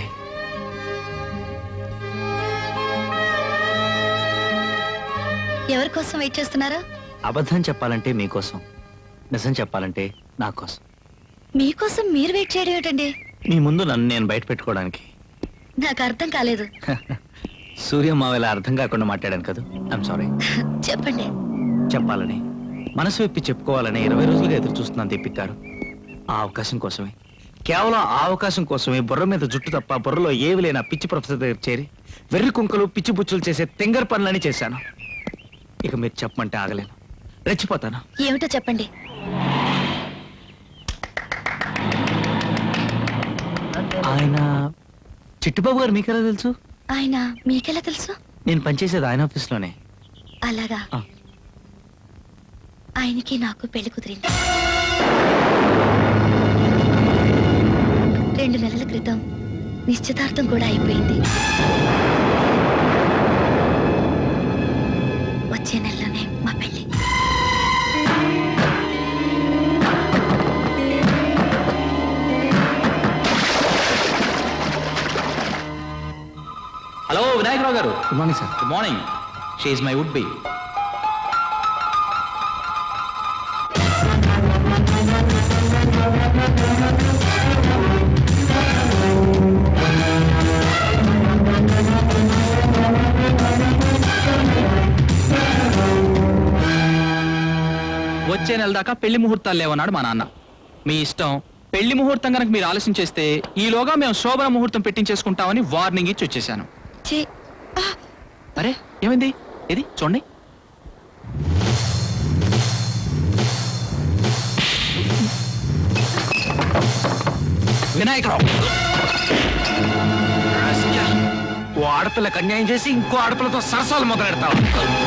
[SPEAKER 8] ఎవరి కోసం వెయిట్ చేస్తున్నారా
[SPEAKER 3] అబద్ధం చెప్పాలంటే మీకోసం నిజం చెప్పాలంటే నా కోసం
[SPEAKER 8] మీకోసం మీరు వెయిట్ చేయడం ఏంటండి
[SPEAKER 3] మీ ముందు నన్ను నేను బయట పెట్టుకోవడానికి
[SPEAKER 8] నాకు అర్థం కాలేదు
[SPEAKER 3] సూర్య మావేలా అర్థం కాకుండా మాట్లాడాను కదా ఐఎమ్ సారీ
[SPEAKER 8] చెప్పండి
[SPEAKER 3] చెప్పాలని మనసు విప్పి చెప్పుకోవాలని ఇరవై రోజులుగా ఎదురు చూస్తున్నాను దీపిక్ గారు ఆ అవకాశం కోసమే కేవలం ఆ అవకాశం కోసమే బుర్ర మీద జుట్టు తప్ప బుర్రలో ఏవి లేని ఆ పిచ్చి ప్రొఫెసర్ దగ్గర చేరి వెర్రి కుంకలు పిచ్చి బుచ్చులు చేసే తెంగర్ పనులని చేశాను ఇక మీరు చెప్పమంటే ఆగలేను రెచ్చిపోతాను
[SPEAKER 8] ఏమిటో చెప్పండి
[SPEAKER 3] ఆయన చిట్టుబాబు గారు మీకెలా తెలుసు
[SPEAKER 8] ఆయన మీకెలా తెలుసు
[SPEAKER 3] నేను పనిచేసేది ఆయన ఆఫీస్లోనే
[SPEAKER 8] అలాగా
[SPEAKER 3] ఆ.
[SPEAKER 8] ఆయనకి నాకు పెళ్లి కుదిరింది రెండు నెలల క్రితం నిశ్చితార్థం కూడా అయిపోయింది వచ్చే నెలలోనే మా పెళ్లి
[SPEAKER 5] హలో వినాయకరావు గారు
[SPEAKER 3] good morning sir
[SPEAKER 5] good morning she my would be వచ్చే నెల దాకా పెళ్లి ముహూర్తాలు లేవన్నాడు మా నాన్న మీ ఇష్టం పెళ్లి ముహూర్తం కనుక మీరు ఆలస్యం చేస్తే ఈలోగా మేము శోభన ముహూర్తం పెట్టించేసుకుంటామని వార్నింగ్ ఇచ్చి వచ్చేసాను అరే ఏమైంది ఏది చూడండి వినాయకరావు
[SPEAKER 3] ఓ ఆడపిల్లకి అన్యాయం చేసి ఇంకో ఆడపిల్లతో సరసాలు మొదలెడతావు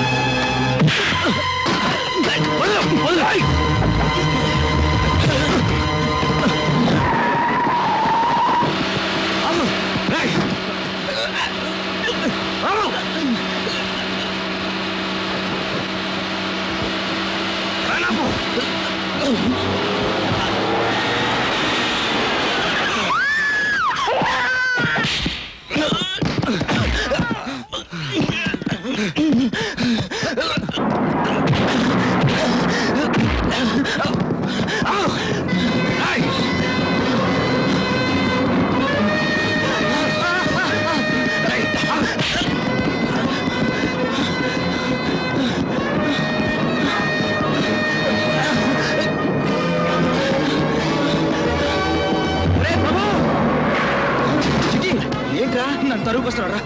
[SPEAKER 4] ఏంట్రా నన్ను తరువుకు వస్తున్నాడు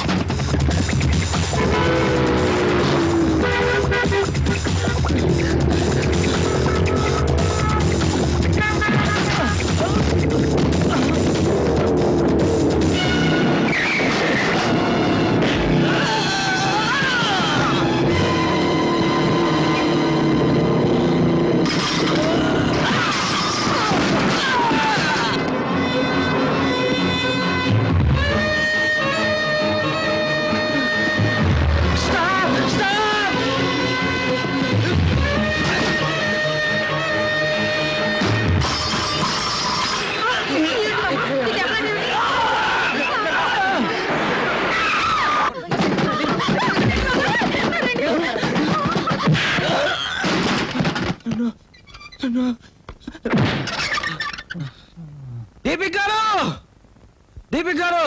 [SPEAKER 3] దీపిక్ గారు దీపిక్ గారు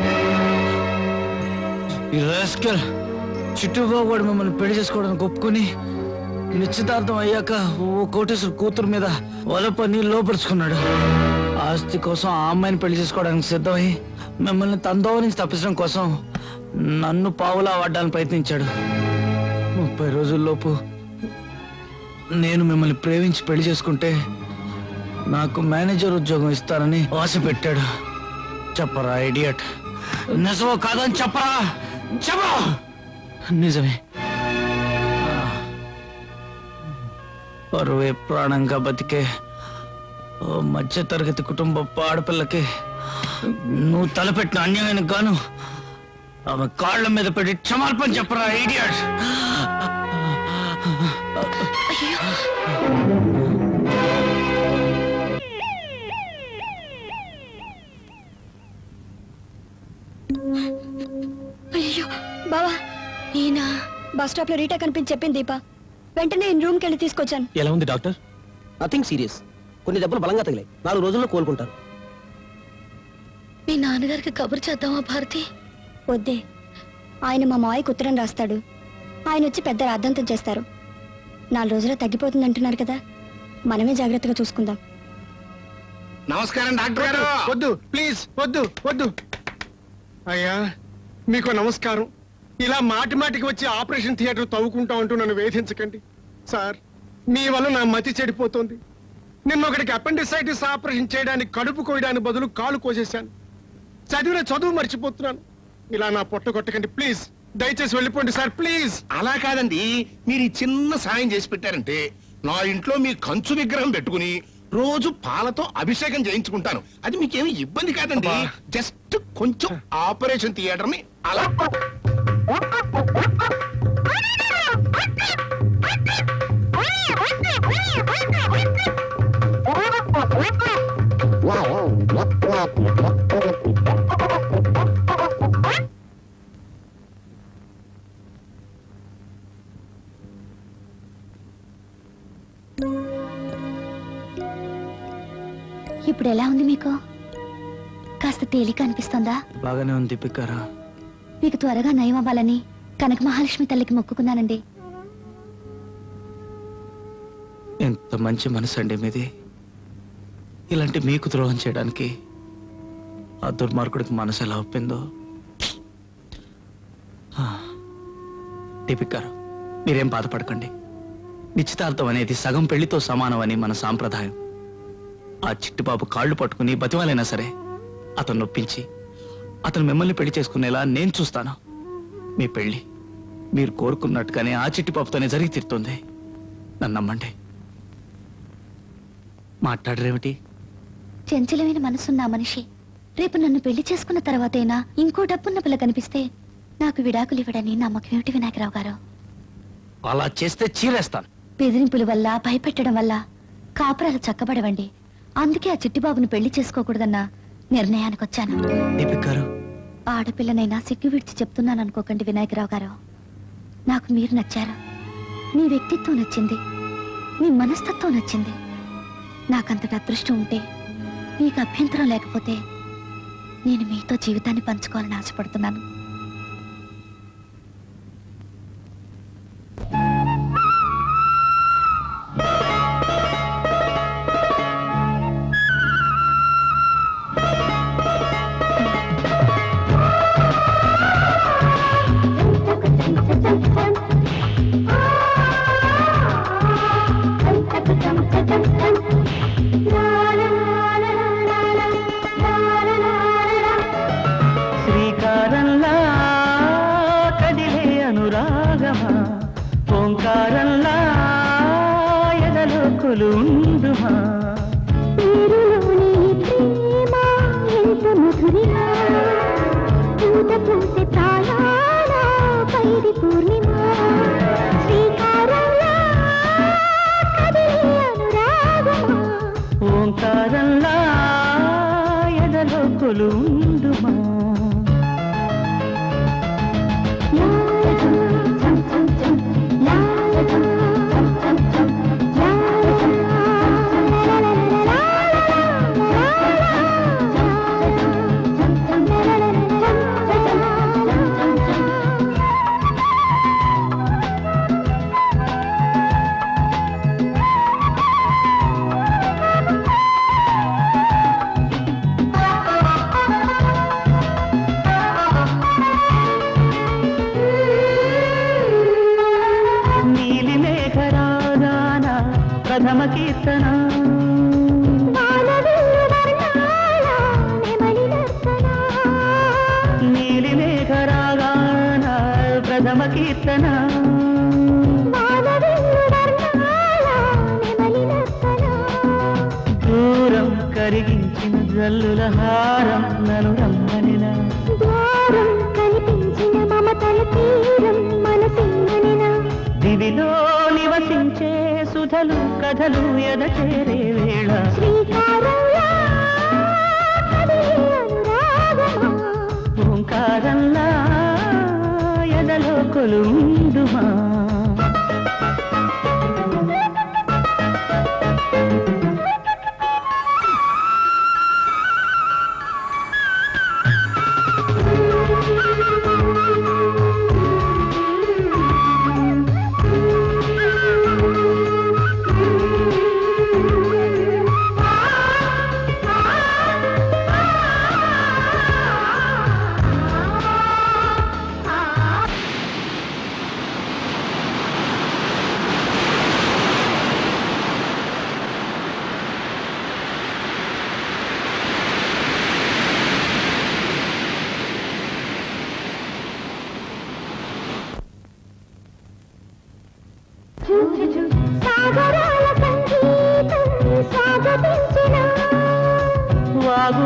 [SPEAKER 3] ఈ రాస్కల్ చిట్టుబాబు వాడు మిమ్మల్ని పెళ్లి చేసుకోవడానికి ఒప్పుకొని నిశ్చితార్థం అయ్యాక ఓ కోటేశ్వర కూతురు మీద వలపని లోపరుచుకున్నాడు ఆస్తి కోసం ఆ అమ్మాయిని పెళ్లి చేసుకోవడానికి సిద్ధమై మిమ్మల్ని తందోవ నుంచి తప్పించడం కోసం నన్ను పావులా వాడడానికి ప్రయత్నించాడు ముప్పై రోజుల్లోపు నేను మిమ్మల్ని ప్రేమించి పెళ్లి చేసుకుంటే నాకు మేనేజర్ ఉద్యోగం ఇస్తానని ఆశ పెట్టాడు చెప్పరా ఇడియట్ నిజమో కాదని చెప్పరా చెప్పు నిజమే పరువే ప్రాణంగా బతికే ఓ మధ్య తరగతి కుటుంబ ఆడపిల్లకి నువ్వు తలపెట్టిన అన్యాయానికి గాను ఆమె కాళ్ళ మీద పెట్టి క్షమార్పణ చెప్పరా ఇడియట్
[SPEAKER 14] అయ్యో బావా ఈయన బస్ స్టాప్ లో రీటా కనిపించి చెప్పింది దీప వెంటనే నేను రూమ్కి వెళ్ళి తీసుకొచ్చాను
[SPEAKER 7] ఎలా ఉంది డాక్టర్
[SPEAKER 6] నథింగ్ సీరియస్ కొన్ని దెబ్బలు బలంగా తగిలాయి నాలుగు రోజుల్లో కోలుకుంటారు
[SPEAKER 8] మీ నాన్నగారికి కబురు చేద్దామా భారతి
[SPEAKER 14] వద్దే ఆయన మా మావయ్యకు ఉత్తరం రాస్తాడు ఆయన వచ్చి పెద్ద రాద్ధాంతం చేస్తారు నాలుగు రోజుల్లో తగ్గిపోతుంది అంటున్నారు కదా మనమే జాగ్రత్తగా చూసుకుందాం
[SPEAKER 10] నమస్కారం డాక్టర్ గారు వద్దు ప్లీజ్ వద్దు వద్దు అయ్యా మీకు నమస్కారం ఇలా మాటి మాటికి వచ్చి ఆపరేషన్ థియేటర్ తవ్వుకుంటా అంటూ నన్ను వేధించకండి సార్ మీ వల్ల నా మతి చెడిపోతుంది నిన్న ఒకటికి అపెండిసైటిస్ ఆపరేషన్ చేయడానికి కడుపు కోయడానికి బదులు కాలు కోసేశాను చదివిన చదువు మర్చిపోతున్నాను ఇలా నా పొట్ట కొట్టకండి ప్లీజ్
[SPEAKER 11] దయచేసి వెళ్ళిపోండి సార్ ప్లీజ్ అలా కాదండి మీరు ఈ చిన్న సాయం చేసి పెట్టారంటే నా ఇంట్లో మీ కంచు విగ్రహం పెట్టుకుని రోజు పాలతో అభిషేకం చేయించుకుంటాను అది మీకేమి ఇబ్బంది కాదండి జస్ట్ కొంచెం ఆపరేషన్ థియేటర్ ని అలా
[SPEAKER 8] ఇప్పుడు ఎలా ఉంది మీకు కాస్త తేలిక అనిపిస్తుందా
[SPEAKER 3] బాగానే ఉంది దీపికారా
[SPEAKER 8] మీకు త్వరగా నయం అవ్వాలని కనక మహాలక్ష్మి తల్లికి మొక్కుకున్నానండి
[SPEAKER 3] ఎంత మంచి మనసు అండి మీది ఇలాంటి మీకు ద్రోహం చేయడానికి ఆ దుర్మార్గుడికి మనసు ఎలా ఒప్పిందో ఆ, దీపిక్ గారు మీరేం బాధపడకండి నిశ్చితార్థం అనేది సగం పెళ్లితో సమానం అని మన సాంప్రదాయం ఆ చిట్టుబాబు కాళ్ళు పట్టుకుని బతివాలైనా సరే అతను నొప్పించి అతను మిమ్మల్ని పెళ్లి చేసుకునేలా నేను చూస్తాను మీ పెళ్లి మీరు కోరుకున్నట్టుగానే ఆ చిట్టిపాపుతోనే జరిగి తీరుతుంది నన్ను నమ్మండి మాట్లాడరేమిటి
[SPEAKER 8] చెంచలమైన మనసున్న ఆ మనిషి రేపు నన్ను పెళ్లి చేసుకున్న తర్వాతైనా ఇంకో డబ్బున్న పిల్ల కనిపిస్తే నాకు విడాకులు ఇవ్వడని నమ్మకం ఏమిటి వినాయకరావు గారు
[SPEAKER 3] అలా చేస్తే చీరేస్తాను
[SPEAKER 8] బెదిరింపుల వల్ల భయపెట్టడం వల్ల కాపురాలు చక్కబడవండి అందుకే ఆ చిట్టిబాబును పెళ్లి చేసుకోకూడదన్న నిర్ణయానికి వచ్చాను
[SPEAKER 3] దీపిక్ గారు
[SPEAKER 8] ఆడపిల్లనైనా సిగ్గు విడిచి చెప్తున్నాను అనుకోకండి వినాయకరావు గారు నాకు మీరు నచ్చారు మీ వ్యక్తిత్వం నచ్చింది మీ మనస్తత్వం నచ్చింది నాకంతటి అదృష్టం ఉంటే మీకు అభ్యంతరం లేకపోతే నేను మీతో జీవితాన్ని పంచుకోవాలని ఆశపడుతున్నాను
[SPEAKER 9] శ్రీకారంలా కదిలే అనురాగమా ఓంకారంలా ఎదలో కొలుందుమా ఓంకారంలా ఎదలో కొలుందుమా నీలి మేఘరాగాన ప్రథమ కీర్తన నీలి మేఘరాగాన ప్రథమ కీర్తన దూరం కరిగించిన జల్లుల హారం నను రమ్మనిన దివిలో నివసించే సుధలు కథలు ఎద చేరే వేళ ఓంకారంలా ఎదలో కొలుందుమా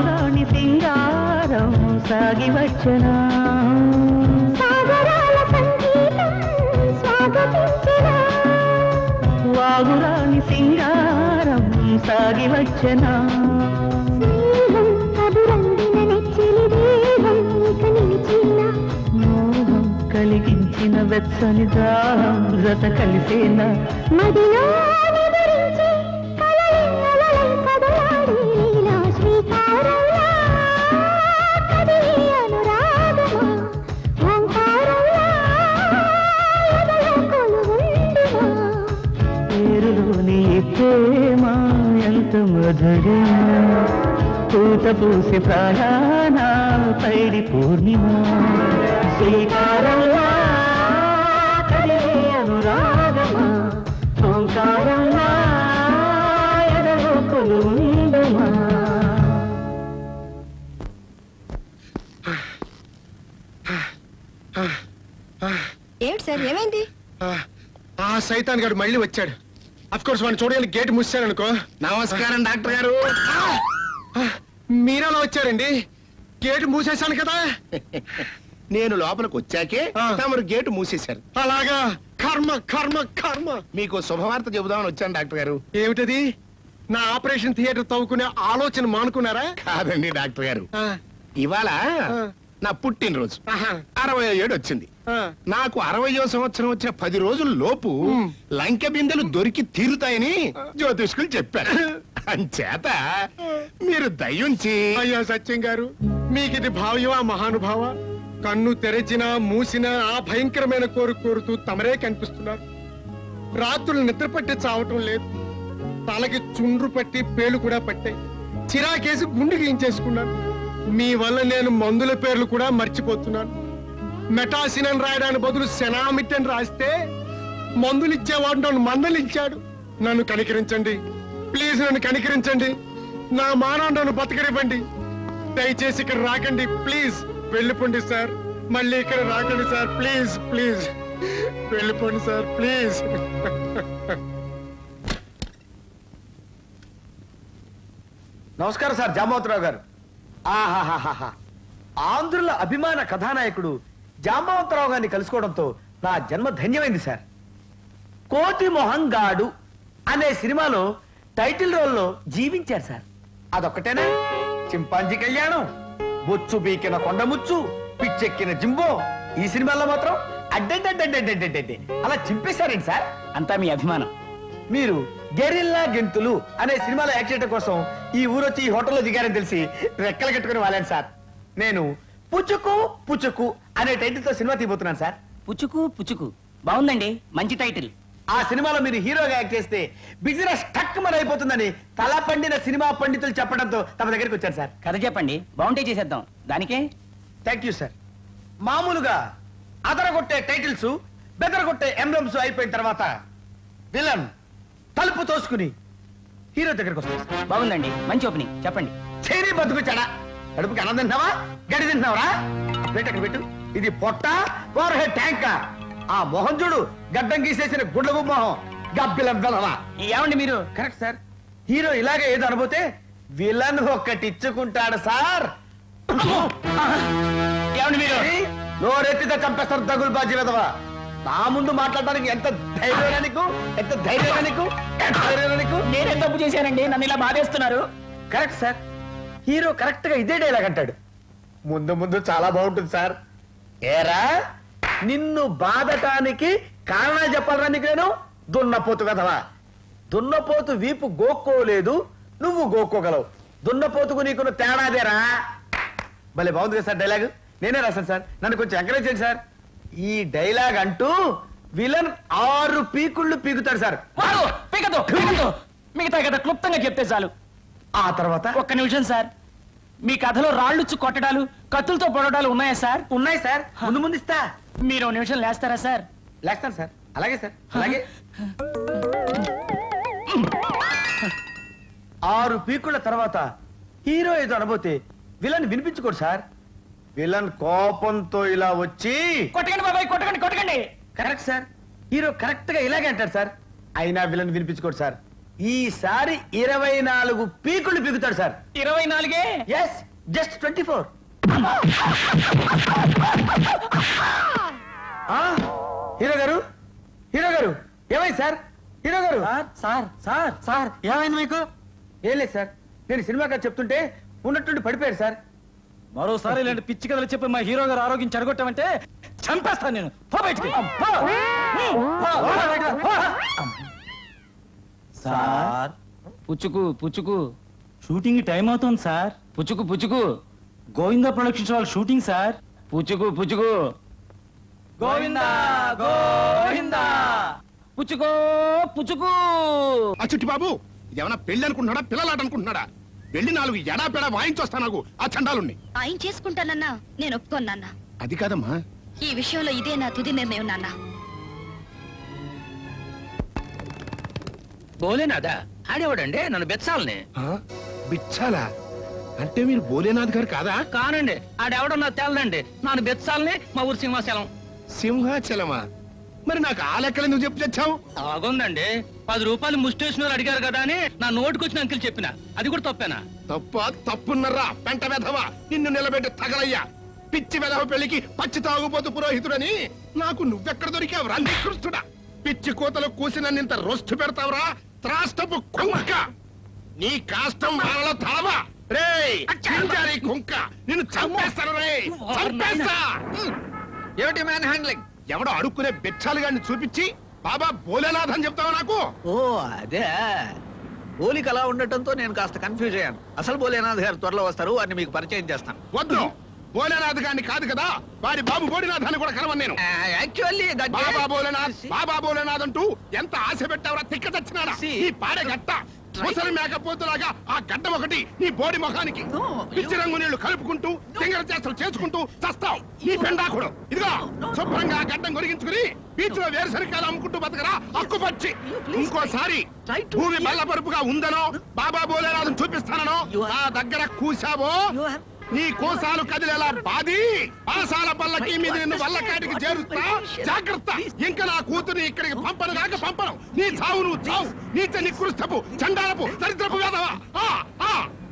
[SPEAKER 9] వాగురాణి సింగారం సాగి వచ్చనా వాగురాణి సింగారం సాగి వచ్చనా మోహం కలిగించిన వెచ్చని దాహం జత కలిసేనా
[SPEAKER 19] మదిలో నిదురించి కలలెన్నలలై కదలాడి నీలా శ్రీకారంలా కదిలే అనురాగమా ఓంకారంలా ఎదలో కొలువుండుమా
[SPEAKER 9] పేరులోని ఈ ప్రేమ ఎంత మధురమా పూత పూసి ప్రాణాన పైడి పూర్ణిమ శ్రీకారంలా కదిలే అనురాగమా ఓంకారంలా ఎదలో కొలువుండుమా
[SPEAKER 1] ఏమిటి సార్ ఏమైంది
[SPEAKER 10] ఆ సైతాన్ గారు మళ్ళీ వచ్చాడు అఫ్ కోర్స్ వాడిని చూడాలి గేట్ మూసాను అనుకో నమస్కారం డాక్టర్ గారు మీరెలా వచ్చారండి గేట్ మూసేశాను కదా
[SPEAKER 11] నేను లోపలికి వచ్చాకే తమరు గేటు మూసేశారు
[SPEAKER 10] అలాగా కర్మ కర్మ కర్మ
[SPEAKER 11] మీకు శుభవార్త చెబుదామని వచ్చాను డాక్టర్ గారు
[SPEAKER 10] ఏమిటది నా ఆపరేషన్ థియేటర్ తవ్వుకునే ఆలోచన మానుకున్నారా
[SPEAKER 11] కాదండి డాక్టర్ గారు ఇవాళ నా పుట్టినరోజు అరవై ఏడు వచ్చింది నాకు అరవయో సంవత్సరం వచ్చిన పది రోజుల లోపు లంకె బిందెలు దొరికి తీరుతాయని జ్యోతిష్కులు చెప్పారు అంచేత మీరు దయ్యుంచి
[SPEAKER 10] అయ్యా సత్యం గారు మీకు ఇది భావ్యమా మహానుభావ కన్ను తెరచినా మూసినా ఆ భయంకరమైన కోరు కోరుతూ తమరే కనిపిస్తున్నారు రాత్రులు నిద్ర పట్టి చావటం లేదు తలకి చుండ్రు పట్టి పేలు కూడా పట్టాయి చిరాకేసి గుండె గీయించేసుకున్నాను మీ వల్ల నేను మందుల పేర్లు కూడా మర్చిపోతున్నాను మెటాసినన్ రాయడానికి బదులు సెనామిట్ అని రాస్తే మందులు ఇచ్చేవాడు నన్ను మందలించాడు నన్ను కనికరించండి ప్లీజ్ నన్ను కనికరించండి నా మానవ నన్ను బతకనివ్వండి దయచేసి ఇక్కడ రాకండి ప్లీజ్ వెళ్ళిపోండి సార్ మళ్ళీ ఇక్కడ రాకండి సార్ ప్లీజ్ ప్లీజ్ వెళ్ళిపోండి సార్ ప్లీజ్
[SPEAKER 22] నమస్కారం సార్ జాంబవతరావు గారు ఆహాహాహా ఆంధ్రుల అభిమాన కథానాయకుడు జాంబవతరావు గారిని కలుసుకోవడంతో నా జన్మ ధన్యమైంది సార్ కోతి మొహంగాడు అనే సినిమాలో టైటిల్ రోల్లో జీవించారు సార్ అదొక్కటేనా చింపాంజీ కళ్యాణం బొచ్చు బీకిన కొండముచ్చు పిచ్చెక్కిన జింబో ఈ సినిమాలో మాత్రం అడ్డంటే అలా చింపేశారండి సార్ అంతా మీ అభిమానం మీరు గెరిల్లా గెంతులు అనే సినిమాలో యాక్ట్ చేయడం కోసం ఈ ఊరొచ్చి ఈ హోటల్లో దిగారని తెలిసి రెక్కలు కట్టుకుని వాళ్ళాను సార్ నేను పుచ్చుకు పుచ్చుకు అనే టైటిల్ తో సినిమా తీయబోతున్నాను సార్ పుచ్చుకు పుచ్చుకు బాగుందండి మంచి టైటిల్ ఆ సినిమాలో మీరు హీరోగా యాక్ట్ చేస్తే బిజినెస్ టక్ మన అయిపోతుందని తల పండిన సినిమా పండితులు చెప్పడంతో తమ దగ్గరికి వచ్చాను సార్ కథ చెప్పండి బాగుంటే చేసేద్దాం దానికే థ్యాంక్ యూ సార్ మామూలుగా అదరగొట్టే టైటిల్స్ బెదరగొట్టే ఎంబ్లమ్స్ అయిపోయిన తర్వాత విలన్ తలుపు తోసుకుని హీరో దగ్గరకు వస్తాడు బాగుందండి మంచి ఓపెనింగ్ చెప్పండి చేరి బతుకుచాడా కడుపుకి అన్నం తింటున్నావా గడి తింటున్నావరా పెట్టు అక్కడ పెట్టు ఇది పొట్ట ఓర్ హెడ్ ట్యాంక్ ఆ మొహం చూడు గడ్డం గీసేసిన గుడ్లగు మొహం గబ్బిలం వెలవా ఏమండి మీరు కరెక్ట్ సార్ హీరో ఇలాగే ఏదో అనబోతే విలన్ ఒక్కటి ఇచ్చుకుంటాడు సార్ ఏమండి మీరు నోరెత్తితే చంపేస్తారు తగులు బాజీ వెదవా నా ముందు మాట్లాడడానికి ఎంత ధైర్యం నీకు ఎంత ధైర్యం నీకు ఎంత ధైర్యం నీకు నేనేం తప్పు చేశానండి నన్ను ఇలా బాధేస్తున్నారు కరెక్ట్ సార్ హీరో కరెక్ట్ గా ఇదే డైలాగ్ అంటాడు ముందు ముందు చాలా బాగుంటుంది సార్ ఏరా నిన్ను బాధటానికి కారణాలు చెప్పాలరా నీకు నేను దున్నపోతు వెధవా దున్నపోతు వీపు గోక్కోలేదు నువ్వు గోక్కోగలవు దున్నపోతుకు నీకున్న తేడాదేరా భలే బాగుంది కదా సార్ డైలాగ్ నేనే రాశాను సార్ నన్ను కొంచెం ఎంకరేజ్ చేయండి సార్ ఈ డైలాగ్ అంటూ విలన్ ఆరు పీకుళ్ళు పీకుతాడు సార్
[SPEAKER 21] పీకదు పీకదు మిగతా కథ క్లుప్తంగా చెప్తే చాలు
[SPEAKER 22] ఆ తర్వాత
[SPEAKER 21] ఒక్క నిమిషం సార్ మీ కథలో రాళ్ళుచ్చు కొట్టడాలు కత్తులతో పొడవడాలు ఉన్నాయా సార్
[SPEAKER 22] ఉన్నాయి సార్ ముందు ముందు ఇస్తా
[SPEAKER 21] మీరు ఓ నిమిషం లేస్తారా సార్
[SPEAKER 22] లేస్తాను సార్ అలాగే సార్ అలాగే ఆరు పీకుల తర్వాత హీరో ఏదో అనబోతే విలన్ వినిపించుకోడు సార్ విలన్ కోపంతో ఇలా వచ్చి
[SPEAKER 21] కొట్టకండి బాబాయ్ కొట్టకండి కొట్టకండి
[SPEAKER 22] కరెక్ట్ సార్ హీరో కరెక్ట్ గా ఇలాగే అంటాడు సార్ అయినా విలన్ వినిపించుకోడు సార్ ఈసారి ఇరవై నాలుగు పీకులు పీకుతాడు సార్
[SPEAKER 5] ఇరవై నాలుగే
[SPEAKER 22] yes just twenty four hero గారు హీరో గారు ఏమైంది సార్ హీరో గారు సార్ సార్ సార్ ఏమైంది మీకు ఏం లేదు సార్ నేను సినిమా కథ చెప్తుంటే ఉన్నట్టుండి పడిపోయారు సార్
[SPEAKER 2] మరోసారి ఇలాంటి పిచ్చి కథలు చెప్పి మా హీరో గారు ఆరోగ్యం చెడగొట్టామంటే చంపేస్తాను నేను పో బయటికి. పో. పో. పో.
[SPEAKER 15] సార్ పుచ్చుకు పుచ్చుకు షూటింగ్ టైం అవుతుంది సార్ పుచ్చుకు పుచ్చుకు గోవిందా ప్రొడక్షన్స్ వాళ్ళ షూటింగ్ సార్ పుచ్చుకు పుచ్చుకు
[SPEAKER 2] గోవిందా గోవిందా
[SPEAKER 15] పుచ్చుకో పుచ్చుకు
[SPEAKER 11] ఆ చిట్టి బాబు ఇది ఏమన్నా పెళ్లి అనుకుంటున్నాడా పిల్లలాట అనుకుంటున్నాడా వెళ్ళి నాలుగు ఎడా పెడా వాయించొస్తా నాకు ఆ చండాలుణ్ణి
[SPEAKER 8] ఆయన చేసుకుంటానన్నా నేను ఒప్పుకోను నాన్న
[SPEAKER 11] అది కాదమ్మా
[SPEAKER 8] ఈ విషయంలో ఇదే నా తుది నిర్ణయం నాన్న
[SPEAKER 21] బోలేనాదా ఆడేవాడండి నన్ను బెచ్చాలని
[SPEAKER 11] బిచ్చాలా అంటే మీరు భోలేనాథ్ గారు కాదా
[SPEAKER 21] కానండి ఆడెవడో నాకు తెలదండి నన్ను బెచ్చాలని మా ఊరు సింహాచలం
[SPEAKER 11] సింహాచలమా మరి నాకు ఆ లెక్కలు నువ్వు చెప్పు తెచ్చావు
[SPEAKER 21] ఆగుందండి పది రూపాయలు ముస్టేషన్ అడిగారు కదా అని నా నోటికొచ్చిన అంకిల్ చెప్పిన అది కూడా తప్పేనా
[SPEAKER 11] తప్ప తప్పున్నర్రా పెంట వెధవా నిన్ను నిలబెట్టి తగలయ్యా పిచ్చి వెధవ పెళ్లికి పచ్చి తాగుపోతు పురోహితుడని నాకు నువ్వెక్కడ దొరికావురా నికృష్టుడా పిచ్చి కోతలు కూసినంత రొస్టు పెడతావురా త్రాష్టపు కుంక నీ కాష్టం వాళ్ళ తలవా రేయ్ చింజారి కుంక నిన్ను చంపేస్తాను రే చంపేస్తా
[SPEAKER 17] ఏమిటి మ్యాన్ హ్యాండ్లింగ్
[SPEAKER 11] ఎవడో అడుక్కునే బెచ్చాలు గారిని చూపించి బాబా భోలేనాథ్ అని చెప్తావా నాకు
[SPEAKER 17] ఓ అదే పోలిక అలా ఉండటంతో నేను కాస్త కన్ఫ్యూజ్ అయ్యాను అసలు బోలేనాథ్ గారు త్వరలో వస్తారు వారిని మీకు పరిచయం చేస్తాను
[SPEAKER 11] వద్దు భోలేనాథ్ గారిని కాదు కదా వారి బాబు భోడినాథ్ అని కూడా కలవను నేను
[SPEAKER 17] యాక్చువల్లీ
[SPEAKER 11] బాబా భోలేనాథ్ బాబా భోలేనాథ్ అంటూ ఎంత ఆశ పెట్టావరా తిక్క చచ్చినాడా ఈ పాడే గట్ట ముసలి మేకపోతులాగా ఆ గడ్డ ఒకటి నీ బోడి ముఖానికి పిచ్చి రంగు నీళ్లు కలుపుకుంటూ తింగర చేష్టలు చేసుకుంటూ చస్తావు నీ పెండాకుడు ఇదిగో శుభ్రంగా ఆ గడ్డం కొరిగించుకుని బీచ్ లో వేరుసరికాయలు అమ్ముకుంటూ బతకరా అక్కుపచ్చి ఇంకోసారి భూమి బల్లపరుపుగా ఉందనో బాబా భోలేనాథ్ చూపిస్తానో నా దగ్గర కూసావో నీ కోసాలు కదిలేలా బాది పాసాల పల్లకి మీద నిన్ను వల్లకాటికి చేరుస్తా జాగ్రత్త ఇంకా నా కూతుర్ని ఇక్కడికి పంపను కాక పంపను నీ చావు నువ్వు చావు నీచ నికృష్టపు చండాలపు దరిద్రపు వేదవా ఆ, ఆ.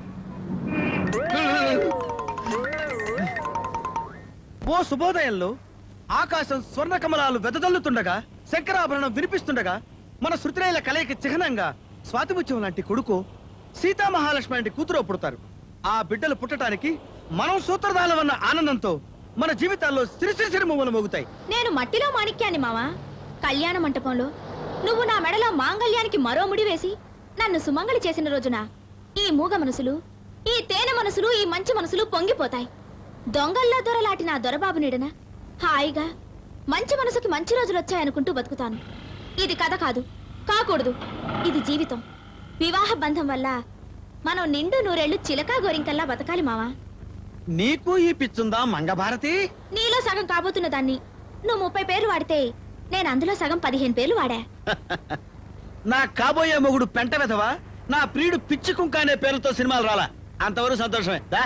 [SPEAKER 22] ఓ శుభోదయంలో ఆకాశం స్వర్ణ కమలాలు వెదజల్లుతుండగా శంకరాభరణం వినిపిస్తుండగా మన శృతిరేల కలయిక చిహ్నంగా స్వాతిముత్యం లాంటి కొడుకు సీతామహాలక్ష్మి లాంటి కూతురు పుడతారు ఆ బిడ్డలు పుట్టడానికి మనం సూత్రధాలవన్న ఆనందంతో మన జీవితాల్లో సిరిసిరి సిరిమూవలు మోగుతాయి
[SPEAKER 1] నేను మట్టిలో మాణిక్యాన్ని మావా కళ్యాణ మంటపంలో నువ్వు నా మెడలో మాంగళ్యానికి మరో ముడి వేసి నన్ను సుమంగళి చేసిన రోజున ఈ మూగ మనసులు ఈ తేనె మనసులు ఈ మంచి మనసులు పొంగిపోతాయి దొంగల్లో దొరలాటి నా దొరబాబు నీడన హాయిగా మంచి మనసుకి మంచి రోజులు వచ్చాయనుకుంటూ బతుకుతాను ఇది కథ కాదు కాకూడదు ఇది జీవితం వివాహ బంధం వల్ల మనం నిండు నూరేళ్లు చిలకా గోరింకల్లా బతకాలి మావా
[SPEAKER 22] నీకు ఈ పిచ్చుందా మంగభారతి
[SPEAKER 1] నీలో సగం కాబోతున్న దాన్ని నువ్వు ముప్పై పేర్లు వాడితే నేను అందులో సగం పదిహేను పేర్లు వాడా
[SPEAKER 22] నా కాబోయే మొగుడు పెంట వెధవా నా ప్రియుడు పిచ్చి కుంక అనే పేరుతో సినిమాలు రాలా అంతవరకు సంతోషమే దా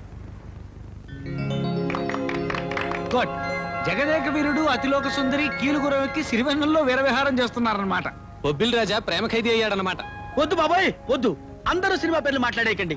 [SPEAKER 3] గుడ్ జగదేక వీరుడు అతిలోక సుందరి కీలుగురవెక్కి సిరివెన్నెల్లో వీరవిహారం చేస్తున్నారన్నమాట
[SPEAKER 7] బొబ్బిల్ రాజా ప్రేమ ఖైదీ అయ్యాడనమాట
[SPEAKER 22] వద్దు బాబాయ్ వద్దు అందరూ సినిమా పేర్లు మాట్లాడేయకండి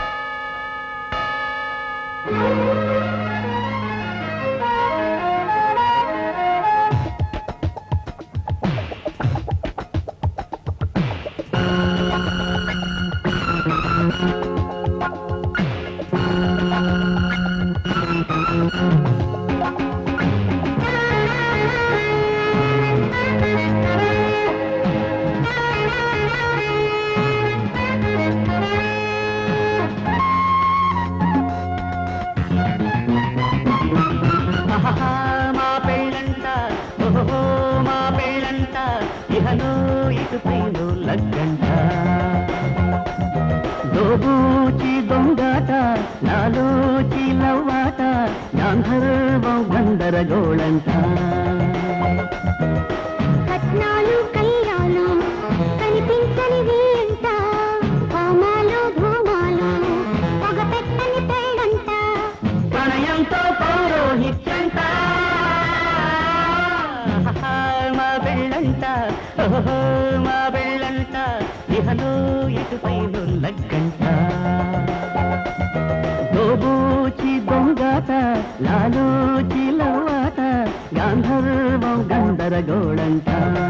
[SPEAKER 9] ఆహాహా, మా పెళ్ళంట ఓహో మా పెళ్ళంట ఇహలో ఇటుపైన లగ్గంట దోబూచి దొంగాట నాలోచి నవ్వాట గాంధర్వం గందరగోళంట
[SPEAKER 19] కట్నాలు కయ్యాలు కనిపించనివి అంట హోమాలు ధూమాలు పొగ పెట్టని పెళ్ళంట
[SPEAKER 9] ప్రణయంతో పౌరోహిత్యంట ఆహాహా, మా పెళ్ళంట ఓహో మా పెళ్ళంట ఇహ దోబూచి దొంగాట లాలూచి లవాట గాంధర్వం గందరగోళంట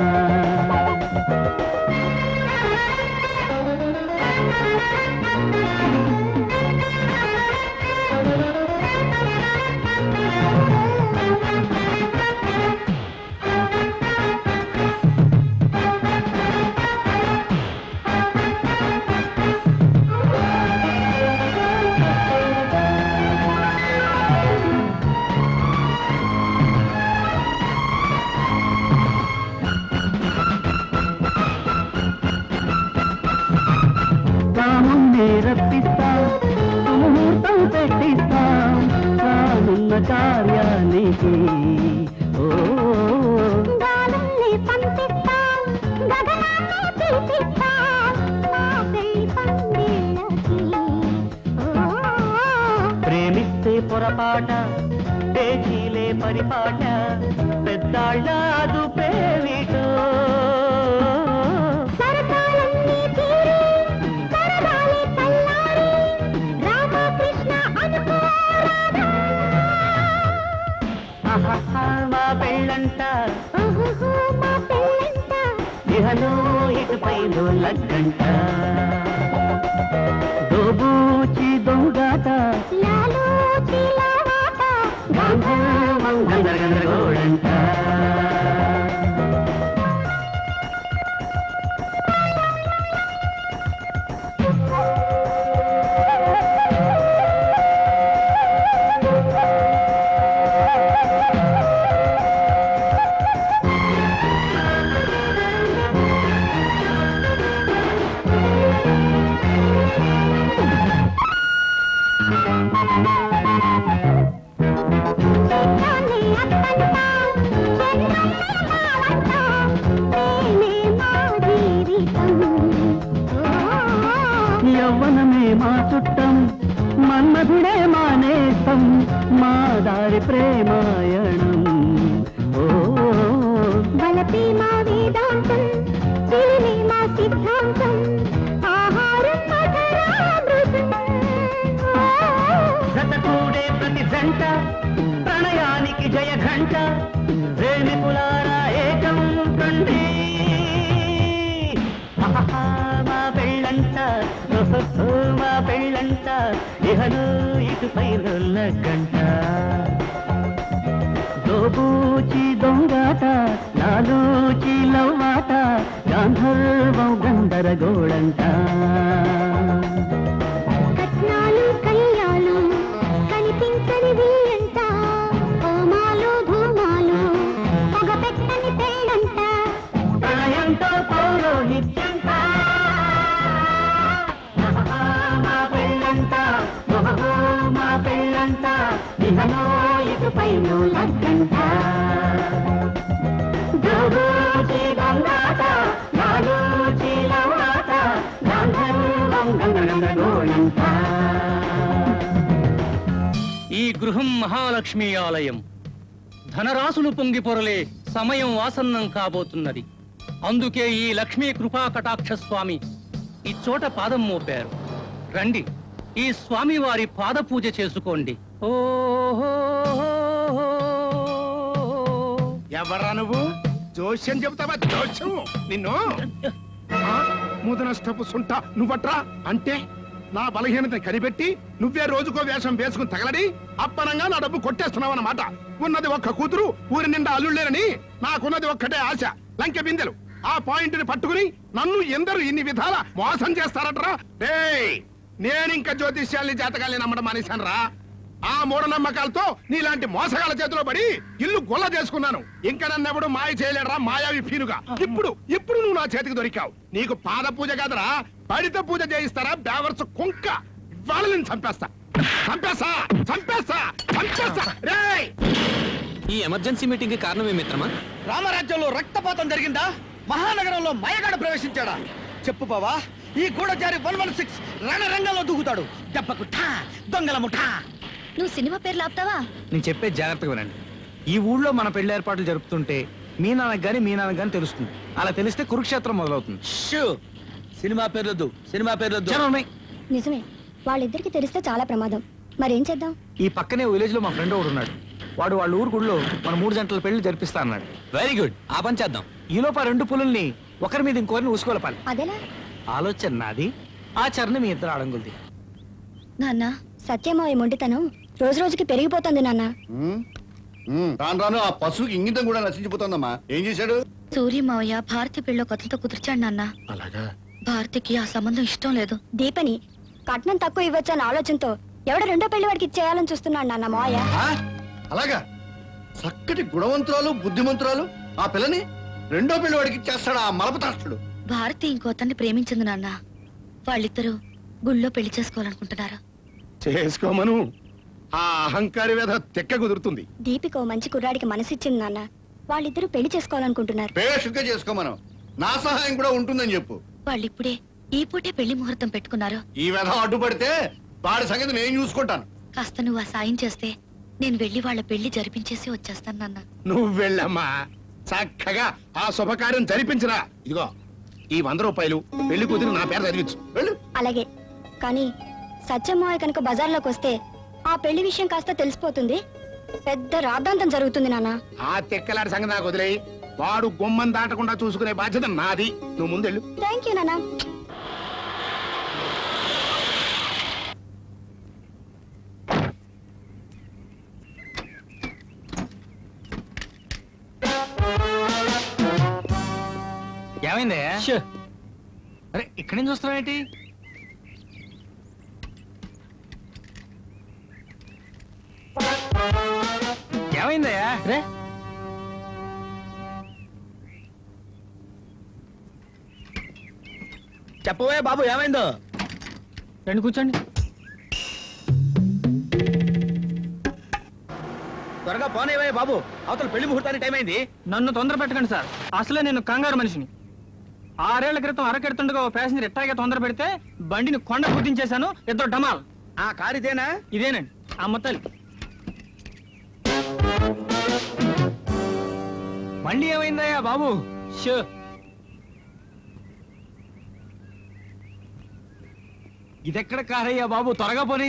[SPEAKER 9] కాముణ్ణి రప్పిస్తా ముహూర్తం పెట్టిస్తా కానున్న కార్యానికి ఓ
[SPEAKER 19] గాలుల్ని పంపిస్తా గగనాన్ని పిలిపిస్తా మా పెళ్లి పందిళ్ళకి
[SPEAKER 9] ప్రేమిస్తే పొరపాట పేచీలే పరిపాట పెద్దాళ్ళ అదుపేమిటో
[SPEAKER 19] సరసాలన్నీ తీరి సరదాలే చల్లారి రామకృష్ణ అనుకోరాదా
[SPEAKER 9] ఆహాహా, మా పెళ్ళంట
[SPEAKER 19] ఓహోహో, మా పెళ్ళంట
[SPEAKER 9] ఇహలో ఇటుపై లగ్గంట దోబూచి దొంగాట
[SPEAKER 19] లాలో చిలవాట
[SPEAKER 9] గాంధర్వం గందరగందరగోళంట
[SPEAKER 19] నాన్నే అత్తంట చంద్రమ్మే మావంట ప్రేమే మా జీవితం
[SPEAKER 9] యవ్వనమే మా చుట్టం మన్మధుడే మా నేస్తం మా దారి ప్రేమాయణం ఓ
[SPEAKER 19] బలపే మా వేదాంతం చిలిమే మా సిద్ధాంతం ఆహారం మధురామృతం
[SPEAKER 9] శతకూడే ప్రతి జంట ప్రణయానికి జయ ఘంట ప్రేమికులారా ఏకం కండి ఆహాహా, మా పెళ్ళంట ఓహో, మా పెళ్ళంట ఇహలు ఇటుపై గంట దోబూచి దొంగాట నాలూచి లవ్వాట గాంధర్వం గందరగోళంట
[SPEAKER 19] కట్నాలు కళ్యాలు కనిపించనివి అంట హోమాలు ధూమాలు పొగ పెట్టని పెళ్ళంట
[SPEAKER 9] ప్రణయంతో పౌరోహిత్యంట ఆహా, మా పెళ్ళంట ఓహో, మా పెళ్ళంట ఇహలో ఇటుపై లగ్గంట దోబూచి దొంగాట నాలూచి లవ్వాట గాంధర్వం గందరగందరగోళంట
[SPEAKER 21] ఈ గృహం మహాలక్ష్మి ఆలయం ధనరాశులు పొంగి పొరలే సమయం ఆసన్నం కాబోతున్నది అందుకే ఈ లక్ష్మీ కృపా కటాక్ష స్వామి ఈ చోట పాదం మోపారు రండి ఈ స్వామి వారి పాద పూజ చేసుకోండి ఓహో
[SPEAKER 11] ఎవరా నువ్వు జోస్యం చెబుతావా జోస్యం నిన్ను ఆ? ముదనష్టపు సుంట నువ్వట్రా అంటే నా బలహీనతని కనిపెట్టి నువ్వే రోజుకో వేషం వేసుకుని తగలడి అప్పనంగా నా డబ్బు కొట్టేస్తున్నావు అన్నమాట ఉన్నది ఒక్క కూతురు ఊరి నిండా అల్లుళ్ళేనని నాకున్నది ఒక్కటే ఆశ లంకె బిందెలు ఆ పాయింట్ ని పట్టుకుని నన్ను ఎందరు ఇన్ని విధాల మోసం చేస్తారట్రా డేయ్ నేనింక జ్యోతిష్యాల్ని జాతకాల్ని నమ్మడం మానేశానురా ఆ మూఢనమ్మకాలతో నీలాంటి మోసగాళ్ళ చేతిలో పడి ఇల్లు గొల్ల చేసుకున్నాను ఇంకా నన్నెవడు మాయ చేయలేడరా మాయావి ఫీనుగా ఇప్పుడు ఇప్పుడు నువ్వు నా చేతికి దొరికావు నీకు పాద పూజ కాదరా పడిత పూజ చేయిస్తారా బేవర్స్ కుంక ఇవాళ నేను చంపేస్తా చంపేస్తా చంపేస్తా చంపేస్తా రేయ్
[SPEAKER 7] ఈ ఎమర్జెన్సీ మీటింగ్ కి కారణం మిత్రమా
[SPEAKER 12] రామరాజ్యంలో రక్తపాతం జరిగిందా మహానగరంలో మయగాడు ప్రవేశించాడా చెప్పు బావా ఈ గూఢచారి వన్ వన్ సిక్స్ రణరంగంలో దూకుతాడు దెబ్బకు ఠా దొంగల ముఠా
[SPEAKER 8] నువ్వు సినిమా పేర్లు ఆపుతావా
[SPEAKER 3] నేను చెప్పే జాగ్రత్తగా వినండి ఈ ఊళ్ళో మన పెళ్లి ఏర్పాట్లు జరుపుతుంటే మీ నాన్నకు గాని మీ నాన్నకు గాని తెలుస్తుంది అలా తెలిస్తే కురుక్షేత్రం మొదలవుతుంది
[SPEAKER 4] సినిమా పేర్లొద్దు సినిమా పేర్లొద్దు
[SPEAKER 14] నిజమే వాళ్ళిద్దరికి తెలిస్తే చాలా ప్రమాదం మరేం చేద్దాం
[SPEAKER 3] ఈ పక్కనే విలేజ్ లో మా ఫ్రెండ్ ఒకడు ఉన్నాడు వాడు వాళ్ళ ఊరు గుడిలో మన మూడు జంటల పెళ్లి జరిపిస్తా అన్నాడు
[SPEAKER 5] వెరీ గుడ్ ఆ పని చేద్దాం
[SPEAKER 3] ఈలోపు ఆ రెండు పులుల్ని ఒకరి మీద ఇంకోరిని ఊసుకోలపాలి
[SPEAKER 14] అదేలా
[SPEAKER 3] ఆలోచన నాది ఆచరణ మీ ఇద్దరు అడంగులది
[SPEAKER 14] నాన్న సత్యమావి మొండితనం రోజు రోజుకి పెరిగిపోతుంది నాన్న
[SPEAKER 12] ఉమ్, ఉమ్, రాను రాను ఆ పశువుకి ఇంగితం కూడా నశించిపోతుందమ్మా ఏం చేశాడు
[SPEAKER 8] సూర్య మావయ్య భారతి పెళ్ళో కొత్తతో కుదిర్చాడు నాన్న
[SPEAKER 12] అలాగా
[SPEAKER 8] భారతికి ఆ సంబంధం ఇష్టం లేదు
[SPEAKER 14] దీపని కట్నం తక్కువ ఇవ్వచ్చన్న ఆలోచనతో ఎవడ రెండో పెళ్లి వాడికి చేయాలని చూస్తున్నాడు నాన్న మావయ్య
[SPEAKER 12] అలాగా చక్కటి గుణవంతురాలు బుద్ధిమంతురాలు ఆ పిల్లని రెండో పిల్లవాడికి చేస్తాడు ఆ మలపతాస్తుడు
[SPEAKER 8] భారతి ఇంకో అతన్ని ప్రేమించింది నాన్న వాళ్ళిద్దరూ గుళ్ళో పెళ్లి చేసుకోవాలనుకుంటున్నారు
[SPEAKER 11] చేసుకోమను ఆ అహంకారి వేధ తెక్క కుదురుతుంది
[SPEAKER 14] దీపిక ఓ మంచి కుర్రాడికి మనసిచ్చింది నాన్న వాళ్ళిద్దరూ పెళ్లి చేసుకోవాలనుకుంటున్నారు
[SPEAKER 12] పేషుగ్గా చేసుకోమను నా సహాయం కూడా ఉంటుందని చెప్పు
[SPEAKER 8] వాళ్ళిప్పుడే ఈ పూటే పెళ్లి ముహూర్తం పెట్టుకున్నారు
[SPEAKER 12] ఈ వ్యధ అడ్డుపడితే వాడి సంగతి నేను చూసుకుంటాను
[SPEAKER 8] కాస్త నువ్వు ఆ సాయం చేస్తే నేను వెళ్ళి వాళ్ళ పెళ్లి జరిపించేసి వచ్చేస్తాను నాన్న
[SPEAKER 11] నువ్వు వెళ్ళమ్మా చక్కగా ఆ శుభకార్యం జరిపించరా ఇదిగో ఈ వంద రూపాయలు పెళ్లి కూతురు నా పేరు చదివించు వెళ్ళు
[SPEAKER 14] అలాగే కానీ సత్యమావయ్య కనుక బజార్లోకి వస్తే ఆ పెళ్లి విషయం కాస్త తెలిసిపోతుంది పెద్ద రాద్ధాంతం జరుగుతుంది నాన్న
[SPEAKER 11] ఆ తెక్కలాడి సంగతి నాకు వదిలేయి వాడు గుమ్మం దాటకుండా చూసుకునే బాధ్యత నాది నువ్వు ముందెళ్ళు
[SPEAKER 14] థ్యాంక్ యూ నాన్న
[SPEAKER 3] ఏమైందే అరే ఇక్కడి నుంచి వస్తున్నావు ఏంటి ఏమైందయ్యా రే
[SPEAKER 4] చెప్పవే బాబు ఏమైందో
[SPEAKER 3] రండి కూర్చోండి
[SPEAKER 4] త్వరగా పోనేవే బాబు అవతల పెళ్లి ముహూర్తానికి టైం అయింది
[SPEAKER 3] నన్ను తొందర పెట్టకండి సార్ అసలే నేను కంగారు మనిషిని ఆరేళ్ల క్రితం అరకెడుతుండగా ఓ ప్యాసింజర్ ఎట్టాగే తొందర పెడితే బండిని కొండ గుర్తించేశాను ఇద్దరు డమాల్
[SPEAKER 4] ఆ కారు ఇదేనా
[SPEAKER 3] ఇదేనండి అమ్మ తల్లి బండి ఏమైందయ్యా బాబు షో ఇదెక్కడ కారయ్యా బాబు త్వరగా పోనీ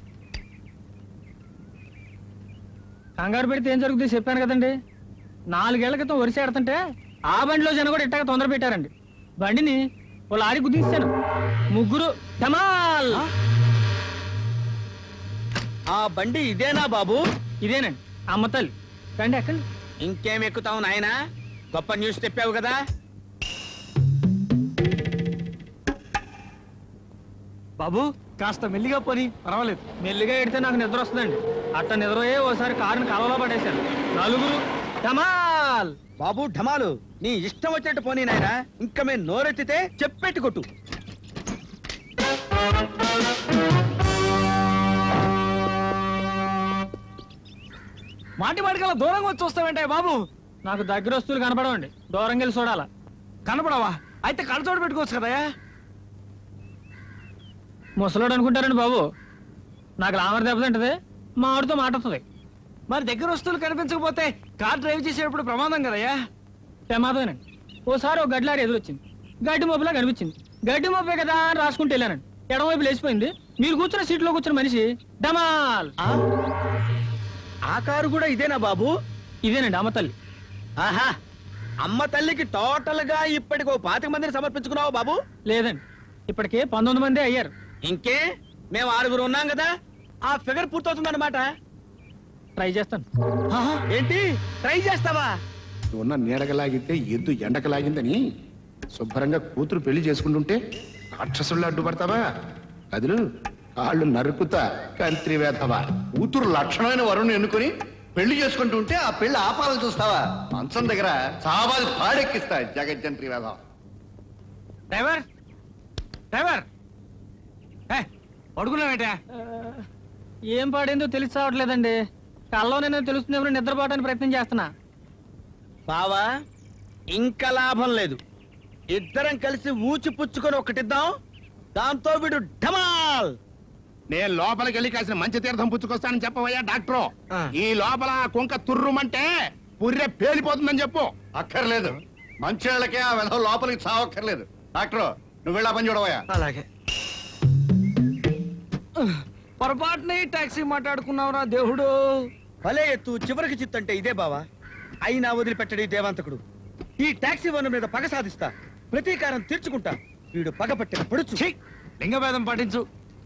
[SPEAKER 3] కంగారు పెడితే ఏం జరుగుతుంది చెప్పాను కదండి నాలుగేళ్ల క్రితం వరిసే ఆడుతుంటే ఆ బండిలో జనం కూడా ఇట్టాగా తొందర పెట్టారండి బండిని ఓ లారీ గుద్దించాను ముగ్గురు ధమాల్
[SPEAKER 4] ఆ బండి ఇదేనా బాబు
[SPEAKER 3] ఇదేనండి అమ్మ తల్లి రండి ఎక్కండి
[SPEAKER 4] ఇంకేం ఎక్కుతావు నాయనా గొప్ప న్యూస్ చెప్పావు కదా
[SPEAKER 3] బాబు కాస్త మెల్లిగా పోని పర్వాలేదు మెల్లిగా ఎడితే నాకు నిద్ర వస్తుందండి అట్ట నిద్రపోయే ఓసారి కారుని కాలంలో పడేశాను నలుగురు ధమాల్
[SPEAKER 4] బాబు ఢమాలు నీ ఇష్టం వచ్చినట్టు పోనీ నాయనా ఇంకా మేము నోరెత్తితే చెప్పెట్టి కొట్టు
[SPEAKER 3] మాటి మాటికల్లా దూరంగా వచ్చి వస్తావేంటే బాబు నాకు దగ్గర వస్తువులు కనపడవండి దూరంగా వెళ్ళి చూడాలా కనపడవా అయితే కళ్ళతోడు పెట్టుకోవచ్చు కదయా ముసలోడు అనుకుంటారండి బాబు నాకు లామర్ దెబ్బతింటది మా ఆవిడతో మాట వస్తుంది మరి దగ్గర వస్తువులు కనిపించకపోతే కార్ డ్రైవ్ చేసేటప్పుడు ప్రమాదం కదయ్యా ప్రమాదమేనండి ఓసారి ఒక గడ్లారి ఎదురొచ్చింది గడ్డి మోపులా కనిపించింది గడ్డి మోపే కదా అని రాసుకుంటూ వెళ్ళానండి ఎడమవైపు లేచిపోయింది మీరు కూర్చున్న సీట్లో కూర్చున్న మనిషి డమాల్
[SPEAKER 4] ఆ కారు కూడా ఇదేనా బాబు
[SPEAKER 3] ఇదేనండి అమ్మ తల్లి
[SPEAKER 4] ఆహా అమ్మ తల్లికి టోటల్ గా ఇప్పటికి ఓ పాతిక మందిని సమర్పించుకున్నావు బాబు
[SPEAKER 3] లేదండి ఇప్పటికే పంతొమ్మిది మంది అయ్యారు
[SPEAKER 4] ఇంకే మేము ఆరుగురు ఉన్నాం కదా ఆ ఫిగర్ పూర్తవుతుందన్నమాట
[SPEAKER 3] ట్రై చేస్తాను
[SPEAKER 4] ఏంటి ట్రై చేస్తావా
[SPEAKER 11] ఉన్న నీడకలాగితే ఎద్దు ఎండకలాగిందని శుభ్రంగా కూతురు పెళ్లి చేసుకుంటుంటే రాక్షసుళ్ళు అడ్డుపడతావా అదిలు కాళ్ళు నరుకుతా కంత్రి వేధవా
[SPEAKER 12] కూతురు లక్షణమైన వరుణ్ ఎన్నుకొని పెళ్లి చేసుకుంటుంటే ఆ పెళ్లి ఆపాలని చూస్తావా మంచం దగ్గర సావాది పాడెక్కిస్తా జగజ్జంత్రి వేధ
[SPEAKER 3] డ్రైవర్ డ్రైవర్ పడుకున్నావేటా ఏం పాడేందో తెలిసి రావట్లేదండి కల్లో నేను తెలుస్తుంది నిద్రపోవడానికి ప్రయత్నం చేస్తున్నా
[SPEAKER 4] బావా ఇంకా లాభం లేదు ఇద్దరం కలిసి ఊచి పుచ్చుకొని ఒకటిద్దాం దాంతో వీడు ఢమాల్
[SPEAKER 11] నేను లోపలికి వెళ్ళి కాసిన మంచి తీర్థం పుచ్చుకొస్తానని చెప్పవయ్యా డాక్టరు ఈ లోపల ఆ కుంక తుర్రుమంటే పుర్రె పేలిపోతుందని చెప్పు
[SPEAKER 12] అక్కర్లేదు మంచి ఆ విధం లోపలికి చావక్కర్లేదు డాక్టర్ నువ్వు వెళ్ళా పని చూడవయ్యా
[SPEAKER 4] అలాగే
[SPEAKER 3] పొరపాటునే టాక్సీ మాట్లాడుకున్నావురా దేవుడు
[SPEAKER 22] భలే ఎత్తు చివరికి చిత్తంటే ఇదే బావా అయినా వదిలిపెట్టడి దేవాంతకుడు ఈ టాక్సీ వన్ మీద పగ సాధిస్తా ప్రతీకారం తీర్చుకుంటా వీడు పగ పట్టిన పడుచు
[SPEAKER 3] లింగభేదం పాటించు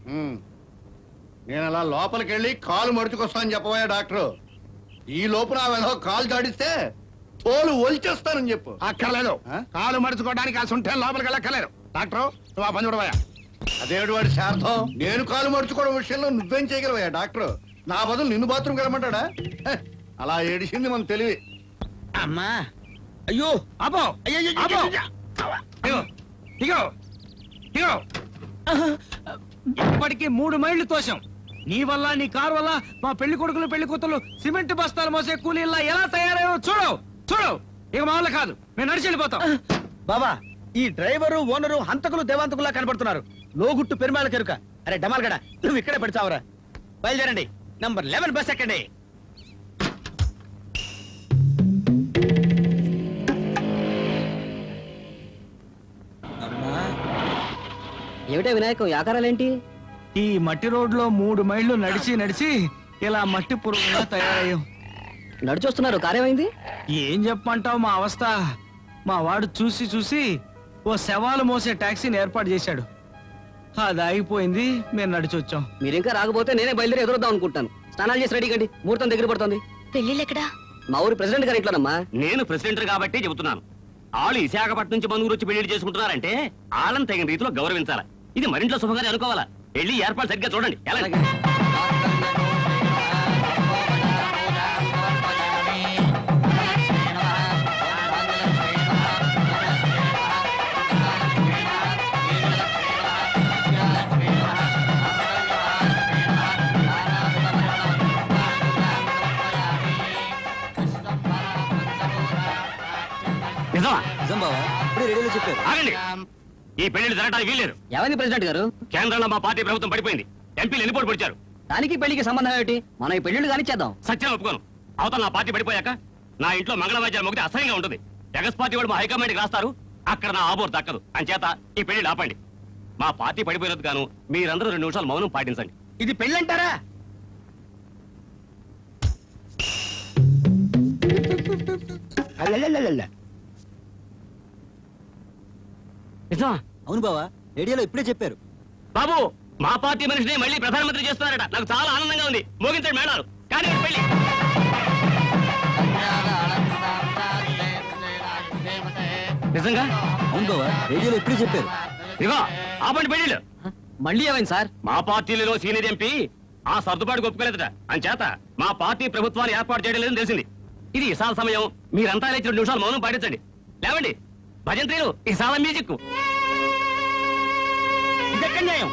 [SPEAKER 12] నేను అలా లోపలికి వెళ్ళి కాలు మడుచుకొస్తానని చెప్పబోయా డాక్టర్ ఈ లోపు నా వెధవ కాలు దాడిస్తే తోలు ఒలిచేస్తానని చెప్పు
[SPEAKER 11] అక్కర్లేదు కాలు మడుచుకోవడానికి ఆ సుంఠే లోపలికి వెళ్ళక్కర్లేదు డాక్టర్ నువ్వు ఆ పని చూడవయ్యా
[SPEAKER 12] అదేమిటి వాడి శార్థం నేను కాలు మడుచుకోవడం విషయంలో నువ్వేం చేయగలవయ్యా డాక్టర్ నా బదులు నిన్ను బాత్రూమ్ వెళ్ళమంటాడా హె, అలా ఏడిసింది మన తెలివి
[SPEAKER 22] అమ్మా అయ్యో
[SPEAKER 3] ఆపో
[SPEAKER 22] అయ్యో
[SPEAKER 3] ఆపో ఇగో ఇగో ఇగో ఇప్పటికి మూడు మైళ్ళు తోసాం నీ వల్ల నీ కారు వల్ల మా పెళ్లి కొడుకులు పెళ్లి కూతురు సిమెంట్ బస్తాలు మోసే కూలీల్లా ఎలా తయారయ్యో చూడు చూడు ఇక మా వల్ల కాదు మేము నడిచి వెళ్ళిపోతాం
[SPEAKER 22] బాబా ఈ డ్రైవరు ఓనరు హంతకులు దేవాంతకులా కనబడుతున్నారు లోగుట్టు పెరుమాళ కెరుక అరే డమాల్గడ నువ్వు ఇక్కడే పెడతావురా బయలుదేరండి నంబర్ లెవెన్ బస్ ఎక్కండి
[SPEAKER 6] ఏమిటా వినాయకం ఈ ఆకారాలేంటి
[SPEAKER 3] ఈ మట్టి రోడ్లో మూడు మైళ్ళు నడిచి నడిచి ఇలా మట్టి పురుగులా తయారయ్యాం
[SPEAKER 6] నడిచొస్తున్నారు కార్యమైంది
[SPEAKER 3] ఏం చెప్పంటావు మా అవస్థ మా వాడు చూసి చూసి ఓ శవాలు మోసే టాక్సీని ఏర్పాటు చేశాడు అది ఆగిపోయింది మేము నడిచి వచ్చాం
[SPEAKER 6] మీరు ఇంకా రాకపోతే నేనే బయలుదేరి ఎదురుద్దాం అనుకుంటాను స్నానాలు చేసి రెడీ కండి ముహూర్తం దగ్గర పడుతుంది
[SPEAKER 8] పెళ్ళిళ్ళు ఎక్కడా
[SPEAKER 6] మా ఊరి ప్రెసిడెంట్ గారి ఇంట్లోనమ్మా
[SPEAKER 18] నేను ప్రెసిడెంట్ కాబట్టి చెబుతున్నాను వాళ్ళు విశాఖపట్నం నుంచి మనూరు వచ్చి పెళ్లి చేసుకుంటున్నారంటే వాళ్ళని తగిన రీతిలో గౌరవించాలి ఇది మరింట్లో శుభంగానే అనుకోవాలా వెళ్ళి ఏర్పాటు సరిగ్గా చూడండి ఎలా నిజమా
[SPEAKER 6] నిజం బావా ఇప్పుడు రెడీలో చెప్పారు
[SPEAKER 18] ఆగండి ఈ పెళ్లిళ్ళు జరగడానికి వీల్లేదు
[SPEAKER 6] ఏమైంది ప్రెసిడెంట్ గారు
[SPEAKER 18] కేంద్రంలో మా పార్టీ ప్రభుత్వం పడిపోయింది ఎంపీలు ఎన్ని పోటీ పొడిచారు
[SPEAKER 6] దానికి పెళ్లికి సంబంధం ఏమిటి మనం ఈ పెళ్లిళ్ళు కానిచ్చేద్దాం
[SPEAKER 18] సత్యం ఒప్పుకోను అవతల నా పార్టీ పడిపోయాక నా ఇంట్లో మంగళవాద్యాలు మొగితే అసహ్యంగా ఉంటుంది జగస్ పార్టీ వాళ్ళు మా హైకమాండ్కి రాస్తారు అక్కడ నా ఆబోరు దక్కదు అని చేత ఈ పెళ్లి ఆపండి మా పార్టీ పడిపోయినందుకు గాను మీరందరూ రెండు నిమిషాలు మౌనం పాటించండి
[SPEAKER 22] ఇది పెళ్ళంటారా
[SPEAKER 18] నిజమా
[SPEAKER 6] అవును బావా రేడియోలో ఇప్పుడే చెప్పారు
[SPEAKER 18] బాబు మా పార్టీ మనిషిని మళ్ళీ ప్రధానమంత్రి చేస్తున్నారట నాకు చాలా ఆనందంగా ఉంది మోగించండి మేడాలు కానీ పెళ్లి నిజంగా
[SPEAKER 6] అవును బావా రేడియోలో ఇప్పుడే చెప్పారు
[SPEAKER 18] ఇదిగో ఆపండి పెళ్లిళ్ళు
[SPEAKER 6] మళ్ళీ ఏమైంది సార్
[SPEAKER 18] మా పార్టీలో సీనియర్ ఎంపీ ఆ సర్దుబాటు ఒప్పుకోలేదట అంచేత మా పార్టీ ప్రభుత్వాన్ని ఏర్పాటు చేయడం లేదని తెలిసింది ఇది ఇసాల సమయం మీరంతా లేచి రెండు నిమిషాలు మౌనం పాటించండి లేవండి భజంత్రీలు ఇసాల మ్యూజిక్
[SPEAKER 22] ఇదెక్కడ న్యాయం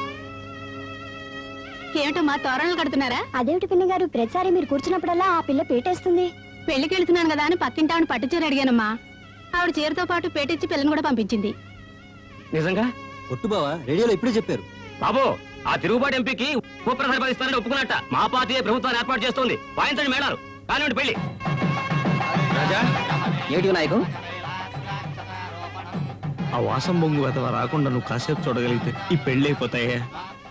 [SPEAKER 1] ఏమిటో మా తోరణాలు కడుతున్నారా
[SPEAKER 14] అదేమిటి పిన్ని గారు ప్రతిసారి మీరు కూర్చున్నప్పుడల్లా ఆ పిల్ల పేటేస్తుంది
[SPEAKER 1] పెళ్లికి వెళ్తున్నాను కదా అని పక్కింటి ఆవిడ పట్టు చీర అడిగానమ్మా ఆవిడ చీరతో పాటు పేటిచ్చి పిల్లని కూడా పంపించింది
[SPEAKER 18] నిజంగా
[SPEAKER 6] ఒట్టు బావా రేడియోలో ఇప్పుడే చెప్పారు
[SPEAKER 18] బాబు ఆ తిరుగుబాటు ఎంపీకి ఉపప్రధాని పదిస్తారని ఒప్పుకున్నట్ట మా పార్టీ ప్రభుత్వాన్ని ఏర్పాటు చేస్తుంది వాయించండి మేడాలు కానివ్వండి పెళ్లి
[SPEAKER 3] రాజా
[SPEAKER 6] ఏమిటి వినాయకం
[SPEAKER 3] ఆ వాసం బొంగు వెతవ రాకుండా నువ్వు కాసేపు చూడగలిగితే ఈ పెళ్ళి అయిపోతాయే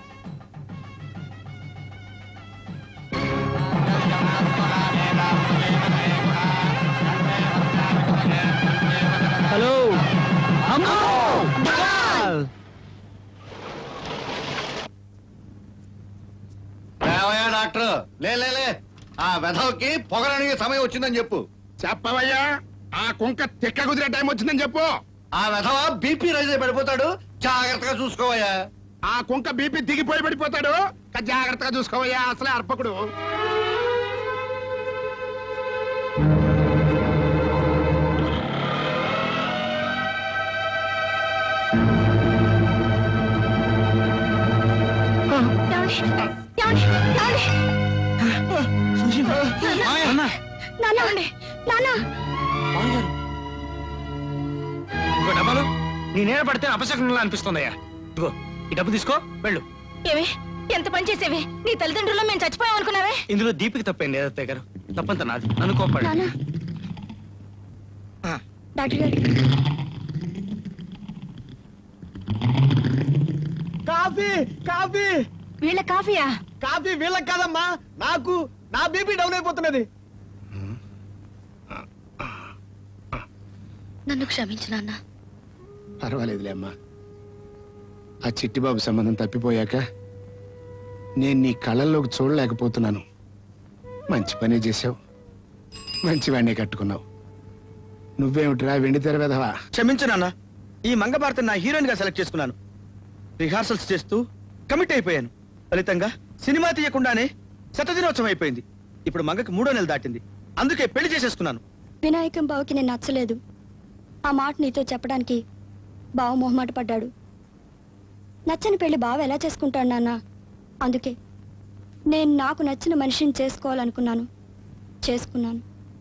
[SPEAKER 3] హలో అమ్మో
[SPEAKER 12] లేవయ్యా డాక్టర్ లే లే లే ఆ వెధవకి పొగడానికి సమయం వచ్చిందని చెప్పు
[SPEAKER 11] చెప్పవయ్యా ఆ కుంక తిక్క కుదిరే టైం వచ్చిందని చెప్పు
[SPEAKER 12] ఆ వెధవ బీపీ రైజ్ అయి పడిపోతాడు జాగ్రత్తగా చూసుకోవయ్యా
[SPEAKER 11] ఆ కుంక బీపీ దిగిపోయి పడిపోతాడు కా జాగ్రత్తగా చూసుకోవయ్యా అసలే అర్పకుడు
[SPEAKER 3] ఇంకో డబ్బాలు నీ నేల పడితే అపశకునంలా అనిపిస్తుందయ్యా ఇదిగో ఈ డబ్బు తీసుకో వెళ్ళు
[SPEAKER 1] ఏవి ఎంత పని చేసేవి నీ తల్లిదండ్రులు మేము చచ్చిపోయాం అనుకున్నావే
[SPEAKER 3] ఇందులో దీపిక తప్పేంది ఏదత్తయ్య గారు తప్పంత నాది నన్ను కోపడు
[SPEAKER 14] నాన్న డాక్టర్ గారు
[SPEAKER 22] కాఫీ కాఫీ
[SPEAKER 1] వీళ్ళ కాఫీయా
[SPEAKER 22] కాఫీ వీళ్ళకి కాదమ్మా నాకు నా బీపీ డౌన్ అయిపోతున్నది
[SPEAKER 8] నన్ను క్షమించు నాన్న
[SPEAKER 10] పర్వాలేదులే అమ్మా ఆ చిట్టిబాబు సంబంధం తప్పిపోయాక నేను నీ కళ్ళల్లోకి చూడలేకపోతున్నాను మంచి పనే చేసావు మంచి వాడినే కట్టుకున్నావు నువ్వేమిట్రా వెండి తెర వెధవా
[SPEAKER 22] క్షమించు నాన్న ఈ మంగభారతి నా హీరోయిన్ గా సెలెక్ట్ చేసుకున్నాను రిహార్సల్స్ చేస్తూ కమిట్ అయిపోయాను ఫలితంగా సినిమా తీయకుండానే శతదినోత్సవం అయిపోయింది ఇప్పుడు మంగకి మూడో నెల దాటింది అందుకే పెళ్లి చేసేసుకున్నాను
[SPEAKER 14] వినాయకం బావకి నేను నచ్చలేదు ఆ మాట నీతో చెప్పడానికి బావ మొహమాట పడ్డాడు నచ్చని పెళ్లి బావ ఎలా చేసుకుంటాడు నాన్న అందుకే నేను నాకు నచ్చిన మనిషిని చేసుకోవాలనుకున్నాను చేసుకున్నాను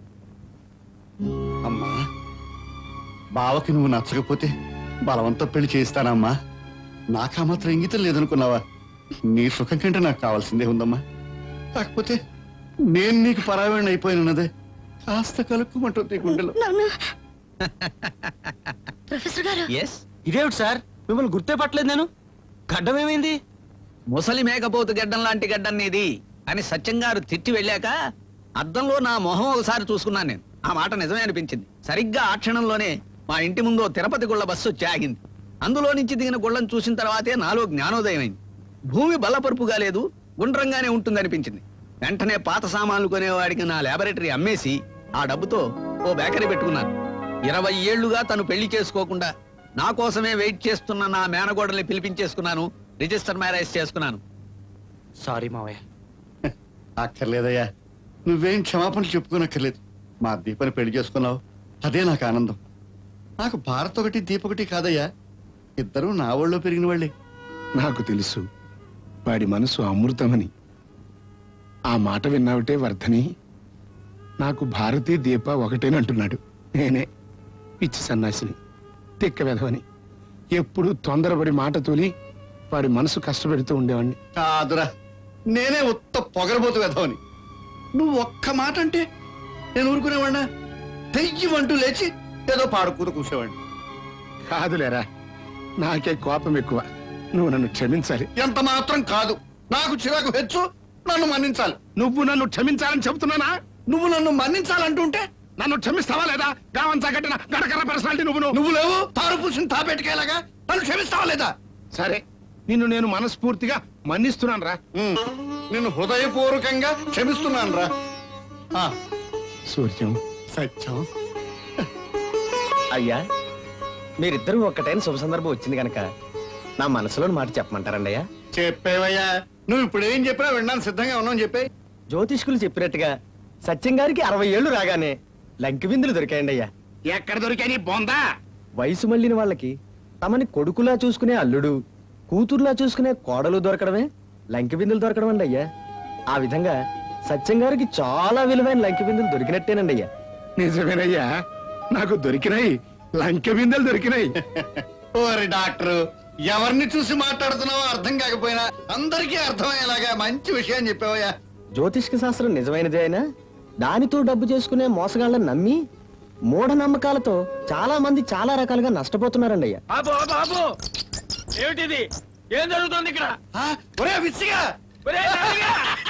[SPEAKER 16] అమ్మా బావకి నువ్వు నచ్చకపోతే బలవంతం పెళ్లి చేయిస్తానమ్మా నాకా మాత్రం ఇంగితం లేదనుకున్నావా నీ సుఖం కంటే నాకు కావాల్సిందే ఉందమ్మా కాకపోతే నేను నీకు పరాయణ అయిపోయినదే కాస్త కలుక్కుమంటుంది గుండెలో
[SPEAKER 8] ప్రొఫెసర్ గారు
[SPEAKER 17] ఎస్
[SPEAKER 22] ఇదేమిటి సార్ మిమ్మల్ని గుర్తే పట్టలేదు నేను గడ్డం ఏమైంది
[SPEAKER 17] ముసలి మేకపోతు గడ్డం లాంటి గడ్డం నీది అని సత్యం గారు తిట్టి వెళ్ళాక అద్దంలో నా మొహం ఒకసారి చూసుకున్నాను నేను ఆ మాట నిజమే అనిపించింది సరిగ్గా ఆ క్షణంలోనే మా ఇంటి ముందు ఓ తిరుపతి గుళ్ళ బస్సు వచ్చి ఆగింది అందులో నుంచి దిగిన గుళ్ళను చూసిన తర్వాతే నాలో జ్ఞానోదయం అయింది భూమి బల్లపరుపుగా లేదు గుండ్రంగానే ఉంటుందనిపించింది వెంటనే పాత సామాన్లు కొనేవాడికి నా లాబొరేటరీ అమ్మేసి ఆ డబ్బుతో ఓ బేకరీ పెట్టుకున్నాను ఇరవై ఏళ్లుగా తను పెళ్లి చేసుకోకుండా నా కోసమే వెయిట్ చేస్తున్న నా మేనగోడల్ని పిలిపించేసుకున్నాను రిజిస్టర్ మ్యారేజ్ చేసుకున్నాను
[SPEAKER 16] సారీ మావయ్య అక్కర్లేదయ్యా నువ్వేం క్షమాపణలు చెప్పుకోనక్కర్లేదు మా దీపని పెళ్లి చేసుకున్నావు అదే నాకు ఆనందం నాకు భారత్ ఒకటి దీప ఒకటి కాదయ్యా ఇద్దరూ నా ఊళ్ళో పెరిగిన వాళ్ళే
[SPEAKER 10] నాకు తెలుసు వాడి మనసు అమృతమని ఆ మాట విన్నావుటే వర్ధని నాకు భారతీ దీప ఒకటేనంటున్నాడు నేనే పిచ్చి సన్నాసిని తిక్క వెధవని ఎప్పుడు తొందరపడి మాట తోలి వాడి మనసు కష్టపెడుతూ ఉండేవాడిని
[SPEAKER 16] కాదురా నేనే ఉత్త పొగరబోతు వెధవని నువ్వు ఒక్క మాట అంటే నేను ఊరుకునేవాడినా దెయ్యమంటూ లేచి ఏదో పాడుకూత కూసేవాడిని
[SPEAKER 10] కాదులేరా నాకే కోపం ఎక్కువ నువ్వు నన్ను క్షమించాలి
[SPEAKER 16] ఎంత మాత్రం కాదు నాకు చిరాకు హెచ్చు నన్ను మన్నించాలి
[SPEAKER 10] నువ్వు నన్ను క్షమించాలని చెబుతున్నానా
[SPEAKER 16] నువ్వు నన్ను మన్నించాలంటుంటే
[SPEAKER 10] నన్ను క్షమిస్తావా లేదా గావంచా కట్టిన గడకర పర్సనాలిటీ నువ్వు
[SPEAKER 16] నువ్వు లేవు తారు పూసిన తాపెట్టుకేలాగా నన్ను క్షమిస్తావా లేదా
[SPEAKER 10] సరే నిన్ను నేను మనస్ఫూర్తిగా మన్నిస్తున్నాను రా
[SPEAKER 16] నిన్ను హృదయపూర్వకంగా క్షమిస్తున్నాను రా
[SPEAKER 10] సూర్యం
[SPEAKER 16] సత్యం
[SPEAKER 22] అయ్యా మీరిద్దరూ ఒక్కటైన శుభ సందర్భం వచ్చింది కనుక నా మనసులోని మాట చెప్పమంటారండి అయ్యా
[SPEAKER 16] చెప్పేవయ్యా నువ్వు ఇప్పుడు ఏం చెప్పినా వినడానికి సిద్ధంగా ఉన్నావు చెప్పే
[SPEAKER 22] జ్యోతిష్కులు చెప్పినట్టుగా సత్యం గారికి అరవై ఏళ్ళు రాగానే లంకి విందులు దొరికాయండి అయ్యా
[SPEAKER 10] ఎక్కడ దొరికాయి బొందా
[SPEAKER 22] వయసు మళ్ళిన వాళ్ళకి తమని కొడుకులా చూసుకునే అల్లుడు కూతురులా చూసుకునే కోడలు దొరకడమే లంకి బిందులు దొరకడం అండి అయ్యా ఆ విధంగా సత్యం గారికి చాలా విలువైన లంకి బిందులు దొరికినట్టేనండి అయ్యా
[SPEAKER 10] నిజమేనయ్యా నాకు దొరికినాయి లంకె బిందెలు దొరికినాయి
[SPEAKER 16] ఓరి డాక్టర్ ఎవరిని చూసి మాట్లాడుతున్నావో అర్థం కాకపోయినా అందరికీ అర్థమయ్యేలాగా మంచి విషయం చెప్పావయ్యా
[SPEAKER 22] జ్యోతిష్క శాస్త్రం నిజమైనదే అయినా దానితో డబ్బు చేసుకునే మోసగాళ్ళని నమ్మి మూఢనమ్మకాలతో చాలా మంది చాలా రకాలుగా నష్టపోతున్నారండి అయ్యా
[SPEAKER 2] బాబు బాబు ఏమిటిది ఏం జరుగుతుంది ఇక్కడ
[SPEAKER 16] ఒరే విచ్చిగా
[SPEAKER 2] ఒరే నాన్నగా!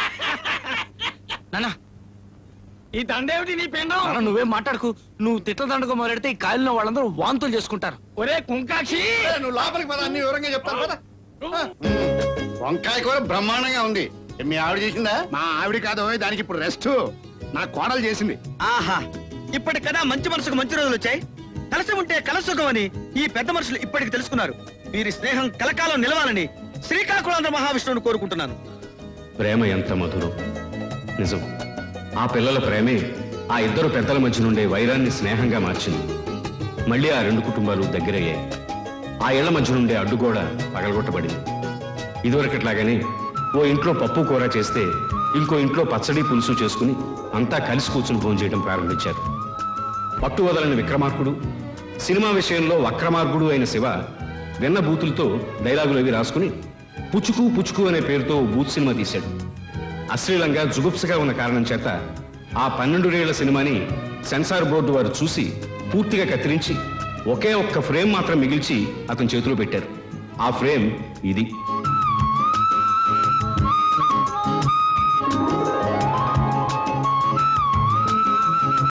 [SPEAKER 2] ఈ దండేమిటి నీ పిండం
[SPEAKER 3] నాన్న, నువ్వేం మాట్లాడుకు నువ్వు తిట్ల దండకు మొదలెడితే ఈ కాయలను వాళ్ళందరూ వాంతులు చేసుకుంటారు
[SPEAKER 2] ఒరే కుంకాక్షి
[SPEAKER 16] నువ్వు లోపలికి పద అన్ని వివరంగా చెప్తాను పద వంకాయ కూర బ్రహ్మాండంగా ఉంది మీ ఆవిడ చేసిందా
[SPEAKER 10] మా ఆవిడ కాదు దానికి ఇప్పుడు రెస్ట్ నా కోడలు చేసింది
[SPEAKER 22] ఆహా ఇప్పటి కదా మంచి మనసుకు మంచి రోజులు వచ్చాయి కలిసి ఉంటే కలసుఖం అని ఈ పెద్ద మనుషులు ఇప్పటికి తెలుసుకున్నారు వీరి స్నేహం కలకాలం నిలవాలని శ్రీకాకుళాంధ్ర మహావిష్ణువుని కోరుకుంటున్నాను
[SPEAKER 18] ప్రేమ ఎంత మధురం నిజం ఆ పిల్లల ప్రేమే ఆ ఇద్దరు పెద్దల మధ్య నుండే వైరాన్ని స్నేహంగా మార్చింది మళ్ళీ ఆ రెండు కుటుంబాలు దగ్గరయ్యాయి ఆ ఇళ్ల మధ్య నుండే అడ్డుగోడ పగలగొట్టబడింది ఇదివరకట్లాగానే ఓ ఇంట్లో పప్పు కూర చేస్తే ఇంకో ఇంట్లో పచ్చడి పులుసు చేసుకుని అంతా కలిసి కూర్చుని భోజనం చేయడం ప్రారంభించారు పట్టు వదలని విక్రమార్కుడు సినిమా విషయంలో వక్రమార్గుడు అయిన శివ వెన్న బూతులతో డైలాగులు అవి రాసుకుని పుచ్చుకు పుచ్చుకు అనే పేరుతో ఓ బూత్ సినిమా తీశాడు అశ్లీలంగా జుగుప్సగా ఉన్న కారణం చేత ఆ పన్నెండు రేళ్ల సినిమాని సెన్సార్ బోర్డు వారు చూసి పూర్తిగా కత్తిరించి ఒకే ఒక్క ఫ్రేమ్ మాత్రం మిగిల్చి అతని చేతిలో పెట్టారు ఆ ఫ్రేమ్ ఇది